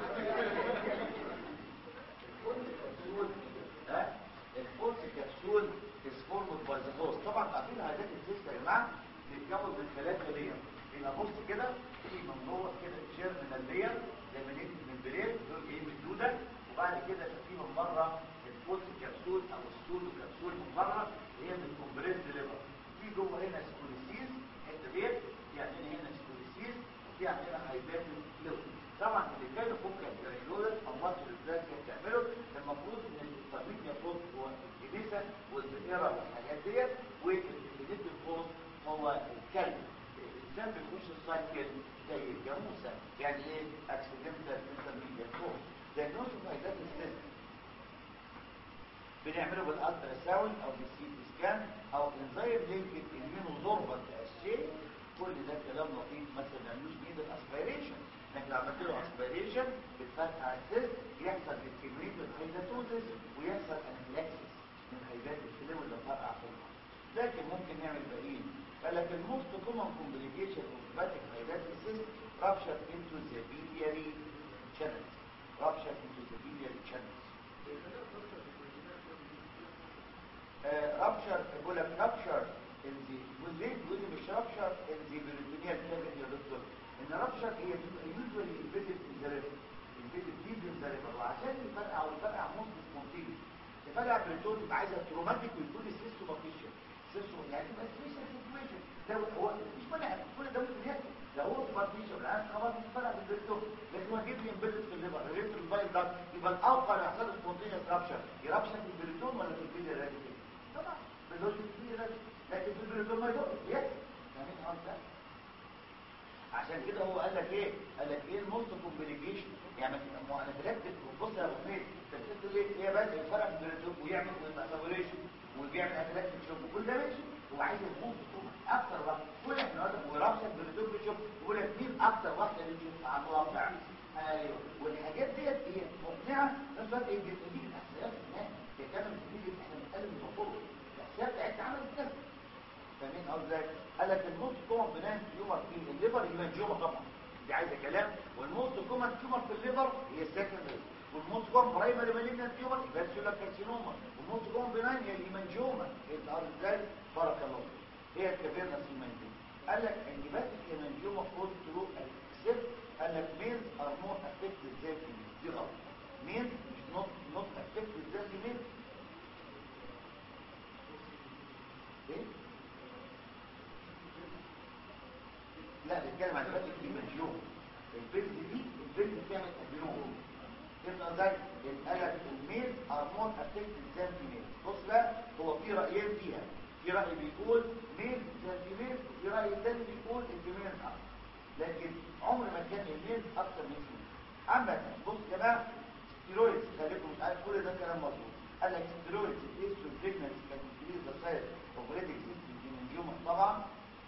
الفولس كابسول ها الفولس كابسول is formed by the host طبعا عارفين عادات السيستم يا جماعه بيتكون من ثلاثه لير هنا بص كده في من جوه كده جيرمينال لير زي ما نيجي من البريد دول جايين من الدوده وبعد كده في من بره الفولس كبسول او السودو كبسول من بره اللي هي من الكومبريس ليفر في جوه هنا سكوليسيس الحته ديت في عندنا هنا سكوليسيس وفي عندنا هايبات فلويد طبعا اللي كان فوق الجرانيولر او ماتش البلاك بتعمله المفروض ان الطبيب يفوق هو الكنيسه والبئره والحاجات ديت واللي ندي الفوز هو الكلب الانسان بيخش السايكل زي الجاموسه يعني ايه اكسيدنتال انترميديت فوز دايجنوز اوف هايبات سيستم بنعمله بالالترا ساوند او بالسي تي سكان او انزيم لينكد امينو زوربنت الشيء كل ده كلام لطيف مثلا ما نعملوش بايد الاسبيريشن لكن لو عملت له اسبيريشن بتفتح السيست يحصل ديسكريميت بالهيداتوزس ويحصل انفلاكسس من هيبات الفلو اللي فرقع في المخ لكن ممكن نعمل باقيين قال لك الموست كومن كومبليكيشن اوف هيباتيك هيداتوزس رابشر انتو ذا بيلياري channels rupture into the biliary channels رابشر بقول لك رابشر انزي وليه بيقول لي مش رابشر انزي بريتونيال كافيتي يا دكتور ان رابشر هي بتبقى يوجوالي انفيتد ان ذا ريفر انفيتد ديب ان ذا ريفر وعشان يفرقع ويفرقع موست سبونتينيوس يفرقع بريتون يبقى عايزه تروماتيك ويكون السيستو مافيشن سيستو يعني يبقى سبيشال سيتويشن ده هو مش مانع كل ده ممكن يحصل لو هو مافيشن العيان خلاص يفرقع بالبريتون لكن هو جيب لي امبيدد في الليفر ريفر الفايل ده يبقى الاوقع يحصل سبونتينيوس رابشر يرابشر في البريتون ولا في البيليا راديكال طبعا باللوجيك كبير لكن في البريتون ما يدور يس فاهمين قصدي عشان كده هو قال لك ايه قال لك ايه الموست كومبليكيشن يعني ما انا بلكت بص يا ابو حميد انت بتقول ايه ايه بس الفرق بين البريتون ويعمل اسابوريشن وبيعمل اتلاك شوف وكل ده ماشي هو عايز الموست اكتر واحد كل احنا هذا ورابشن بريتون بيشوف يقول لك مين اكتر واحده اللي بتشوف على الواقع ايوه والحاجات ديت هي مقنعه بس بقى ايه بتديك الاحصائيات هناك هي كانت بتديك احنا بنتكلم بفضل الاحصائيات بتاعتنا عملت كذا فاهمين قصدي قال لك الموست كومن بنان تيومر في الليفر هيمانجيوما طبعا دي عايزه كلام والموست كومن تيومر في الليفر هي السكندري والموست كومن برايمري مالجنت تيومر يبقى سيلر كارسينوما والموست كومن بنان هي الهيمانجيوما هي النهار ازاي بارك الله هي الكافيرنس هيمانجيوما قال لك ان بس الهيمانجيوما كود ثرو اكسبت قال لك ميلز ار مور افكتد زي دي غلط ميلز مش نوت نوت افكتد زي ميلز ايه لا بنتكلم عن الفاتك دي مليون البنت دي البنت بتعمل ادينوم تبقى ازاي القلق الميل هرمون افكت زي الفيميل بص بقى هو في رايين فيها في راي بيقول ميل زي الفيميل وفي راي تاني بيقول الفيميل اكتر لكن عمر ما كان الميل اكتر من الفيميل عامة بص يا جماعه ستيرويدز خليكم مش عارف كل ده كلام مظبوط قال لك ستيرويدز الاسترو بريجننس كان انكريز ذا سايز اوف ريدكس الهيمنجيوما طبعا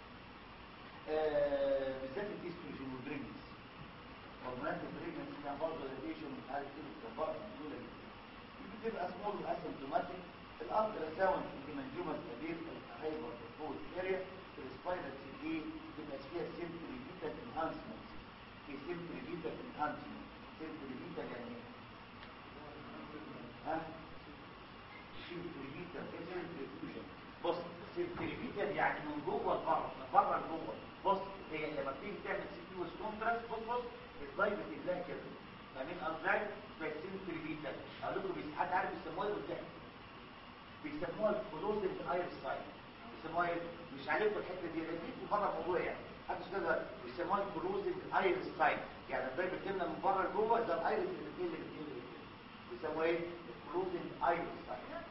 آه بالذات الاستروجين والبريجننس هرمونات البريجننس كان برضه ريديشن مش عارف ايه بتكبر بسهوله جدا بتبقى سمول واسيمتوماتيك الالترا ساوند في منجومه كبير هايبر فول اريا في السباينال سي دي بتبقى فيها سيمبلي فيتال انهانسمنت في سيمبلي فيتال انهانسمنت سيمبلي فيتال يعني ايه؟ ها سيمبلي فيتال ايه سيمبلي فيوجن بص سيمبلي يعني من جوه لبره من بره لجوه بص هي لما بتيجي تعمل سيكيوس كونتراست بص بص الضاي بتلاقي كده فاهمين قصدي بس سيمبلي اقول لكم بس حد عارف بيسموها ايه قدام بيسموها الكلوزنج ايرس ساين بيسموها ايه مش عليكم الحته دي دي بره الموضوع يعني محدش كده بيسموها الكلوزنج ايرس ساين يعني الضاي بتجيلنا من بره لجوه ده الايرس اللي بتجيلنا اللي بتجيلنا بيسموها ايه الكلوزنج ايرس ساين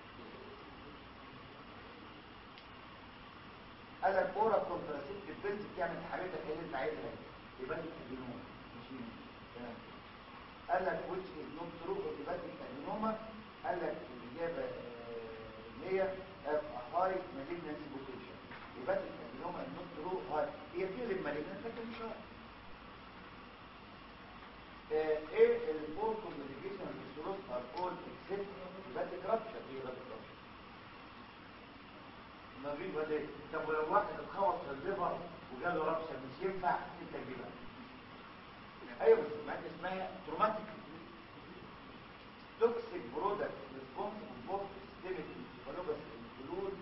قال لك اورا كونتراسيبتيف بنت بتعمل حاجتها اللي انت عايزها يبقى انت الجنون مش مين تمام قال لك which is not true يبقى انت الجنومه قال لك الاجابه اللي هي هاي malignancy potential يبقى انت الجنومه not true هاي هي في المالجنس لكن مش هاي آه، ايه الفور كوميونيكيشن السلوك ار اول اكسبت ذات كرابشر هي ذات كرابشر ما فيش بديل طب ولو واحد اتخبط في الليفر وجاله رابشر مش ينفع انت تجيبها ايوه بس ما دي اسمها تروماتيك توكسيك برودكت ريسبونسبل فور سيستميك فلوبس انكلود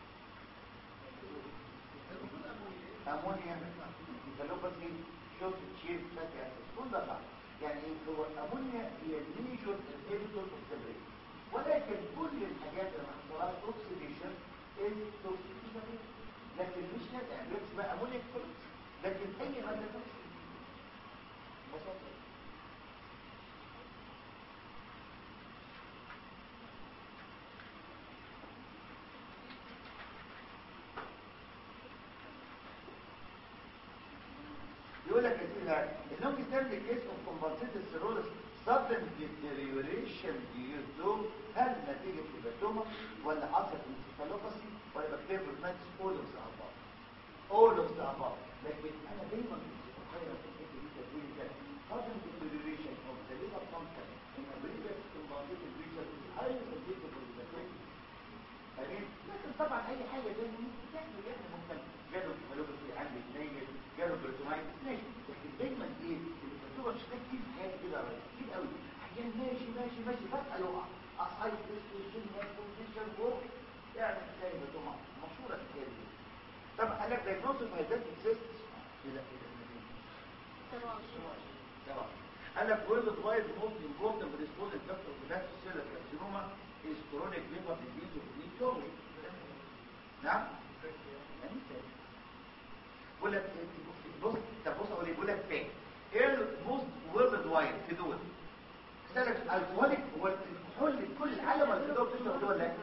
امونيا انفلوباسي شوف تشيل فاتي اسيد كل ده صح يعني إيه؟ هو الامونيا هي الميجور انهبيتور اوف ذا برين ولكن كل الحاجات اللي ما حصلهاش اوكسيديشن از توكسيك لكن مش لازم يعني اسمها امونيا كلوز لكن اي ماده توكسيك ببساطه يقول لك يا سيدي انهم بيستخدم الكيس اوف كومبنسيتد سيرولس sudden deterioration due to هل نتيجة هيباتوما ولا حصل انسفالوباسي ولا بكتيريا بروتماتس all of the above all of the above لكن انا دايما كنت بتخيل في الحته دي تقول كده sudden deterioration of the liver function in a previous compensated region is highly sensitive to the فاهمين؟ لكن طبعا اي حاجه زي دي ممكن تعمل يعني ممكن جاله انسفالوباسي عندك نيل جاله بروتومايتس ماشي لكن دايما ايه البروتوما مش ده كتير في حياتي كده يا ريس كتير قوي احيانا ماشي ماشي ماشي فجاه يقع اصايد ديسكوشن كونفيشن وورك يعني تلاقي بروتوما مشهوره الحكايه دي طب قال لك دايجنوستيك هايداتيك سيست الى الى تمام تمام قال لك world wide most important response factor to that cellular carcinoma is chronic liver disease of etiology نعم يعني تاني. بقول لك بص طب بص اقول ايه بقول لك تاني ايه الموست وورلد وايد في دول اسالك الكحوليك هو الكحول لكل العالم ولا في دول بتشرب دول لا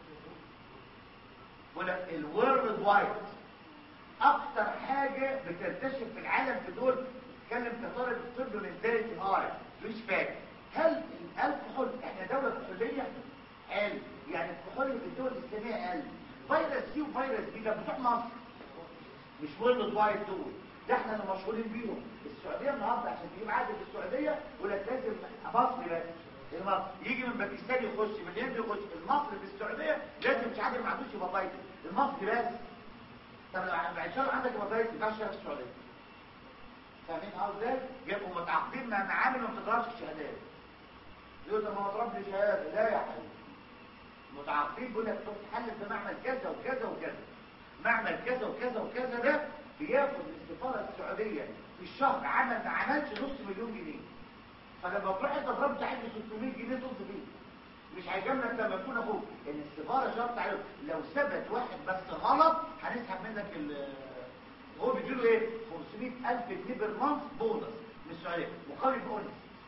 بقول لك الورلد وايد اكتر حاجه بتنتشر في العالم في دول بتتكلم كطالب طب منتاليتي هاي مش فاكر هل الكحول احنا دوله كحوليه قال يعني الكحول في الدول الاسلاميه قال فيروس سي وفيروس بي ده بتوع مصر مش وورلد وايد دول ده احنا اللي مشهورين بيهم السعوديه النهارده عشان تجيب عادي في السعوديه يقول لك لازم مصري بس المصري يجي من باكستان يخش من الهند يخش المصري في السعوديه لازم مش عادي ما عندوش هيباتايتس المصري بس طب لو بعد شهر عندك هيباتايتس ما ينفعش في السعوديه فاهمين قصدي يبقوا متعاقدين مع معامل وما بتضربش الشهادات يقول طب ما بضربش شهاده لا يا حبيبي متعاقدين بيقول لك تروح تحلل في معمل كذا وكذا وكذا معمل كذا وكذا وكذا ده بياخد من السفاره السعوديه في الشهر عمل ما عملش نص مليون جنيه فلما تروح انت ضربت عندي 600 جنيه طز فيه مش هيجاملك لما تكون اخوك ان السفاره شرط عليه لو ثبت واحد بس غلط هنسحب منك ال هو بيديله ايه 500000 جنيه بالمانث بونص من السعوديه مقابل بونص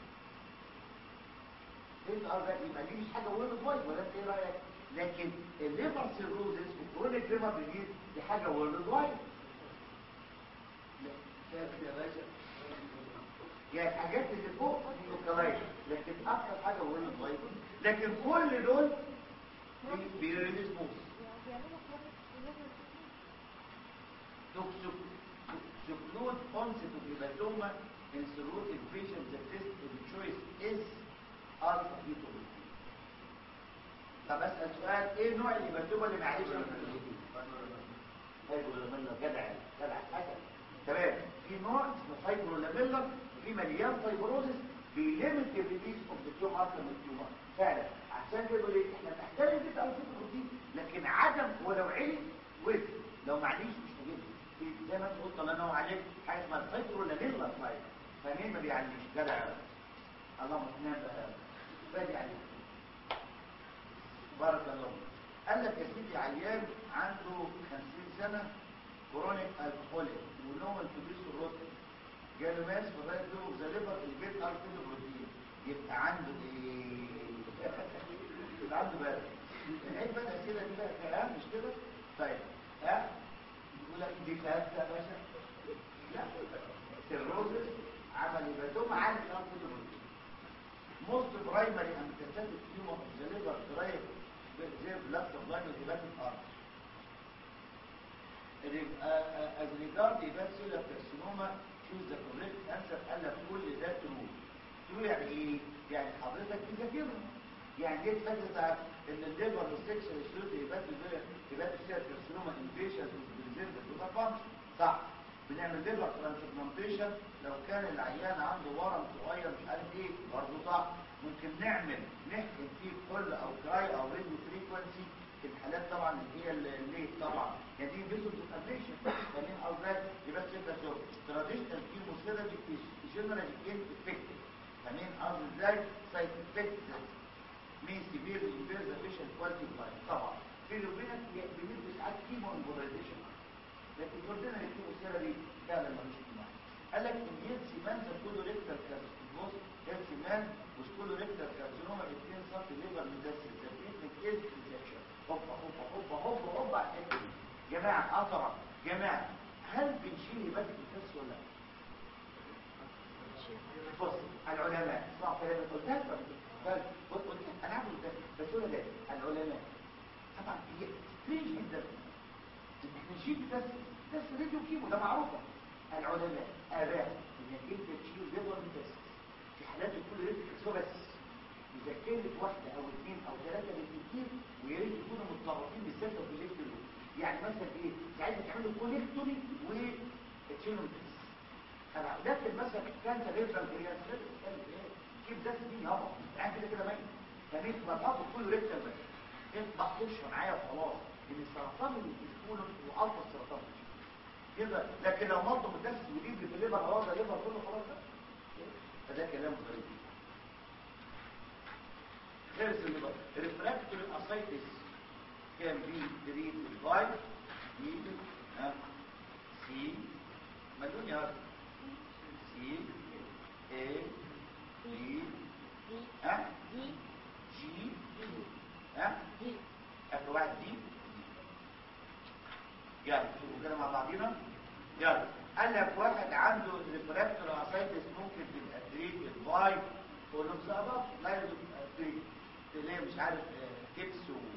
انت قصدك يبقى دي مش حاجه وورلد وايد ولا انت ايه رايك لكن الليفر سيروزس والكرونيك ليفر ديزيز دي حاجه وورلد وايد شايف يا باشا يعني الحاجات اللي فوق دي لوكالايز لكن اكتر حاجه وورلد وايد لكن كل دول بيريليز موس يعني بيعملوا حركة الليفر Seclude onset of hematoma in cirrhotic patients the test of choice is alpha fetoprotein. طب اسال سؤال ايه نوع الهيماتوما اللي معلش فايبرولاميلا جدع جدع حسن تمام في نوع اسمه فايبرولاميلا في مليان فايبروزس بيليمت الريليز اوف ذا تيومر من التيومر فعلا عشان كده بيقول ايه احنا بنحترم كده او بروتين لكن عدم ولو علم وزن لو معليش مش مهم زي ما انت قلت الله ينور عليك حاجه اسمها الفايبرولاميلا فايبر فمين ما بيعلمش جدع اللهم تنام بقى فادي عليك بارك الله قال لك يا سيدي عيان عنده 50 سنة كرونيك الكحوليك ونوم الكبيس الروتين جاله ماس فبقى له ذا ليفر البيت الكحول بروتين يبقى عنده ايه يبقى عنده بارد العيب بقى الاسئله دي بقى كلام مش كده طيب ها يقول لك دي كلام يا باشا لا سيروزس عمل هيباتوم عالي الكحول بروتين most primary and metastatic tumor of the liver drive their blood supply with hepatic artery. As regard the hepatocellular carcinoma, choose the correct answer قال لك كل ده true. تقول يعني ايه يعني حضرتك بتذاكرهم يعني ايه فكره ان الليفر والسكشن الشروط يبقى يبقى فيها كارسينوما انفيشن بريزنت وده فانكشن صح بنعمل ليفر ترانسبلانتيشن لو كان العيان عنده ورم صغير مش عارف ايه برضه صح ممكن نعمل نحقن فيه كل او كراي او ريديو فريكونسي في الحالات طبعا اللي هي اللي طبعا يعني دي بيزو ابليشن فاهمين قصدي يبقى كده شغل تراديشنال كيموثيرابي جنرال افكتيف فاهمين قصدي ازاي سايد افكت مين سيفير انفيرز افيشن كواليتي لاين طبعا في لوبينك بندرس ساعات كيمو امبولايزيشن لكن قلنا الكيموثيرابي فعلا ملوش اجتماعي قال لك ان يلسي مان ده كله ريكتال كارسينوما يلسي مان مش كله ريكتال كارسينوما 2 سم ليفر مدسس ده تريتمنت از انفكشن هوبا هوبا هوبا هوبا هوبا على الحته دي جماعه اه طبعا جماعه هل بنشيل هباتك الكاس ولا لا؟ بص العلماء اسمعوا كلامي قلتها لك بس قلت قلت انا عارف ده بس هو ده العلماء طبعا هي سترينج جدا ان احنا نشيل بس بس راديو كيمو ده معروفه العلماء اباء انك انت تشيل ليفر بس في حالات يكون ريدك بس اذا كانت واحده او اثنين او ثلاثه بالكثير ويا ريت يكونوا متطرفين بالذات في الليكتوري يعني مثلا ايه ساعتها تعملوا كوليكتوري وتشيلوا بس لكن مثلا كانت ريفرال جريان كيف ده دي يابا يعني كده كده ميت فميت ما تحط كله ريكتال بس انت ما تحطش معايا وخلاص ان السرطان اللي في الكولون هو الفا السرطان كده لكن لو مرضى مدسس ودي في الليفر هو ده الليفر كله خلاص ده فده كلام غريب خلص الليفر ريفراكتوري اسايتس كان بي تريد باي بي سي مليون يا رب سي اي دي ها دي جي دي ها دي اخر واحد دي يلا شوفوا كده مع بعضينا يلا قال لك واحد عنده ريفراكتور اسايتس ممكن تبقى تريد باي ولوكسابات لا يوجد تريد اللي هي مش عارف آه، كبس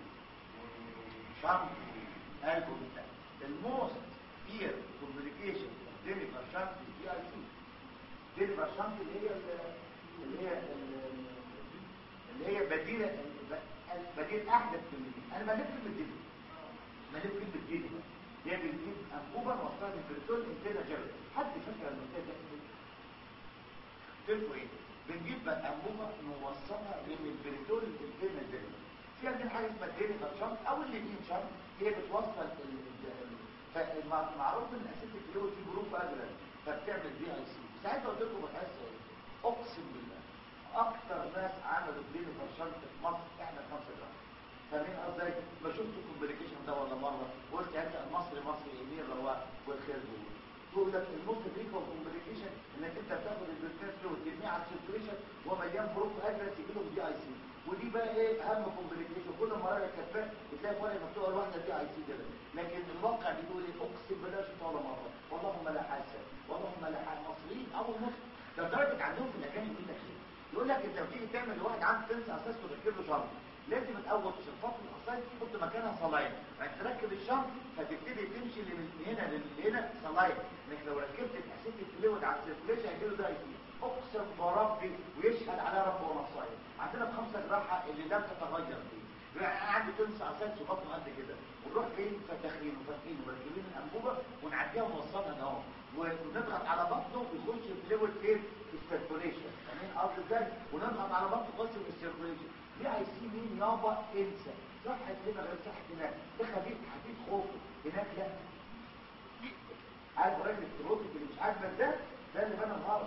وشنط وقلب وبتاع الموست كتير كومبليكيشن ديليفر شنط دي اي سي ديليفر شنط اللي هي ال- اللي هي ال- اللي هي بديله بديل احدث من دي انا بلف كلمه دي بلف كلمه دي هي بنجيب انبوبه نوصلها بالبريتول انتنا جبل حد فاكر المنتج ده قلت لكم ايه بنجيب بقى انبوبه نوصلها بالبريتول انتنا جبل في عندنا حاجه اسمها الديليفر شنط او الليفين شنط هي بتوصل فمعروف ان اسيد الفلويد في جروب اجرى فبتعمل دي اي سي ساعتها قلت لكم بحس ايه اقسم بالله اكتر ناس عملوا ديليفر شنط في مصر احنا خمسه جرام فاهمين قصدي ما شفتوا الكومبليكيشن ده ولا مره قلت انت المصري مصري ايه الرواق والخير دول تقول لك النص بريكو كومبليكيشن انك انت بتاخد البركاز فلويد ترميه على السيركيوليشن وهو مليان بروف اجرس يجي لهم دي اي سي ودي بقى ايه اهم كومبليكيشن كل ما راجع كفاء بتلاقي ورقه مكتوبه الواحده دي اي سي كده لكن الواقع بيقول ايه اقسم بالله شفتها ولا مره اللهم لا حاسه اللهم لا حاسه مصريين او مصر ده لدرجه عندهم في الاجانب يقول لك ايه يقول لك انت بتيجي تعمل لواحد عنده تنسى اساس وتركب له شنط لازم الاول شرفات الاساس تحط مكانها صلاين بعد تركب الشنط فتبتدي تمشي اللي من هنا لهنا صلاين انك لو ركبت الاسيد الفلويد على السيركوليشن هيجيله ده يجي اقسم بربي ويشهد على رب ونصايا عندنا بخمسه جراحه اللي لم تتغير دي يعني انا عندي تنسى اساس وبطن قد كده ونروح فين فتخين وفاتحين ومركبين الانبوبه ونعديها ونوصلها اهو ونضغط على بطنه ويخش الفلويد فين في السيركوليشن فاهمين قصدي ازاي ونضغط على بطنه يخش في السيركوليشن ليه عايز مين يابا انسى صحة هنا غير صحة هناك ده خفيف خفيف خوفه هناك لا عارف الراجل التروفيك اللي مش عاجبك ده ده اللي بنى الغلط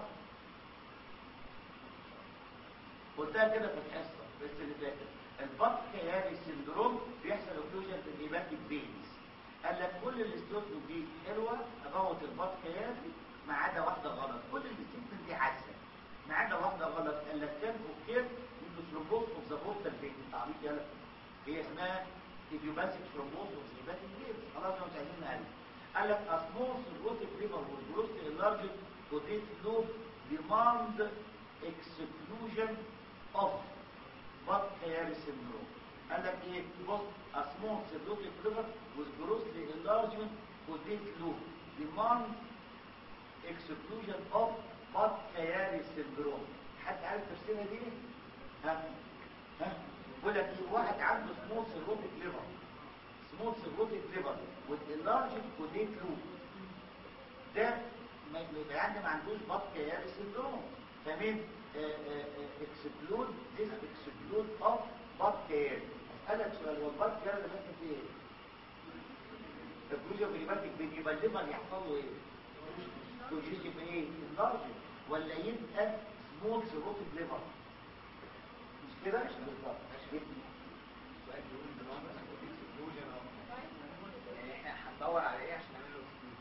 قلتها كده في الحصه بس اللي فاتت البط كياري سندروم بيحصل اوكلوجن في الهيباتيك فينز قال لك كل الاستروتو دي حلوه ابوت البط كياري ما عدا واحده غلط كل الاستروتو دي عسل ما عدا واحده غلط قال لك كان اوكي انتوا ثرومبوز اوف ذا بورتال فين تعبيط يلا هي اسمها ايديوباثيك ثرومبوز اوف ذا هيباتيك فينز خلاص مش عايزين نقل قال لك اسموس الروتيك ليفر والجروس اللارج بوتيت لوب demand exclusion of butt hair syndrome قال لك ايه بص اسموس الروتيك ليفر والجروس enlargement بوتيت لوب demand exclusion of butt hair syndrome حد عارف تفسيرها دي ليه؟ ها ها بيقول لك ايه واحد عنده سمول سيروتيك ليفر سمول سيروتيك ليفر واللارج كوديت لوب ده ما ما- يعني ما عندوش بط كياري سندروم فاهمين اكسبلود ديس اكسبلود اوف بط كياري اسالك سؤال هو البط كياري ده ممكن فيه ايه؟ الجزء بريماتيك بيبقى الليفر يحصل له ايه؟ كوجيس يبقى ايه؟ اللارج ولا يبقى سمول سيروتيك ليفر مش كده؟ مش بالظبط مش كده سؤال بيقول ان هو مثلا في اكسبلوجن او يعني احنا هندور على ايه عشان نعمل له exclusion؟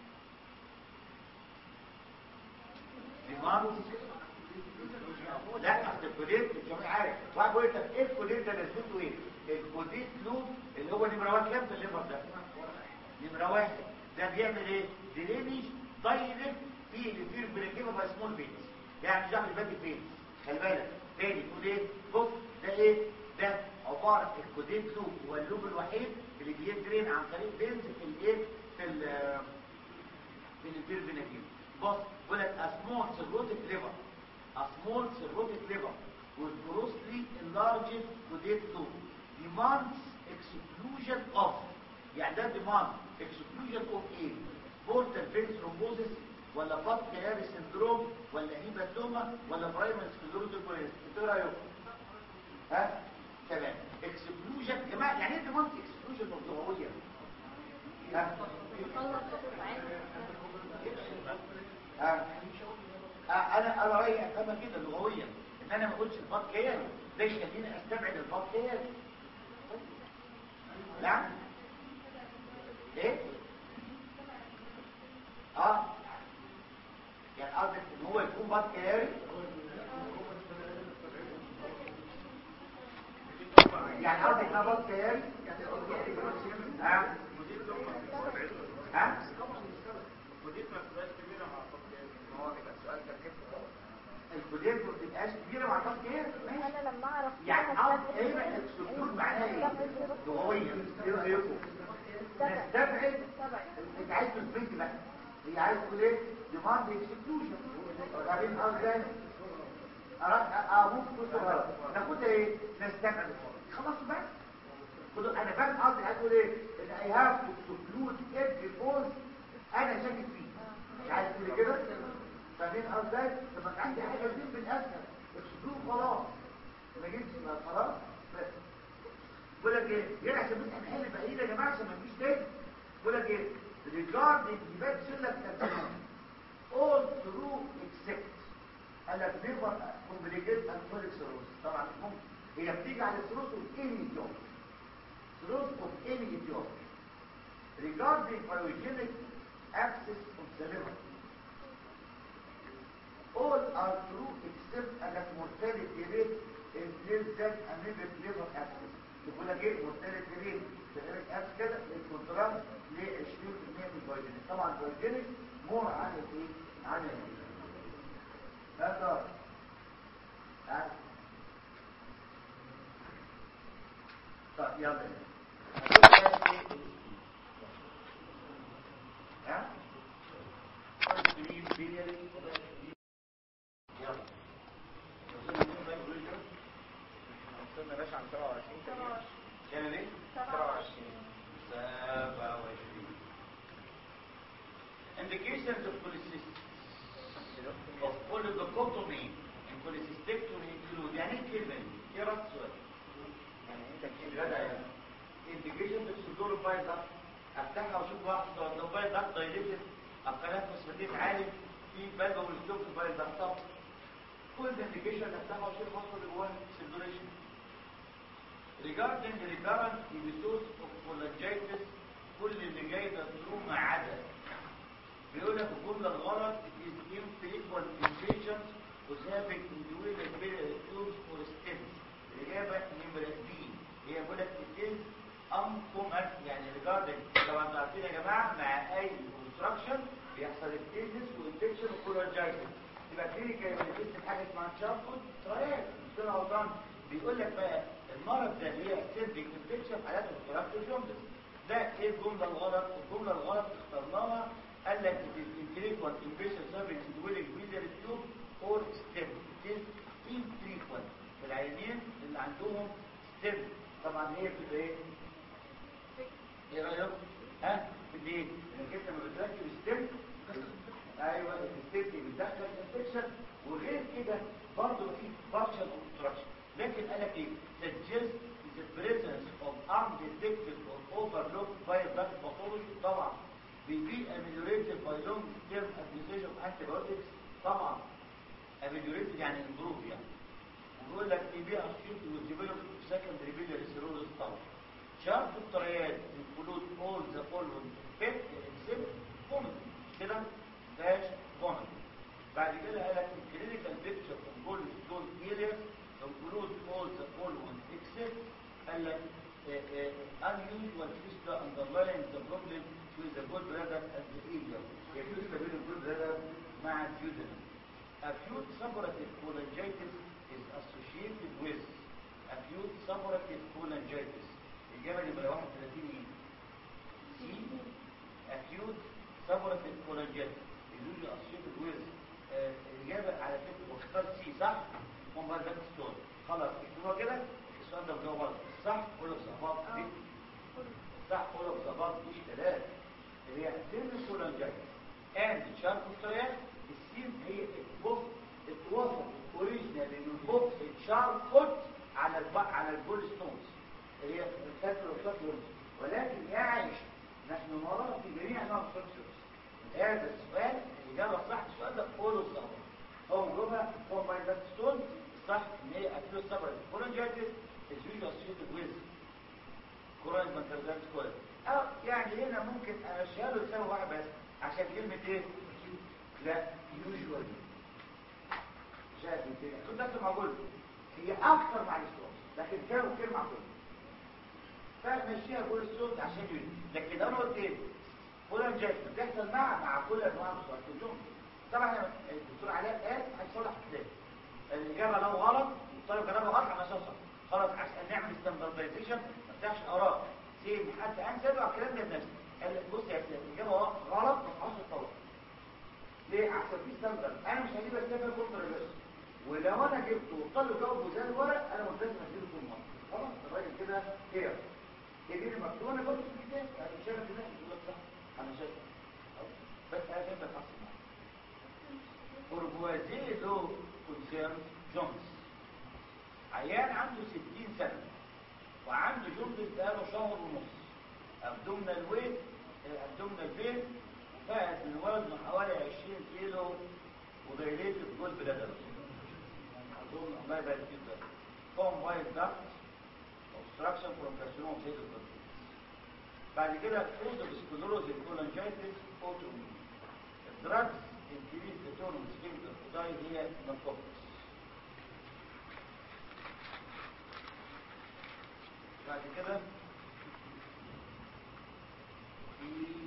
ديماند لا اصل الكوديت مش عارف واحد بيقول لك ايه الكوديت ده لازمته ايه الكوديت لوب اللي هو نمره واحد كام في الليفر ده نمره واحد ده بيعمل ايه درينج دايركت في الفير بريكيفا باي سمول فينز يعني مش عامل باقي فينز خلي بالك تاني تقول ايه بص ده ايه ده عباره الكوديت لوب هو اللوب الوحيد اللي بيدرين عن طريق فينز في الايه في ال من البير فيناكيل بص بيقول لك a small cirrhotic liver a small cirrhotic liver with grossly enlarged caudate lobe demands exclusion of يعني ده demand exclusion of ايه portal vein thrombosis ولا فات كياري سندروم ولا هيباتوما ولا برايمري سكليروتيك انت ايه رايكم ها تمام exclusion يا جماعه يعني ايه demand exclusion of لغويه ها آه. آه، انا انا رايي افهمها كده لغويا ان انا ما اقولش الفات كيان ده يخليني استبعد الفات كيان نعم ايه اه يعني قصدك ان هو يكون فات كيان يعني قصدك ان فات كيان ها ها وديت ما تبقاش كبيره مع التطبيق ما هو بيبقى السؤال ده كده الكوديت ما بتبقاش كبيره مع الفات كيان ماشي انا لما اعرف يعني عاوز ايه بقى السكوت معناها ايه لغويا ايه رايكم نستبعد انت عايز تثبت بقى هي عايز تقول ايه ديماند اكسكلوجن بعدين قال ثاني اه ممكن تقول كده غلط ناخدها ايه نستبعد خلاص بس خدوا انا فاهم قصدي عايز تقول ايه ان اي هاف تو اكسكلود افري بوز انا شاكك فيه مش عايز تقول كده فاهمين قصدي لما كان عندي حاجه دي بالاسهل اكسكلود خلاص ما جبتش يبقى خلاص بس بقول لك ايه يا عشان بس هنحل بعيد يا جماعه عشان ما فيش تاني بقول لك ايه regarding the bad cellular carcinoma all through except قال لك never complicate alcoholic cirrhosis طبعا مش ممكن هي بتيجي على السيروس of any etiology cirrhosis of any etiology regarding pyogenic abscess of the liver all are true except that mortality rate is less than a negative liver abscess يقول لك ايه mortality rate في الريك ابس كده الكونتراست ل 20% من الفايجينيك طبعا الفايجينيك مور عن الايه عن الايه هذا تعال. طيب يلا ها First green period. يلا وصلنا يا باشا عن 27 تقريبا كان ليه 27 27 indications of polycystic of polygocotomy and polycystectomy include يعني ايه الكلمه دي؟ ايه رد سؤال؟ يعني انت الغدا يعني indications of صدور البايل ضغط افتحها واشوف واحد لو البايل ضغط دايليتد القناه فوسفاتيت عالي في بلبه والستوك في البايل ضغط طب كل الانديكيشن اللي افتحها واشوف الحصوه اللي جواها سيركوليشن regarding recurrent episodes of cholangitis كل اللي جاي ده ترو ما عدا بيقول لك الجمله الغلط is infrequent infections وسابق individual tubes or stents الاجابه نمره بي هي بيقول لك it is uncommon يعني regarding طبعا انتوا عارفين يا جماعه مع اي obstruction بيحصل التيزس وانفكشن وكولانجايتس يبقى كلينيكال يبقى حاجه اسمها تشاركوت ترايل مش كده غلطان بيقول لك بقى المرض ده اللي هي سيرفيك انفكشن حالات الكرافتو جوندس ده ايه الجمله الغلط الجمله الغلط اخترناها قال لك it is infrequent infection serving dwelling with the tube or stem it is عندهم ستيم طبعا هي بتبقى ايه؟ ايه رايك؟ ها؟ في الايه؟ انك انت لما بتركب ستيم ايوه الستيم بتدخل انفكشن وغير كده برضه في بارشال اوبستراكشن لكن قال لك ايه؟ suggest the presence of undetected or overlooked viral duct pathology طبعا بيبي ameliorated by long term administration of antibiotics طبعا ameliorated يعني improve يعني وبيقول لك بيبي associated with development of secondary biliary cirrhosis طبعا شرط الطريات include all the following effect except vomiting كده dash vomiting بعد كده قال لك clinical picture of gallstone areas include all the following except قال لك uh, uh, unusual fistula underlying the problem with the gallbladder and the ileum يجوز بين الجلبلادر مع الجدن acute suppurative cholangitis is associated with acute suppurative cholangitis الإجابة اللي بقى 31 ايه؟ C acute suppurative cholangitis is usually associated with آه، الإجابة على فكرة واختار سي صح؟ هم بقى ده ستون خلاص اكتبوها كده السؤال ده بجاوب غلط صح؟ قولوا بصفات دي صح قولوا بصفات مش ثلاثة اللي هي تيرمس كولانجايتس اند شارك ستريات السين هي البوف اتوصف اوريجينال ان البوف اتشاركت على الب... على البول ستونز اللي هي الكاتر والكاتر ولكن يعيش نحن نرى في جميع انواع الفركشنز هذا السؤال الاجابه الصح السؤال ده قوله الصح هو مجربها هو باي ذات ستون صح ان هي اكيو سبر كولانجايتس الفيجوال اسوشيتد ويز كورايز مانترزانس كويس أو يعني هنا ممكن امشيها له لسبب واحد بس عشان كلمة ايه؟ لا يوجوالي شايف كده كنت اكتب معقول هي اكتر مع الصوت لكن كانوا كلمة معقول فمشيها كل الصوت عشان يوجد لكن انا قلت ايه؟ فلان جاي بتحصل مع مع كل انواع الصوت الجمله طبعا الدكتور علاء قال هيصلح كتاب الاجابه لو غلط الطالب كتبها غلط انا صح خلاص عشان نعمل ستاندردايزيشن ما تفتحش اراء سيب حتى انسى بقى الكلام ده بنفسك قال لك بص يا سيدي الاجابه غلط ما تحطش الطلب ليه احسن في ستاندرد انا مش هجيب الكتاب كله ريفرس ولو انا جبته والطالب جاوب زي الورق انا ملتزم اديله كل مره خلاص الراجل كده كده هي دي المكتوبه انا كنت في الكتاب انا مش شايف دماغي يقول لك صح انا شايف بس انا شايف بتحصل معاك اوربوازيه له كونسيرن جونز عيان عنده 60 سنه وعنده جلد بقاله شهر ونص ابدومنال ويت ابدومنال فين فقد من وزنه حوالي 20 كيلو ودايليتد جول بلادر اظن الله يبارك فيك ده فوم وايت داكت obstruction from carcinoma of the بعد كده فوز سكلروز الكولانجايتس اوتوميون الدراجز انكريز اتونوم سفنكتر فوداي هي ناركوتكس بعد كده في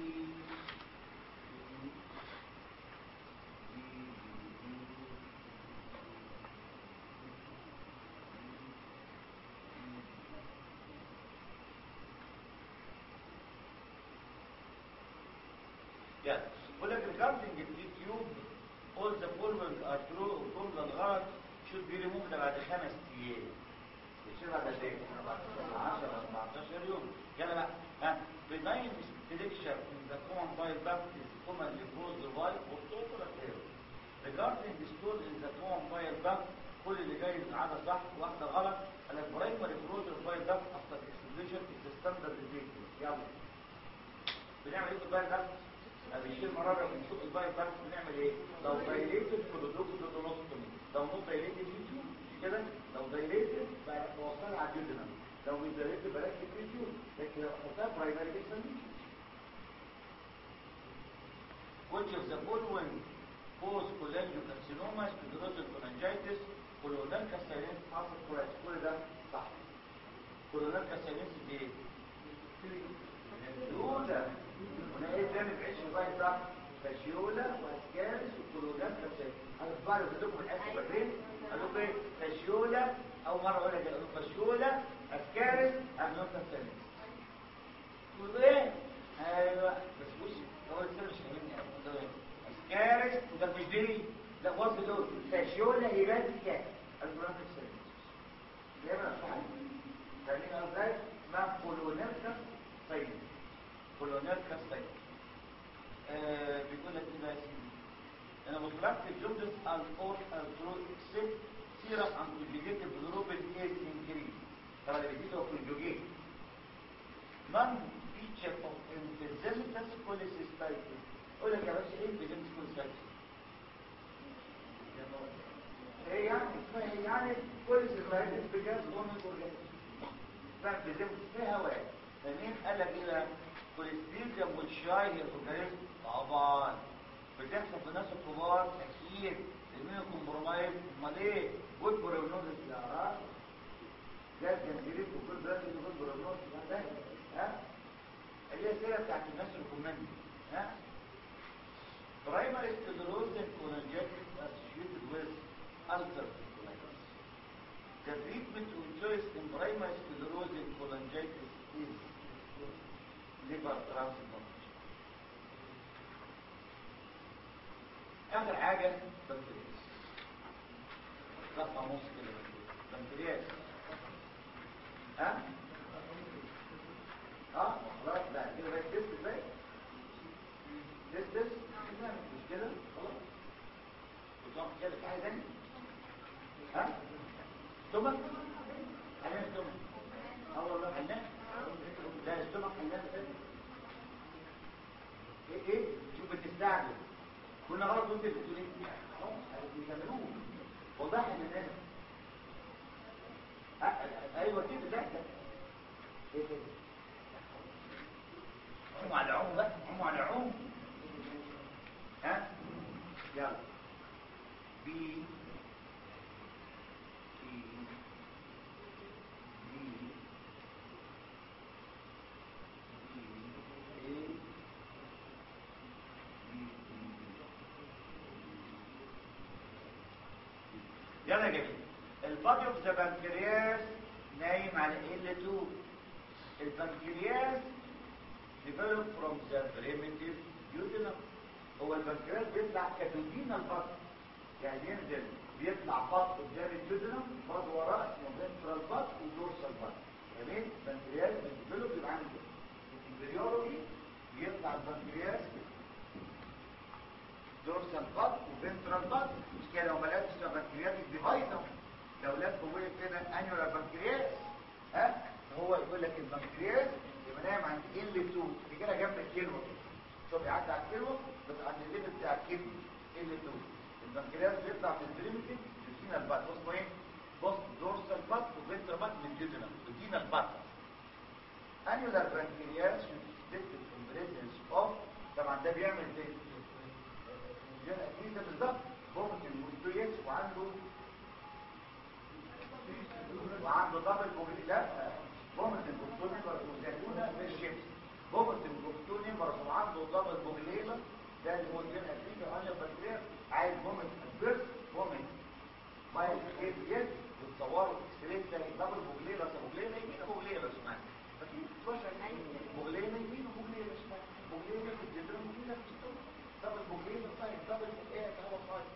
Yes. بقول لك regarding the tube all the following are true الجملة الغلط should be removed بعد خمس ايام يصير بعد قد ايه؟ 10 14 يوم يلا بقى ها benign structure in the common bile duct is commonly caused by orthogonal error regarding the stool in the common bile duct كل اللي جاي من عادة صح واحدة غلط قال لك primary closure bile duct after exclusion is the standard deviation يلا بنعمل ايه في البايل duct؟ بنشيل مرارة من سوق البايل duct بنعمل ايه؟ لو dilated كلودوك كلودونوستومي لو not dilated فيتيو كده لو dilated بقى بوصلها على الجلدنا لو مش dilated بركب فيتيو لكن لو حطها primary examination which of the following cause cholangiocarcinoma sclerosis cholangitis colonal carcinoma حاصل كويس كل ده صح colonal carcinoma دي ايه؟ فاشيولا هنا ايه تاني في عيش البايت صح فاشيولا واسكارس وكولونات كارسينوس انا بقى لو بدكم الحته فاكرين قال لكم ايه فاشيولا اول مره اقول لك قال لكم فاشيولا اسكارس اغنوم كارسينوس تقول ايه ايوه بس بص هو السر مش فاهمني اسكارس وده مش دي لا وصف دول فاشيولا هيباتيكا اغنوم كارسينوس جايبها صحيح فاهمين ازاي اسمها كولونيركس ساين كولونيركس ساين آه بيقول لك ايه بقى يا سيدي انا مطلقت الجملة الفور الترو اكسبت سيرة عن كونجيجيتيف جلوبال ايز انكريز طبعا اللي بيجي هو كونجيجيت non feature of emphysematous cholecystitis اقول لك يا باشا ايه emphysematous cholecystitis ايه يعني اسمها ايه يعني cholecystitis بجد ضمن اورجانيزم اسمها emphysematous في هواء فمين قال لك ايه بقى كوليستيريوم والشاي الاورجانيزم طبعا بتحصل في الناس الكبار اكيد المين كومبرومايز امال ايه جود برونوزس يا راجل ده الجنزيريت وكل ده جود برونوزس ده ها اللي هي السيره بتاعت الناس الكومندي ها primary sclerosis cholangitis associated with ulcerative colitis the treatment of choice in primary sclerosis cholangitis is liver transplant اخر حاجة بنكرياس صفحة نص كده بنكرياس ها اه خلاص بقى كده بقى تست ازاي تست تست مش كده خلاص وتقوم كده في حاجة تانية ها ستومك حلال ستومك اه والله حلال لا ستومك حلال ايه ايه شوف بتستعجل كنا غلط وانت بتقول ايه خلاص بيكملوه والله احنا ناس ايوه كده ده ده ايه كده قوم على العوم بقى قوم على العوم ها يلا بي سي دي ايه يلا يا جميل البادي اوف ذا بنكرياس نايم على L2 البنكرياس develop from the primitive duodenum هو البنكرياس بيطلع كدودينا البطن يعني ينزل بيطلع بط قدام الدودنم برضه وراه اسمه فنترال بط ودورسال بط جميل البنكرياس بيديفلوب يبقى عامل كده الامبريولوجي بيطلع البنكرياس دورسال بط وفنترال بط مش كده لو ملاش بنكرياتيك ديفايسر لو لف وقف كده انيولا بنكرياس ها هو يقول لك البنكرياس يبقى نايم عند ال 2 دي كده جنب الكلوه شوف يعدي على الكلوه بس عند الليفل بتاع الكلوه ال 2 البنكرياس بيطلع من البريمتيف يدينا البط اسمه ايه؟ بوست دورسال بط وفنترال بط من الجدران يدينا البط انيولار بنكرياس ديكتد ان بريزنس اوف طبعا ده بيعمل زي ده بالظبط ممكن مستويس وعنده وعنده دبل بوبلي لا ممكن بوبتوني وزيتونه بالشيبس ممكن بوبتوني وعنده دبل بوبليلا ده اللي هو الجين افريقيا وانيا بكتيريا عايز مومنت ادفيرس مومنت مايل كيف يد بتصوروا اكس راي تلاقي دبل بوبليلا بوبليلا يمين وبوبليلا شمال ففي تشوشة بوبليلا يمين وبوبليلا شمال بوبليلا في الجدران وبوبليلا في الجدران دبل بوبليلا سايد دبل ايه هو سايد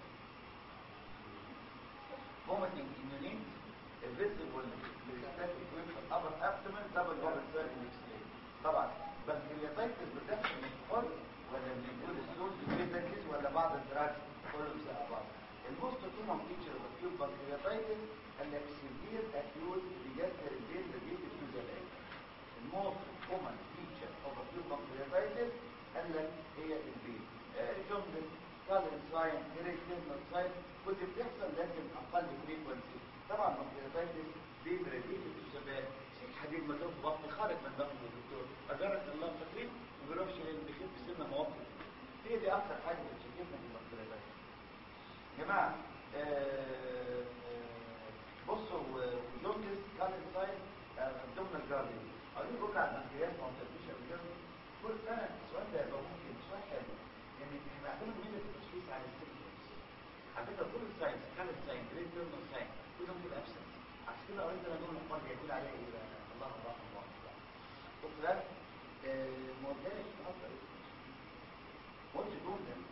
vomiting immunity visible static with upper abdomen double double circle x-ray طبعا بنكرياتايتس بتحصل من الحر ولا من الجول السول بيتاكيز ولا بعض الدراج كله بسبب بعض الموست كومن فيتشر اوف acute pancreatitis قال لك severe acute digestive pain related to the leg الموست كومن فيتشر اوف acute pancreatitis قال لك هي البين جمله كالن ساين ريكتيرنال ساين كنت بتحصل لكن اقل فريكونسي طبعا pancreatitis بين related to the leg حديد مدوب بطن خارج من بطن الدكتور اجرك الله فاكرين ما بيروحش للبخيت بسنه مواقف هي دي اكتر حاجه بتشكلنا في البكتيريا يا جماعه آه، آه، بصوا جونجس كالن ساين ضمن الجاردين عايزين نقول على البنكرياس ما قلتليش قبل كده كل سنه السؤال ده يبقى ممكن سؤال حلو يعني احنا عندنا مين التشخيص على السيمبتومز على فكره كل الساينس كالن ساين جريد تيرنال ساين كلهم كده ابسنت عشان كده قريت انا دول المقال بيقول عليها ايه بقى الله الله الله الله بص ده ما قلتهاش اصلا ما قلتش دول ده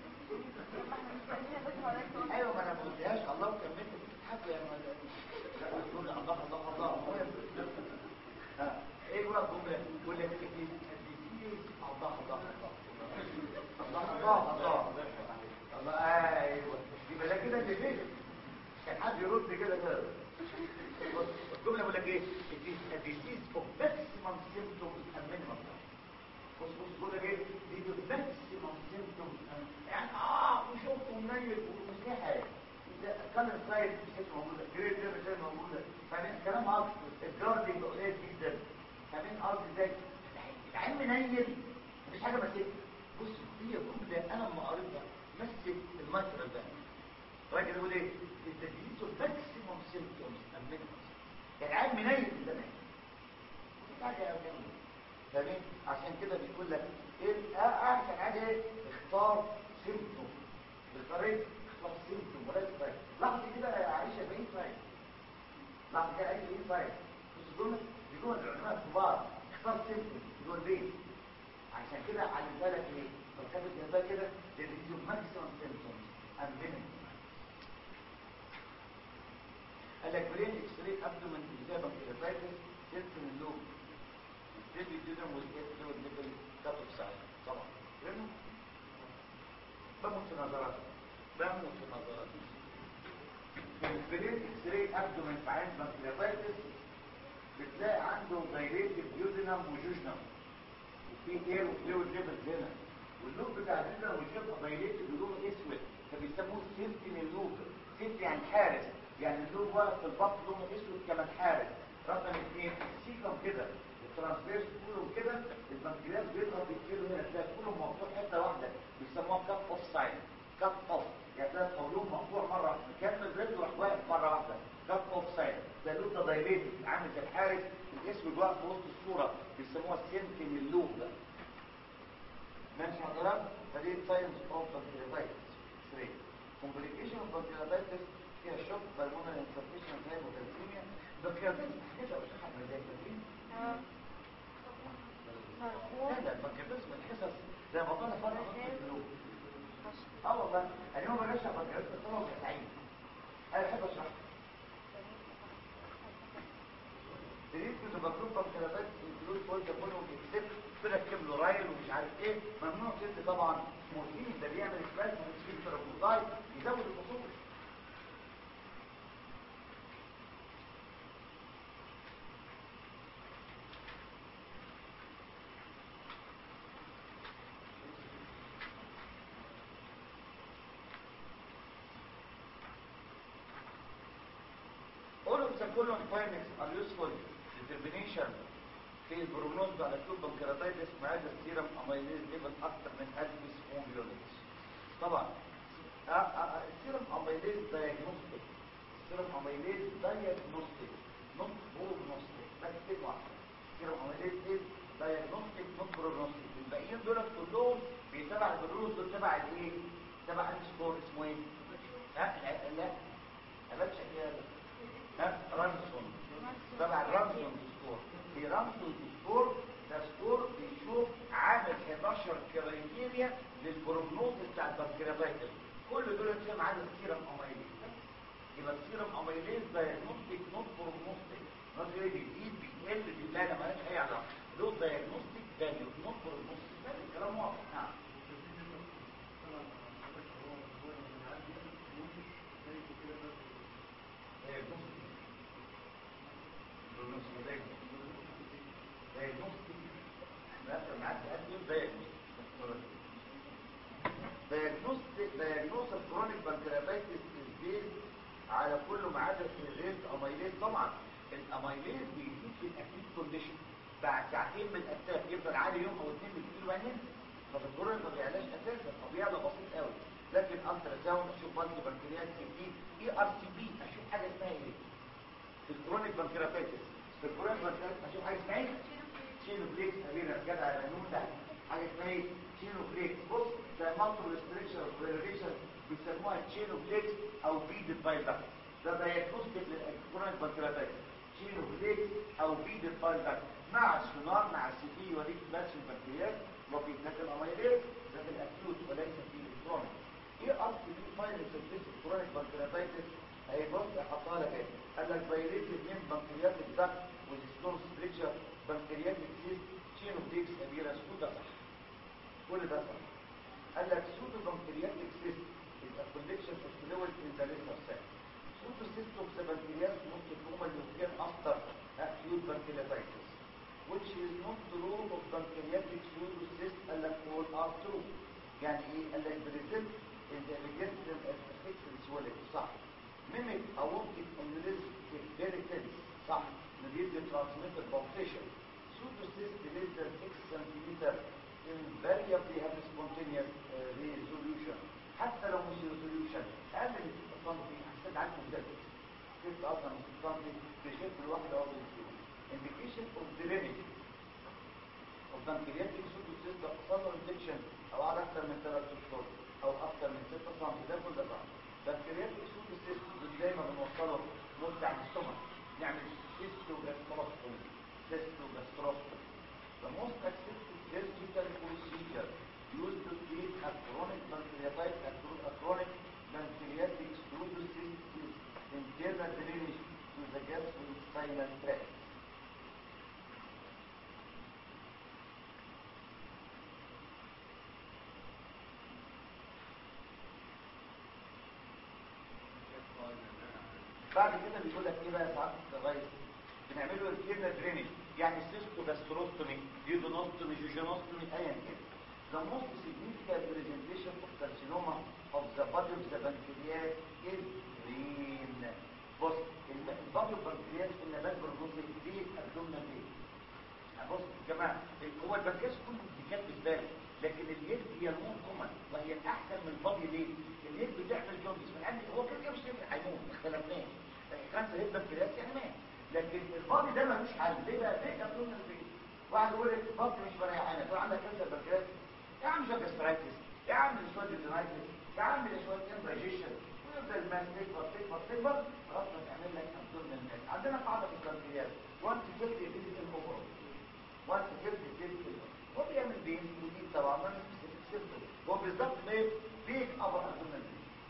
ايوه ما انا ما قلتهاش الله وكملت بتضحكوا يعني ولا لا تقول الله الله الله كده كده بص الجمله بقول لك ايه it is a disease of maximum symptoms and minimum بص بص بقول لك ايه دي maximum symptoms and يعني اه وشوف ومنيل ومش لاقي حاجه كان السايد مش موجوده جريد زي ما كان موجوده فاهمين الكلام عارف الجاردنج قليل جدا فاهمين قصدي ازاي العلم منيل مفيش حاجه مسكت بص هي جمله انا لما قريتها مسك المثل ده الراجل يقول ايه التدريس ماكسيموم سيمبتومز يعني عين منيل في الزمان حاجه يا جماعه فاهمين عشان كده بيقول لك ايه احسن حاجه ايه اختار سيمبتوم بالطريقه اختار سيمبتوم وليس فايد لحظه كده يا عائشه 40 فايد لحظه كده عايشه 40 فايد بص الجمله دي جمله العلماء الكبار اختار سيمبتوم جوه البيت عشان كده علمها لك ايه فكتبت جنبها كده تدريس ماكسيموم سيمبتومز اند مينيمم قال لك برين اكس راي ابدومن اجابه كيرفايتس سيلف من اللوب السيلف يدينهم والجيت لو الليفل كاتب ساعه طبعا فهموا بموت في نظرات بموت في نظرات البرين اكس راي ابدومن في عين بانكرياتايتس بتلاقي عنده دايريتد ديودينم وجوجنم وفي اير وفلويد ليفل هنا واللوب بتاع الديودينم والجوجنم دايريتد ولونه اسود فبيسموه سيفتي من اللوب سيفتي يعني حارس يعني اللون واقف في البطن لونه اسود كمان حارس رقم اثنين سيكم كده الترانسفيرس كلهم كده البنكرياس بيضغط الكيلو هنا تلاقي كلهم مقطوع حته واحده بيسموها كات اوف ساين كات اوف يعني تلاقي قولهم مقطوع مره واحده كمل رجله يروح واقف مره واحده كات اوف ساين ده اللون ده دايليتد عامل زي الحارس الاسود واقف في وسط الصوره بيسموها سنتين اللوب ده ماشي حضرتك فدي ساينس اوف بنكرياتايتس 3 كومبليكيشن اوف بنكرياتايتس فيها شوك بالمونر انفكشن هايبوكالسيميا بنكرياتايتس حاجه مش حاجه زي كده اه لا ده البنكرياتايتس من الحصص زي ما قلنا فرق في القلوب اه والله انا ما بلاش بنكرياتايتس طبعا مش سعيد انا بحب اشرح تريتمنت مكتوب بنكرياتايتس انكلود فول ده كله بيكسب تركب له رايل ومش عارف ايه ممنوع تدي طبعا مورفين ده بيعمل سباس ومسكين ترابوزايد يزود الخصوص All of the following findings are useful determination في البروجنوز على كيوب بنكراتايتس ما عدا السيرم اميليز ليفل اكتر من 1000 سمول يونتس طبعا آه، آه، السيرم اميليز دايجنوستيك السيرم اميليز دايجنوستيك نوت بروجنوستيك بس كلمه واحده السيرم اميليز از دايجنوستيك نوت بروجنوستيك الباقيين دول كلهم بيتبع البروز دول تبع الايه؟ تبع السكور اسمه ايه؟ ها لا لا علاج شكل ها رانسون تبع الرانسون سكور في رانسون سكور ده سكور بيشوف عامل 11 كرايتيريا للبروجنوز بتاع البنكرياتايتس كل دول اسمهم عدد السيرم اميليز يبقى السيرم اميليز دايجنوستيك نوت بروجنوستيك نوت ايه بيزيد بيقل لا لا مالهاش اي علاقه له دايجنوستيك فاليو نوت بروجنوستيك فاليو كلام واضح نعم diagnostic diagnosis of chronic pancreatitis is based على كل ما عدا الريت اميليز طبعا الاميليز بيزيد في الاكيد كونديشن بعد ساعتين من الاتاك يفضل عالي يوم او اثنين بالكيلو وبعدين فالكورونا ما بيعلاش اساسا او بيعلى بسيط قوي لكن الترا ساوند اشوف بالتي بنكرياس سي اي ار سي بي اشوف حاجه اسمها ايه في الكرونيك بنكرياتيتس في الكرونيك بنكرياتيتس اشوف حاجه اسمها ايه شيلو بليكس كبيره جدع القانون ده حاجه اسمها ايه شيلو بليكس بص ده مالتو ريستريكشن ريليشن بيسموها شيلو بليكس او بيدد بايلدكت ده دايجنوستيك للكرونيك بنكرياتيتس شيلو بليكس او بيدد بايلدكت مع السونار مع السي تي يوريك بس البنكرياس وفي ذات الاميليز ده في الاكيوت وليس في الكرونيك ايه اصل في فايل سيرفيس الكرونيك بنكرياتيتس هي بص احطها لك ايه قال لك فايليتد من بنكرياتيك داكت والستور ستريكشر بنكرياتيك سيست شينو بليكس كبيره سودا صح كل ده صح قال لك سودو بنكرياتيك سيست يبقى كوليكشن اوف فلويد ان ذا ليفر سيل سودو cyst of the pancreas most commonly occur after acute pancreatitis, which is not true of pancreatic pseudocyst unlike all are true. يعني ايه؟ قال لك present in the digestive as affected swelling صح. mimic aortic aneurysm is very tense صح. mediated transmitted pulsation. Pseudocyst less than 6 centimeter invariably have spontaneous uh, resolution. حتى لو مش resolution اقل من 6 سم هحسب عنكم ده 6 اصلا 6 سم بيخف الواحده او بيصير. indication of drainage of pancreatic pseudocyst ده حصل له infection او قعد اكتر من 3 اشهر او اكتر من 6 سم ده كل ده صح. pancreatic pseudocyst دايما بنوصله نرجع للسtomach نعمل cystogastroscopy cystogastroscopy The most accepted surgical procedure used to treat a chronic pancreatitis, a chro- a chronic pancreatic pseudocyst is internal drainage to the gastrointestinal tract. بعد كده بيقول لك ايه بقى يا سعاده الرئيس بنعمله الكيرنا درينج يعني سيستو جاستروستومي ديودونوستومي جوجينوستومي ايا كان The most significant presentation of carcinoma of the body of the pancreas is green. بص الم- البادي اوف pancreas النبات بالجزء دي الابدومينال دي بص يا جماعه هو البنكرياس كله ديكات بالبال لكن اليد هي المون كومن وهي الاحسن من البادي ليه؟ اليد بتعمل جوندس من عندي هو كده كده مش هيفرق هيموت ما اختلفناش كانسر هيد بنكرياس يعني مات لكن البادي ده ملوش حل ليه بقى؟ ليه ابدومينال دي واحد يقول لك البطن مش مريحانه تقول عندك كانسر بنكرياس يا عم شويه جاسترايتس يا عم شويه جينايتس يا عم شويه انفاجيشن ويفضل الماس تكبر تكبر تكبر لغايه ما تعمل لك ابدومينال ماس عندنا قاعده في البنكرياس وانت فيلت فيزيكال اوفر وانت فيلت فيزيكال هو بيعمل بين ودي طبعا ما سبيسيفيك سيمبتوم هو بالظبط ما بيك ابر ابدومينال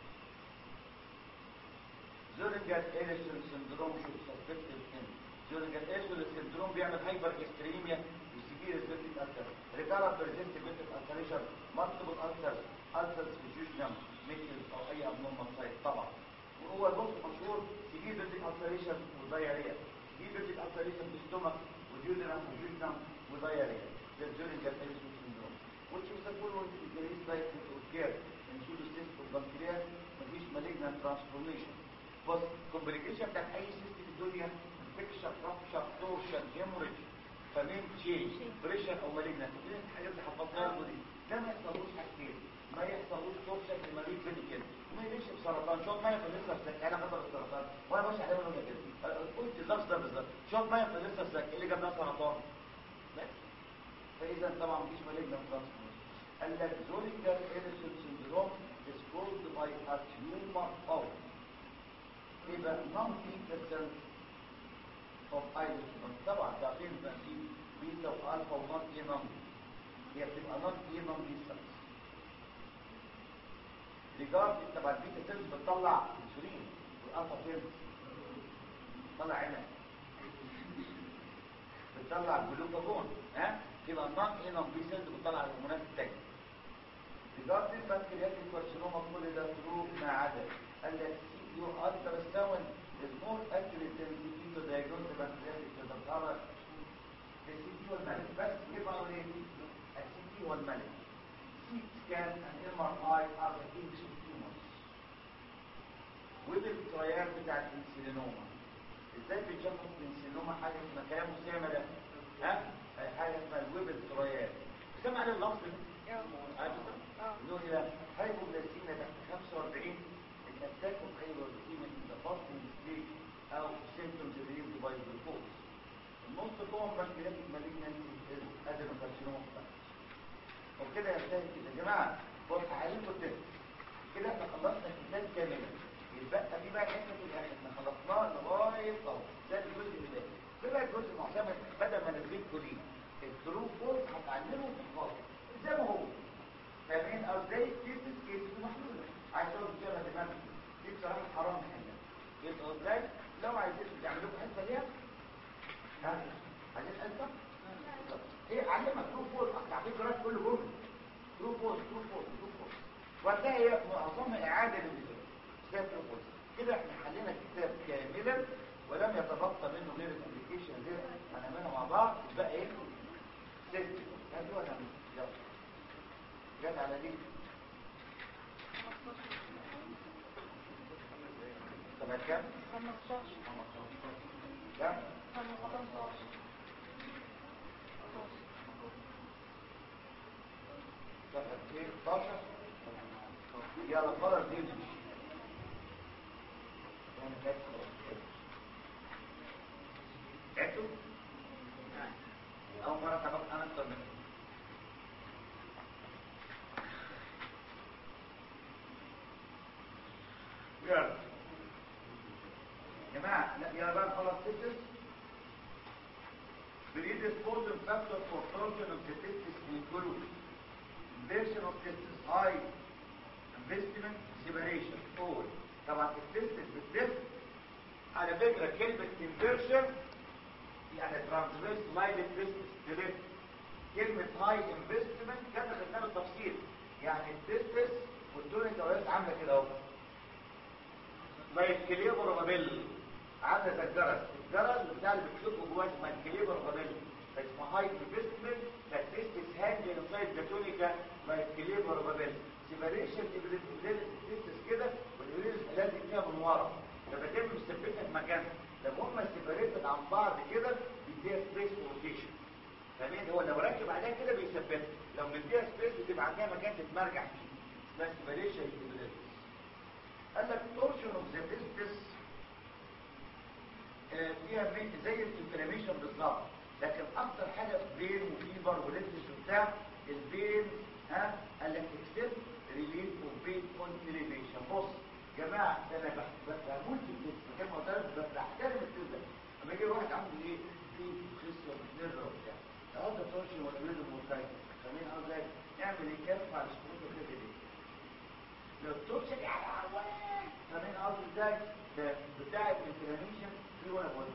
زولنجر إيرسون سندروم شو سسبكتد ان زولنجر إيرسون سندروم بيعمل هايبر استريميا وسيفير سبيتيك ألسر ريكارا بريزنت بيتك ألسريشن مالتيبل ألسر ألسرز في جوجنم ميكلز أو أي أبنورمال سايت طبعا وهو النص مشهور سيفير بيتك ألسريشن ودايريا سيفير بيتك ألسريشن في ستومك وديودنم وجوجنم ودايريا ده زولنجر إيرسون سندروم which is the following is the least likely to occur in pseudocystic pancreas مفيش malignant transformation بص كومبليكيشن بتاعت اي سيستم في الدنيا انفكشن رابشر تورشن هيموريج فمين تشينج بريشر او مالجنت دي الحاجات اللي حفظناها لكم دي ده ما يحصلوش حاجتين ما يحصلوش تورشن في مريض فيديكال وما يجيش بسرطان شوف ما يحصل لسه السك انا خطر السرطان وانا ماشي عليه وانا كده قلت اللفظ ده بالظبط شوف ما يحصل لسه السك ايه اللي جاب لنا سرطان بس فاذا طبعا مفيش مالجنت ترانسفورميشن قال لك زولينجر ايرسون سندروم is caused by a tumor of يبقى non fetal cells of isotope طبعا ده غير بقى في بيتا والفا ونون اينام هي بتبقى نون اينام دي سيلز ريجارد طبعا البيتا سيلز بتطلع انسولين والالفا سيلز بتطلع عنب بتطلع جلوكاجون ها يبقى النون اينام دي سيلز بتطلع الهرمونات التانية ريجارد البنكرياتيك كارسينوما كل ده تروح ما عدا قال لك your ultrasound is more accurate than CT to diagnose the pancreatic cancer. طبعا الCT والملك بس يبقى ايه؟ الCT والملك. CT scan and MRI are the kings of tumors. وده التريان بتاع الانسولينوما. ازاي بيتشخص الانسولينوما حاجه اسمها كلام مسامه ده؟ ها؟ حاجه اسمها الويب التريان. سمع عن اللفظ ده؟ عارف اه نقول الى هايبوغلاسيميا تحت 45 attack of hyperglycemia in the fasting stage أو symptoms relieved by glucose. النص common pancreatic malignancy is adenocarcinoma. وبكده ينتهي كده يا جماعة بص هعلمكم التست كده احنا خلصنا الكتاب كاملا يتبقى في بقى حته في الاخر احنا خلصناه لغايه اهو ده الجزء اللي باقي ده بقى الجزء المعتمد بدل ما نزلته ليه الترو فولس هتعلمه تحفظه زي ما هو فاهمين او زي كيسز كيسز محلوله عايز تقول كده دماغ دي بصراحه حرام نحلها يبقى ازاي لو عايزين تعملوا حته ليها ها عايزين حته ايه علمك ترو فولس على فكره كل جمله ترو فولس ترو فولس ترو فولس وهتلاقي معظمها اعاده للمثال زي ترو فولس كده احنا حلينا الكتاب كده ولم يتبقى منه غير الابلكيشن دي هنعملها مع بعض يبقى ايه سيستم ايوه انا يلا جت على دي طب كام 15 كام 15 صفحه ايه 12 يلا خلاص دي مش انا فاكر عدتوا اول مره سبق انا اكتر منكم يلا يا جماعه لا يلا بقى خلاص تدرس predisposing factor for torsion of the testis include inversion of testis high investment separation all طبعا التستس بالتست على فكرة كلمة inversion يعني transverse line testis direct كلمة high investment كانت خدناها بالتفصيل يعني التستس والدنيا الجوازات عاملة كده اهو زي الكليبر وبابيل عامله زي الجرس الجرس بتاع اللي بتشوفه جواه اسمها الكليبر وبابيل فاسمها هاي انفستمنت فالتستس هاند انسايد ذا تونيكا باي الكليبر وبابيل سيبريشن التستس كده واليورينس لازق فيها من ورا فبتم مثبتها في مكانها لما هم سيبريتد عن بعض كده بيديها سبيس روتيشن فاهمين هو لو راكب عليها كده بيثبتها لو مديها سبيس بتبقى عندها مكان تتمرجع فيه اسمها سيبريشن التستس قال لك torsion of the testis آه، فيها مي- زي الانفلاميشن بالظبط لكن اكتر حاجه بين وفيبر وريدنس وبتاع البين ها قال لك اكسبت ريليف اوف بين اون اليفيشن بص جماعه ده انا بح- ب- بموت في التست كما قلت لك ب- بحترم التست ده لما يجي واحد عنده ايه في خصيه نيرف وبتاع هذا torsion ولا ريدم وكايت فاهمين قصدي إيه؟ نعمل ايه كف على السكروت كده دي لو التوكسيك على عوان فاهمين قصدي ازاي ده بتاع الانفلاميشن في وانا بقول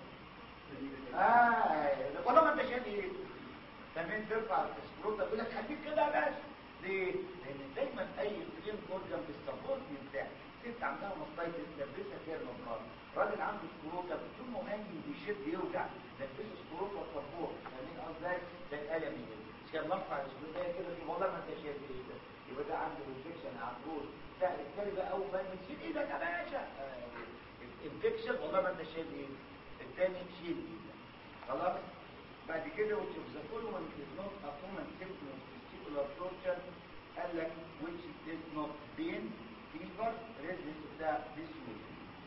اه والله ما انت شايف ايه فاهمين ترفع السكروت يقول لك خليك كده يا باشا ليه؟ لان دايما اي فريم اورجان بالسبورت بتاع ست عندها ماستايتس لبسها فيها المبرار راجل عنده سكروتا طول ما هو هانجي بيشد يوجع لبسه سكروتا سبورت فاهمين قصدي ازاي؟ ده الالم يجي مش كان مرفع السكروتا كده في والله ما انت شايف ايه ده يبقى ده عنده انفكشن على الروس لا التاني بقى اول ما يشيل ايدك يا باشا انفكشن والله ما انت شايف ايه التاني شيل ايدك خلاص بعد كده which of the following is not a common symptom of testicular torture قال لك which is not pain fever redness بتاع dysuria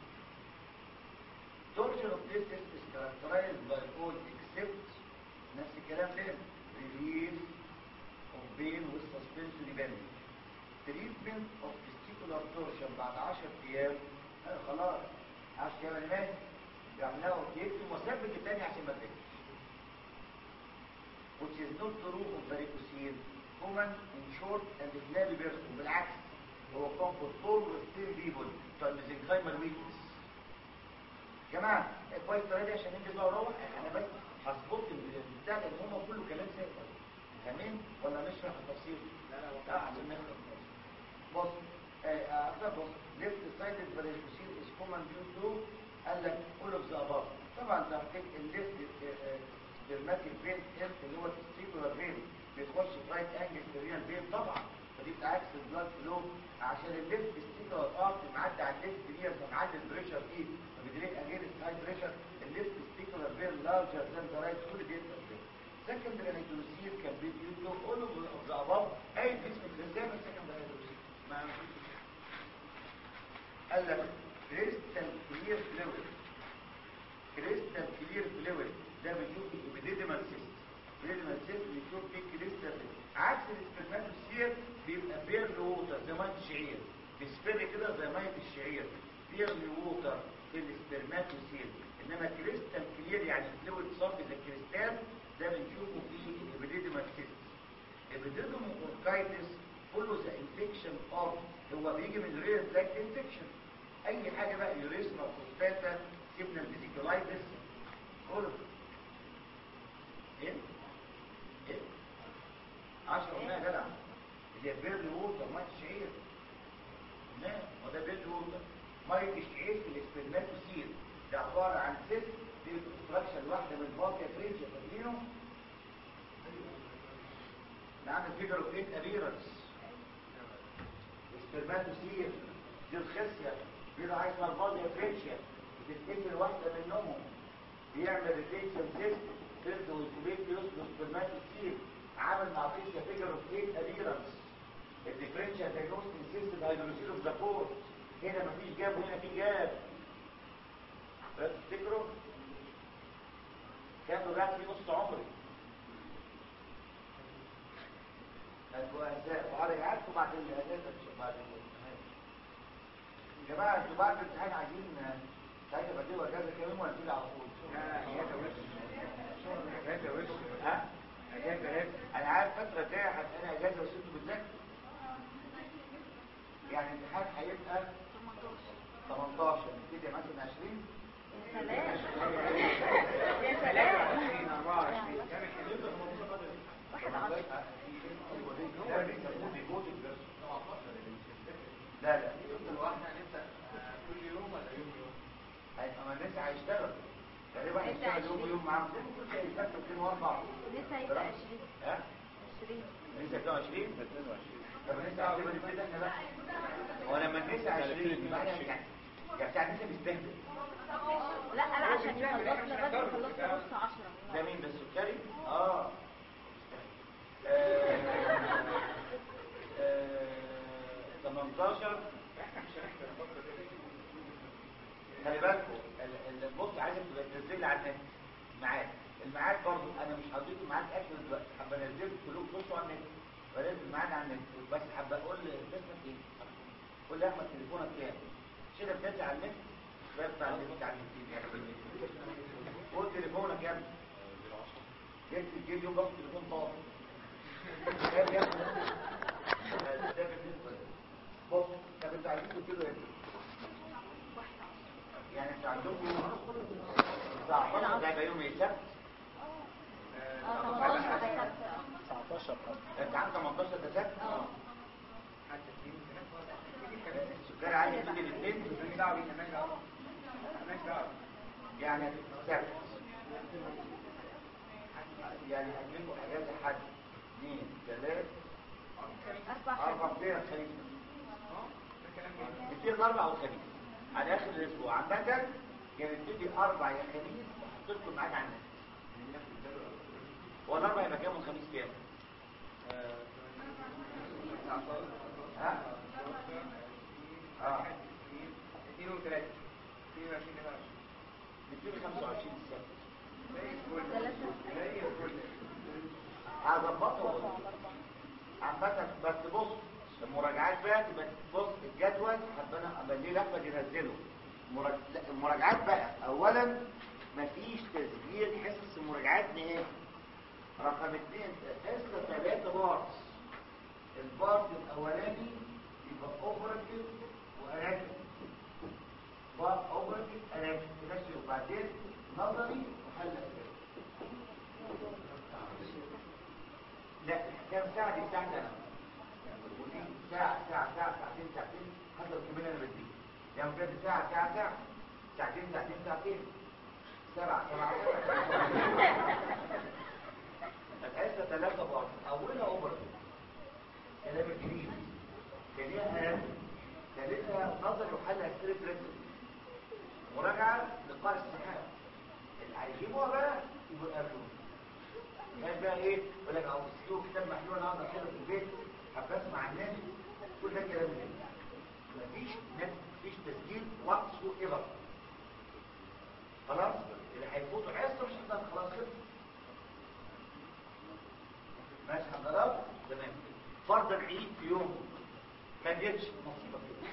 torture of testis is characterized by all except نفس الكلام ده relief of pain with suspensory bandage treatment of testicular torsion بعد 10 ايام آه خلاص 10 ايام انا ماشي يعملها يكتب وثبت الثاني عشان ما تكتبش which is not true of varicocele common in short and flabby person بالعكس هو comfort for with thin people بتوع الميزنكايمال weakness جماعة كويس طريقة عشان ننجز بقى ونروح انا بس هظبط البتاع لان هم كله كلام سهل فاهمين ولا نشرح التفصيل؟ لا لا لا عشان نخلص بص اصلا بص ليفت سايدد varicocele is common due to قال لك all of the above طبعا ده الليفت سبرماتيك فين هيلث اللي هو التستيكولار فين بيخش في رايت انجل سيريال فين طبعا فدي بتعكس البلاد فلو عشان الليفت تستيكولار ارت معدي على الليفت دي فمعدي البريشر فيه فبيدريك اجينست هاي بريشر الليفت تستيكولار فين لارجر ذان ذا رايت كل دي secondary hydrocele can be due to all of the above اي جسم الانسان secondary hydrocele ما قال لك كريستال كلير فلويد كريستال كلير فلويد ده بنشوف الابيديديمال سيست الابيديديمال سيست بنشوف فيه كريستال عكس الاسبرماتوسير بيبقى بيرلي ووتر زي ميه الشعير بيسفر كده زي ميه الشعير بيرلي ووتر في الاسبرماتوسير انما كريستال كلير يعني فلويد صافي زي الكريستال ده بنشوفه في الابيديديمال سيست الابيديديمال اوركايتس كله ذا انفكشن اوف هو بيجي من رير تراكت انفكشن اي حاجه بقى يوريسما فوسفاتا سيبنا الفيزيكولايتس كله ايه ايه 10 هنا يا جدع اللي هي بيرلي ووتر ميه الشعير لا هو ده بيرلي ووتر ميه الشعير في الاسبرماتوسيل ده عباره عن سيست دي استراكشر واحده من الفاكيا فرينج فاكرينه نعمل فيجر اوف ايت ابيرنس سبرماتوسير دي الخصيه دي عايز الفاكيا فرينشيا بتتقفل واحده منهم بيعمل ريتيشن سيست سيست والكوبيكيوس والسبرماتوسير عامل مع فيشيا فيجر اوف ايت ابيرنس الديفرنشال دايجنوستيك سيستم هيدروسيل اوف ذا كور هنا مفيش جاب وهنا في جاب بس تفتكروا كان رجعت لي نص عمري الجوازات وعلى عارفوا بعد الاجازه بعد الامتحان يا جماعه انتوا بعد الامتحان عايزين ساعتها بديله اجازه كام يوم ولا تيجي على طول اجازه وش اجازه وش ها اجازه هيك انا عارف فتره جايه هتبقى اجازه بس انتوا بتذاكروا يعني الامتحان هيبقى 18 نبتدي مثلا 20 سلام 23 24 كام الحدود واحد عشر لا لا واحنا هنبدا كل يوم ولا يوم يوم هيبقى ما الناس هيشتغل تقريبا هيشتغل يوم ويوم معاهم زي ما كل شيء يفكر 204 لسه هيبقى 20 ها 20 لسه 22 طب لسه عاوزين نبتدي احنا بقى هو لما النساء 20 يبقى احنا يعني يعني بتاع النساء بيستهبل لا لا عشان يخلصنا بس خلصنا نص 10 ده مين ده السكري اه آه، آه، 18 احنا مش هنحضر الفتره دي خلي بالكم ال- ال- بص عايزك تبقى تنزل لي على النت ميعاد الميعاد برضه انا مش هضيف معاك اكل دلوقتي حابه انزل كلكم تخشوا على النت بنزل ميعاد على النت بس حابه اقول اسمك ايه قول لي احمد تليفونك كام كده بتنزل على النت شويه بتاع النت على اليوتيوب يعني قول تليفونك يا ابني جبت الجيب يوم باخد تليفون فاضي كام يا ابني ده بالنسبه لي. بص طب انتوا عايزين كده ايه يعني انتوا عندكم 19 ده يبقى يوم ايه السبت اه 18 ده سبت انت عندك 18 ده سبت اه حتى اثنين ثلاثه السكري عايز تيجي الاثنين مالناش دعوه بينا مالناش دعوه مالناش دعوه يعني سبت يعني هتجيبوا اجازه حد اثنين ثلاث اربع اربع خمس ايام خميس اه ده كلام جميل نبتدي الاربع والخميس على اخر الاسبوع عامه يعني نبتدي اربع يا خميس وحط لكم ميعاد على النت هو الاربع يبقى كام والخميس كام؟ ها؟ اه اثنين وثلاثة اثنين وعشرين دقيقة نبتدي 25 السبت زي الفل ثلاثة. زي الفل هظبطه عامة بس بص المراجعات بقى تبقى بص الجدول حبنا ابديه احمد ينزله مراج- لا، المراجعات بقى اولا مفيش تسجيل حصص المراجعات نهائي رقم اثنين حصه ثلاثه بارتس البارت الاولاني يبقى اوبراتيف واناتيف بارت اوبراتيف اناتيف ماشي وبعدين نظري وحل اسئله لا كام ساعة دي بتاعت انا ودي ساعة ساعة ساعة ساعتين ساعتين حسب الكمية اللي بديه يعني بجد ساعة ساعة ساعة ساعتين ساعتين ساعتين سبعة سبعة الحصة ثلاثة بعض أولها أوبر كلام الجديد ثانيها أهم ثالثها نظر وحل أسئلة رسم مراجعة لقاء السحاب اللي هيجيبوها بقى يبقوا يقابلوها كان بقى ايه يقول لك عاوز تسيبه كتاب محلول انا اقعد كده في البيت حابب اسمع الناس كل ده كلام جديد مفيش نت مفيش تسجيل واتس ايفر خلاص اللي هيفوتوا حصه مش هتقدر خلاص خلص ماشي حضرات تمام فرضا عيد في يوم ما جتش نصيبك كده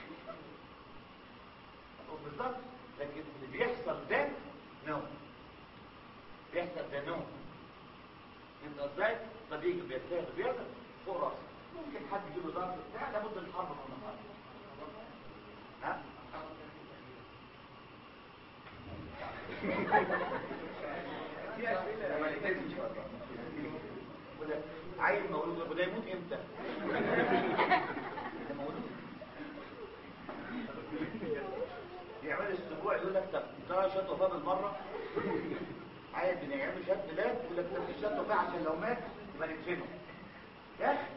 بالظبط لكن اللي بيحصل ده نو بيحصل ده نو انت ازاي صديق بيجتهد بيعمل فوق راسه ممكن حد يجيله ضغط بتاع لابد الحرب من الحرب ها في أسئلة لما نتنزل ان شاء الله وده عيل مولود وده يموت امتى ده مولود دي يعمل اسبوع يقول لك طب ترى شات وفاه بالمره عايز ان يعمل شات بلاد يقول لك طب الشات وفاه عشان لو مات يبقى ندفنه يا اخي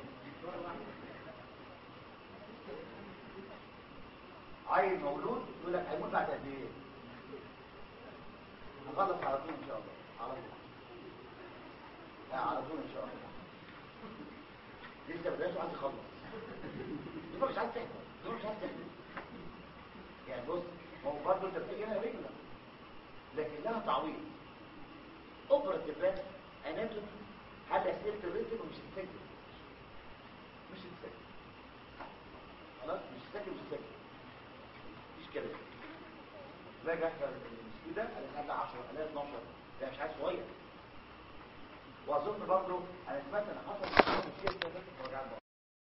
عيل مولود يقول لك هيموت بعد قد ايه هخلص على طول ان شاء الله على طول لا على طول ان شاء الله لسه بدأت عايز يخلص يبقى مش عايز تحمل يبقى مش عايز تحمل يعني بص هو برضه انت بتيجي هنا رجلة لكن لها تعويض اوبراتيف بس اناتومي حل اسئله الريتم ومش هتسجل مش هتسجل خلاص مش هتسجل مش هتسجل مفيش كده باجي احضر المسكين ده انا 10 انا 12 ده مش عايز صغير واظن برضه انا سمعت ان حصل مشكله كده وجع البطن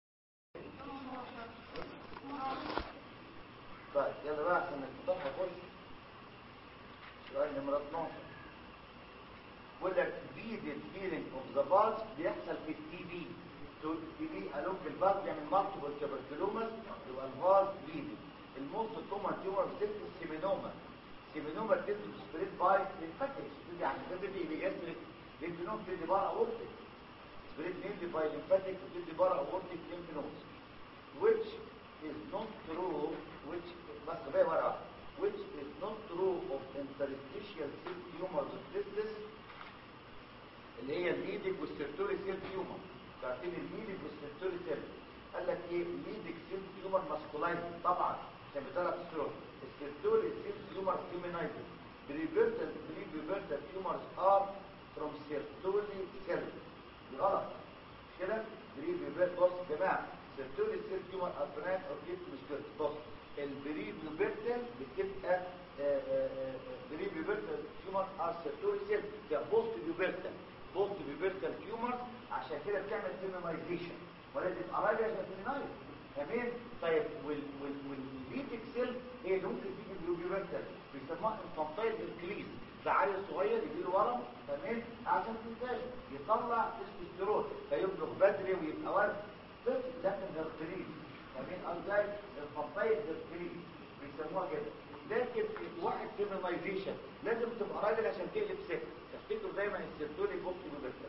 طيب يلا بقى عشان الكتاب هخش سؤال نمرة 12 بيقول لك فيدد فيلينج اوف ذا بالز بيحصل في التي بي التي بي الوك البالز بيعمل مالتيبل تبركلومس يبقى الفاز فيدد الموست كومن تيومر بتبقى السيمينوما سيمينوما بتبقى سبريد باي ليمفاتيك بتبقى يعني بتبقى بيجسرك ليمفنوم بتبقى بره اورتيك سبريد مينلي باي ليمفاتيك بتبقى بره اورتيك ليمفنومز which is not true which بس بقى ورقه which is not true of interstitial cell tumors of testis اللي هي الليدك والسيرتوري سيل تيومر عارفين الليدك والسيرتوري سيل قال لك ايه الليدك سيل تيومر ماسكولايز طبعا عشان بتعرف السيرور السيرتوري سيل تيومر فيمينايز بريفيرتال بريفيرتال تيومرز ار فروم سيرتوري سيل غلط مش كده بريفيرتال بص يا جماعه سيرتوري سيل تيومر ابرانت او كيت مش كده بص البريفيرتال بتبقى بريفيرتال تيومر ار سيرتوري سيل ده بوست بيفيرتال بوست بيفيرتال تيومر عشان كده بتعمل فيمينايزيشن ولازم اراجع عشان فيمينايز تمام طيب وال وال والليتك سيل هي اللي ممكن تيجي بيفيرتال بيسموها انفانتايل انكريز ده عيل صغير يجي له ورم تمام عشان تنتج يطلع تستوستيرون فيبلغ بدري ويبقى ولد طفل لكن هيركليز تمام ازاي الفانتايل هيركليز بيسموها كده لكن واحد فيمينايزيشن لازم تبقى راجل عشان تقلب ست تفتكروا دايما السيرتوني بوست بيفيرتال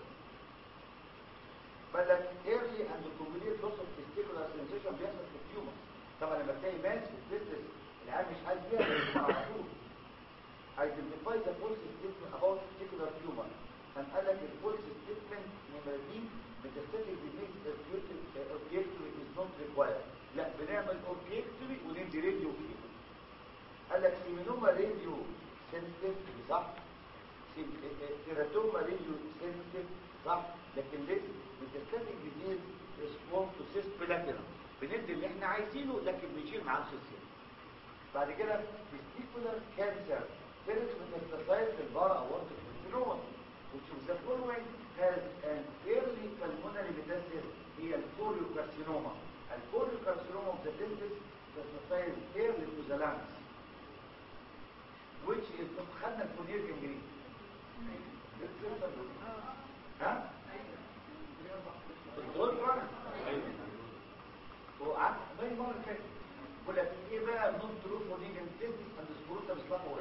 بالك early and complete loss of testicular sensation بيحصل في التيومر طبعا لما تلاقي ماس في التستس العيال مش عايز بيها بيكون على طول identify the false statement about testicular tumor كان قال لك الفولس ستيتمنت نمرة دي متستاتيك ديزيز اوبجكتوري از نوت ريكوايرد لا بنعمل اوبجكتوري وندي راديو فيه قال لك سيمينوما راديو سنسيتيف صح تيراتوما راديو سنسيتيف صح لكن لسه متستاتيك ديزيز ريسبونس تو سيست بلاتينم بندي اللي احنا عايزينه لكن بنشيل معاه الخصيه بعد كده testicular cancer first metastasized في البارا aortic carcinoma which of the following has an early pulmonary metastasis هي الكوريوكارسينوما الكوريوكارسينوما of the testis metastasized early to the lungs which is خدنا الفونير جنجرين ها؟ الدكتور فعلا وقعدت زي المره اللي فاتت بقول لك ايه بقى نون تروف ونيجن تيست اند سكروتا مصلحه واحد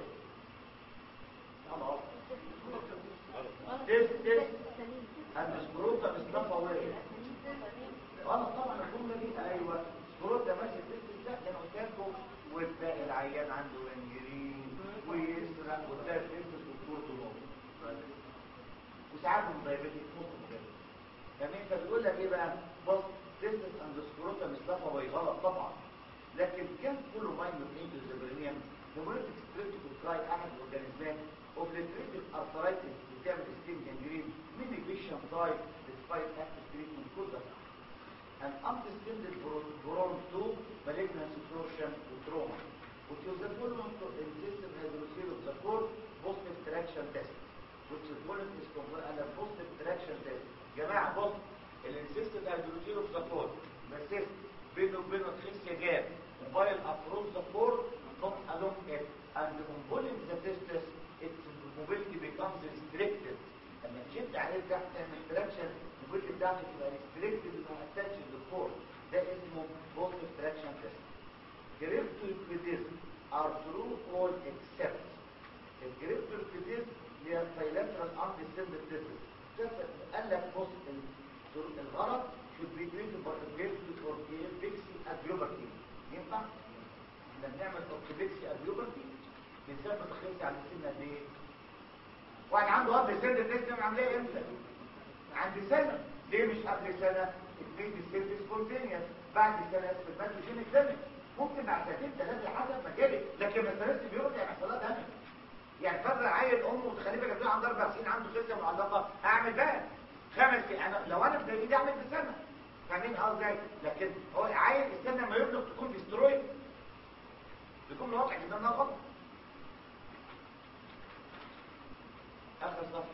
تيست تيست اند سكروتا مصلحه واحد غلط طبعا الجمله دي ايوه سكروتا ماشي تيست ده كان قدامكم وتلاقي العيان عنده انجرين ويسرق وتلاقي تيست سكروتا نور وساعات من دايبيتيك ممكن كده تمام فبيقول لك ايه بقى بص تيستس اند سكروتا مصلحه واحد غلط طبعا لكن كان كله ماينور انجل زبرينيان هيموريتك ستريبتيك كراي احد الاورجانيزمات اوبليتريتيف ارثرايتس بتعمل ستيم جنجرين مينيفيشن تايب ديسبايت اكتف تريتمنت كل ده ان undistended برون 2 malignancy torsion وتروما which is the following to insistent hydrocele of the core positive traction test which is following is confirmed and a positive traction test جماعة بص الانسيستنت hydrocele of the core persist بينه وبينه تخس جاب موبايل ابروز ذا كور not along it and on pulling the testis its mobility becomes restricted لما تشد عليه تحت تعمل traction mobility بتاعته تبقى restricted يبقى attached للكور ده اسمه positive traction test جريبتو يكويديزم are true all except الجريبتور كتير هي bilateral undescended testis قال لك بص ال- الغلط should be treated by a gravity or bixi at puberty ينفع؟ احنا بنعمل اوكتوبكسي at puberty بنثبت الخلسي على السن قد ايه؟ واحد عنده قبل سن الناس نعمل عمليه امتى؟ عند سنه ليه مش قبل سنه؟ البيت السيرفيس سبونتينيوس بعد سنه سبرماتوجينيك دامج ممكن بعد سنتين ثلاثه حسب مجالي لكن ما استناش بيقول يعني حصل لها دامج يعني فاكره عيل امه متخلفه جابت عنده اربع سنين عنده خلسه معلقه اعمل بقى خمس سنين انا لو انا في ايدي اعمل بسنه فاهمين قصدي لكن هو عيل استنى ما يبلغ تكون ديسترويد يكون واضح ان انا غلط اخر صفحه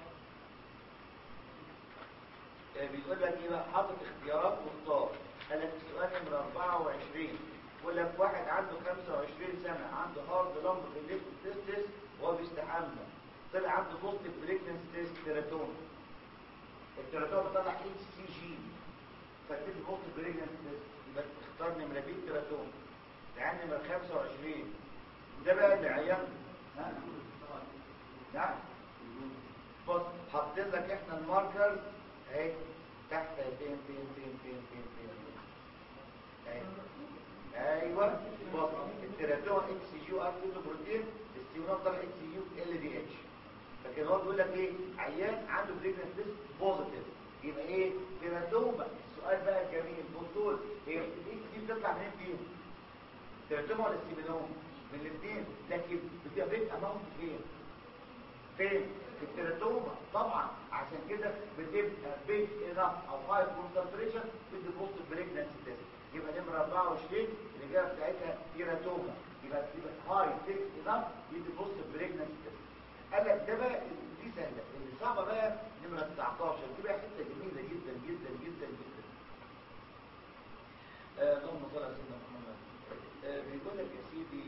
آه، بيقول لك ايه بقى حاطط اختيارات واختار قال لك السؤال نمره 24 يقول لك واحد عنده 25 سنه عنده هارد لمب ريليت تيستس وهو بيستحمى طلع عنده بوست بريكنس تيست تيراتون التيراتون بيطلع اتش سي جي فتدي بوست بريكنس تيست يبقى تختار نمره بي تيراتون تعال نمره 25 ده بقى اللي عيان ها نعم بص حاطين لك احنا الماركرز اهي تحت فين فين فين فين فين فين اهي ايوه بص التيراتون اكس يو ار كيلو بروتين السيونات طلع اكس يو ال دي اتش لكن هو بيقول لك ايه عيان عنده بريجنس تيست بوزيتيف يبقى ايه تيراتوما السؤال بقى الجميل بصوا هي الاكس دي بتطلع منين فيهم تيراتوما ولا السيمينوم من الاثنين لكن بتبقى بيت اماونت فين فين في التيراتوما طبعا عشان كده بتبقى بيت انف او هاي كونسنتريشن بدي بوست بريجنس تيست يبقى نمره 24 الاجابه بتاعتها تيراتوما يبقى يبقى هاي تيك انف يدي بوست بريجنس تيست قال لك ده بقى دي سهله اللي صعبه بقى نمره 19 دي بقى حته جميله جدا جدا جدا جدا آه، اللهم صل على سيدنا محمد آه، بيقول لك يا سيدي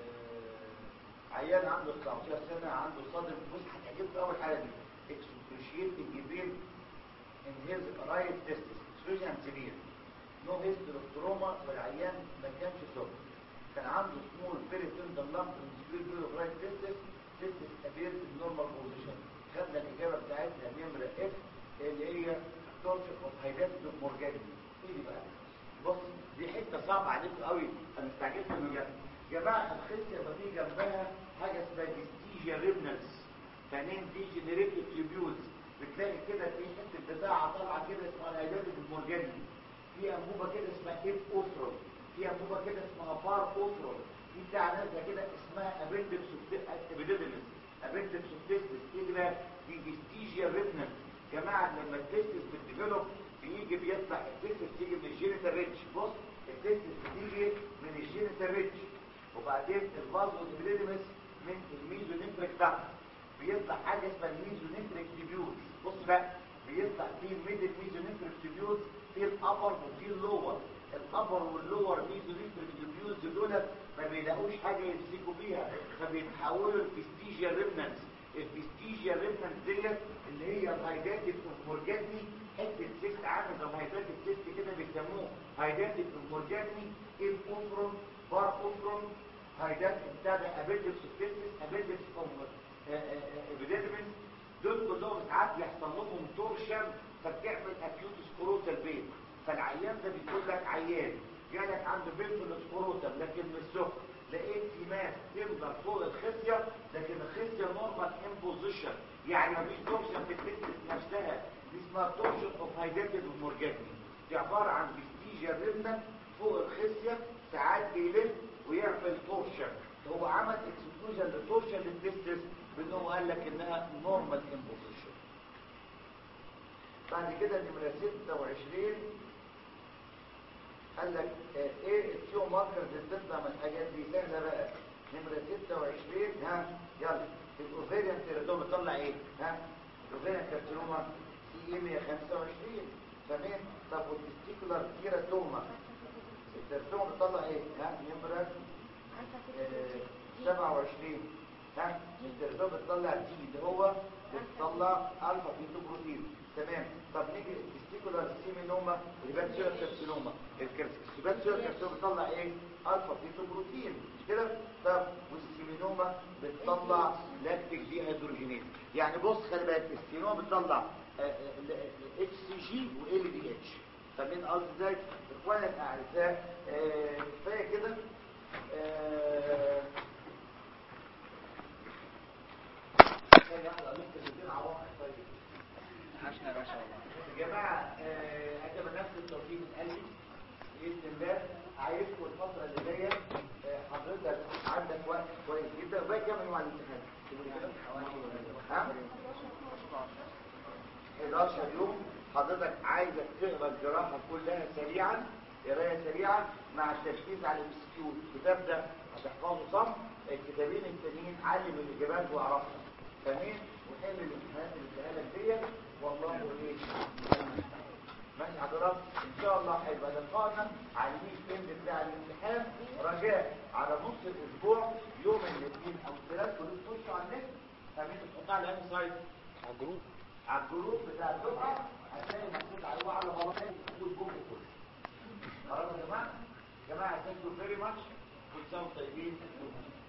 آه، عيان عنده 19 سنه عنده صدر بص هتعجبك اول حاجه دي excruciating pain in his right testis excruciating and severe no history of trauma والعيان ما كانش صدر كان عنده small peritendal lump in the split of right testis testis appeared in normal position خدنا الاجابه بتاعتنا نمره اف اللي هي torsion of hydatid morgani ايه دي بقى بص دي حته صعبه عليكم قوي انا استعجلت من جنب جماعه الخصيه ما في جنبها حاجه اسمها ديستيجيا ريبنس فانين دي جنريتيف تريبيوتس بتلاقي كده في حته بتاعه طالعه كده اسمها الهيداتيف المورجاني في انبوبه كده اسمها هيب اوثرول في انبوبه كده اسمها بار اوثرول في بتاع نازله كده اسمها ابندكس ابيديدمس ابندكس اوفتيستس ايه دي بقى دي ديستيجيا ريبنس جماعه لما التستس بتديفلوب بيجي بيطلع التستس تيجي من الجينيتال ريتش بص التستس بتيجي من الجينيتال ريتش وبعدين الفازو الابيديدمس من الميزونيفريك تحت بيطلع حاجه اسمها الميزونيفريك تيبيوز بص بقى بيطلع فيه الميدل ميزونيفريك تيبيوز في الابر وفي اللور الابر واللور ميزونيفريك تيبيوز دول ما بيلاقوش حاجه يمسكوا بيها فبيتحولوا لفيستيجيا ريمنانس الفيستيجيا ريمنانس ديت اللي هي الهايداتيف مورجاني حته سيست عامل زي الهايداتيف سيست كده بيسموه هايداتيف مورجاني الكونفرون بار كونفرون هايداتيف بتاع ده ابيدكس سيستس ابيدكس ابيديدمنت دول كلهم ساعات بيحصل لهم تورشن فبتعمل اكيوت سكروتال بين فالعيان ده بيقول لك عيان جالك عنده بينفل سكروتال لكن مش سخن لقيت في ماس تمضى فوق الخصيه لكن الخصيه نورمال ان بوزيشن يعني مفيش تورشن في التستس نفسها دي اسمها تورشن اوف هايداتيف مورجاني دي عباره عن فيستيجيا ريمنت فوق الخصيه ساعات بيلف ويعمل تورشن هو عمل اكسكلوجن لتورشن للتستس بانه قال لك انها نورمال ان بوزيشن بعد كده نمره 26 قال لك آه، ايه التيو ماركرز اللي بتطلع من الحاجات دي سهله بقى نمره 26 ها يلا الاوفيريان تيراتوما بتطلع ايه ها الاوفيريان كارسينوما سي اي 125 تمام طب والتستيكولار تيراتوما التيراتوما بتطلع ايه ها نمره آه، 27 ها الترزوه بتطلع دي اللي هو بتطلع الفا فيتوبروتين تمام طب نيجي التستيكولار سيمينوما الباتسيولار كارسينوما الباتسيولار كارسينوما بتطلع ايه الفا فيتوبروتين مش كده طب والسيمينوما بتطلع لاكتيك دي هيدروجينيز يعني بص خلي بالك السيمينوما بتطلع اتش سي جي وال دي اتش فاهمين قصدي ازاي اخوانا الاعزاء آه، كفايه كده آه، ثانية واحدة أقول لكم كلمتين عواقب طيب. حشنا يا باشا والله يا جماعة آه، أتمنى نفس التوفيق من قلبي بإذن الله عايزكم الفترة اللي جاية آه، حضرتك عندك وقت كويس جدا وباقي كام يوم على الامتحان؟ ها؟ 11 يوم حضرتك عايزك تقرا الجراحة كلها سريعا قرايه سريعه مع التركيز على الانستيتيوت الكتاب ده هتحفظه صم الكتابين التانيين علم الاجابات واعرفها فاهمين وحل الامتحانات اللي اديها لك ديت والله ايه ماشي حضرتك ان شاء الله هيبقى لقاءنا على الويك اند بتاع الامتحان رجاء على نص الاسبوع يوم الاثنين او الثلاث كلكم تخشوا على النت فاهمين تحطها على انهي سايت على الجروب على الجروب بتاع الدفعه هتلاقي مكتوب عليه وعلى غلطات والجروب كله خلاص يا جماعه يا جماعه ثانك يو فيري ماتش كل سنه وانتم طيبين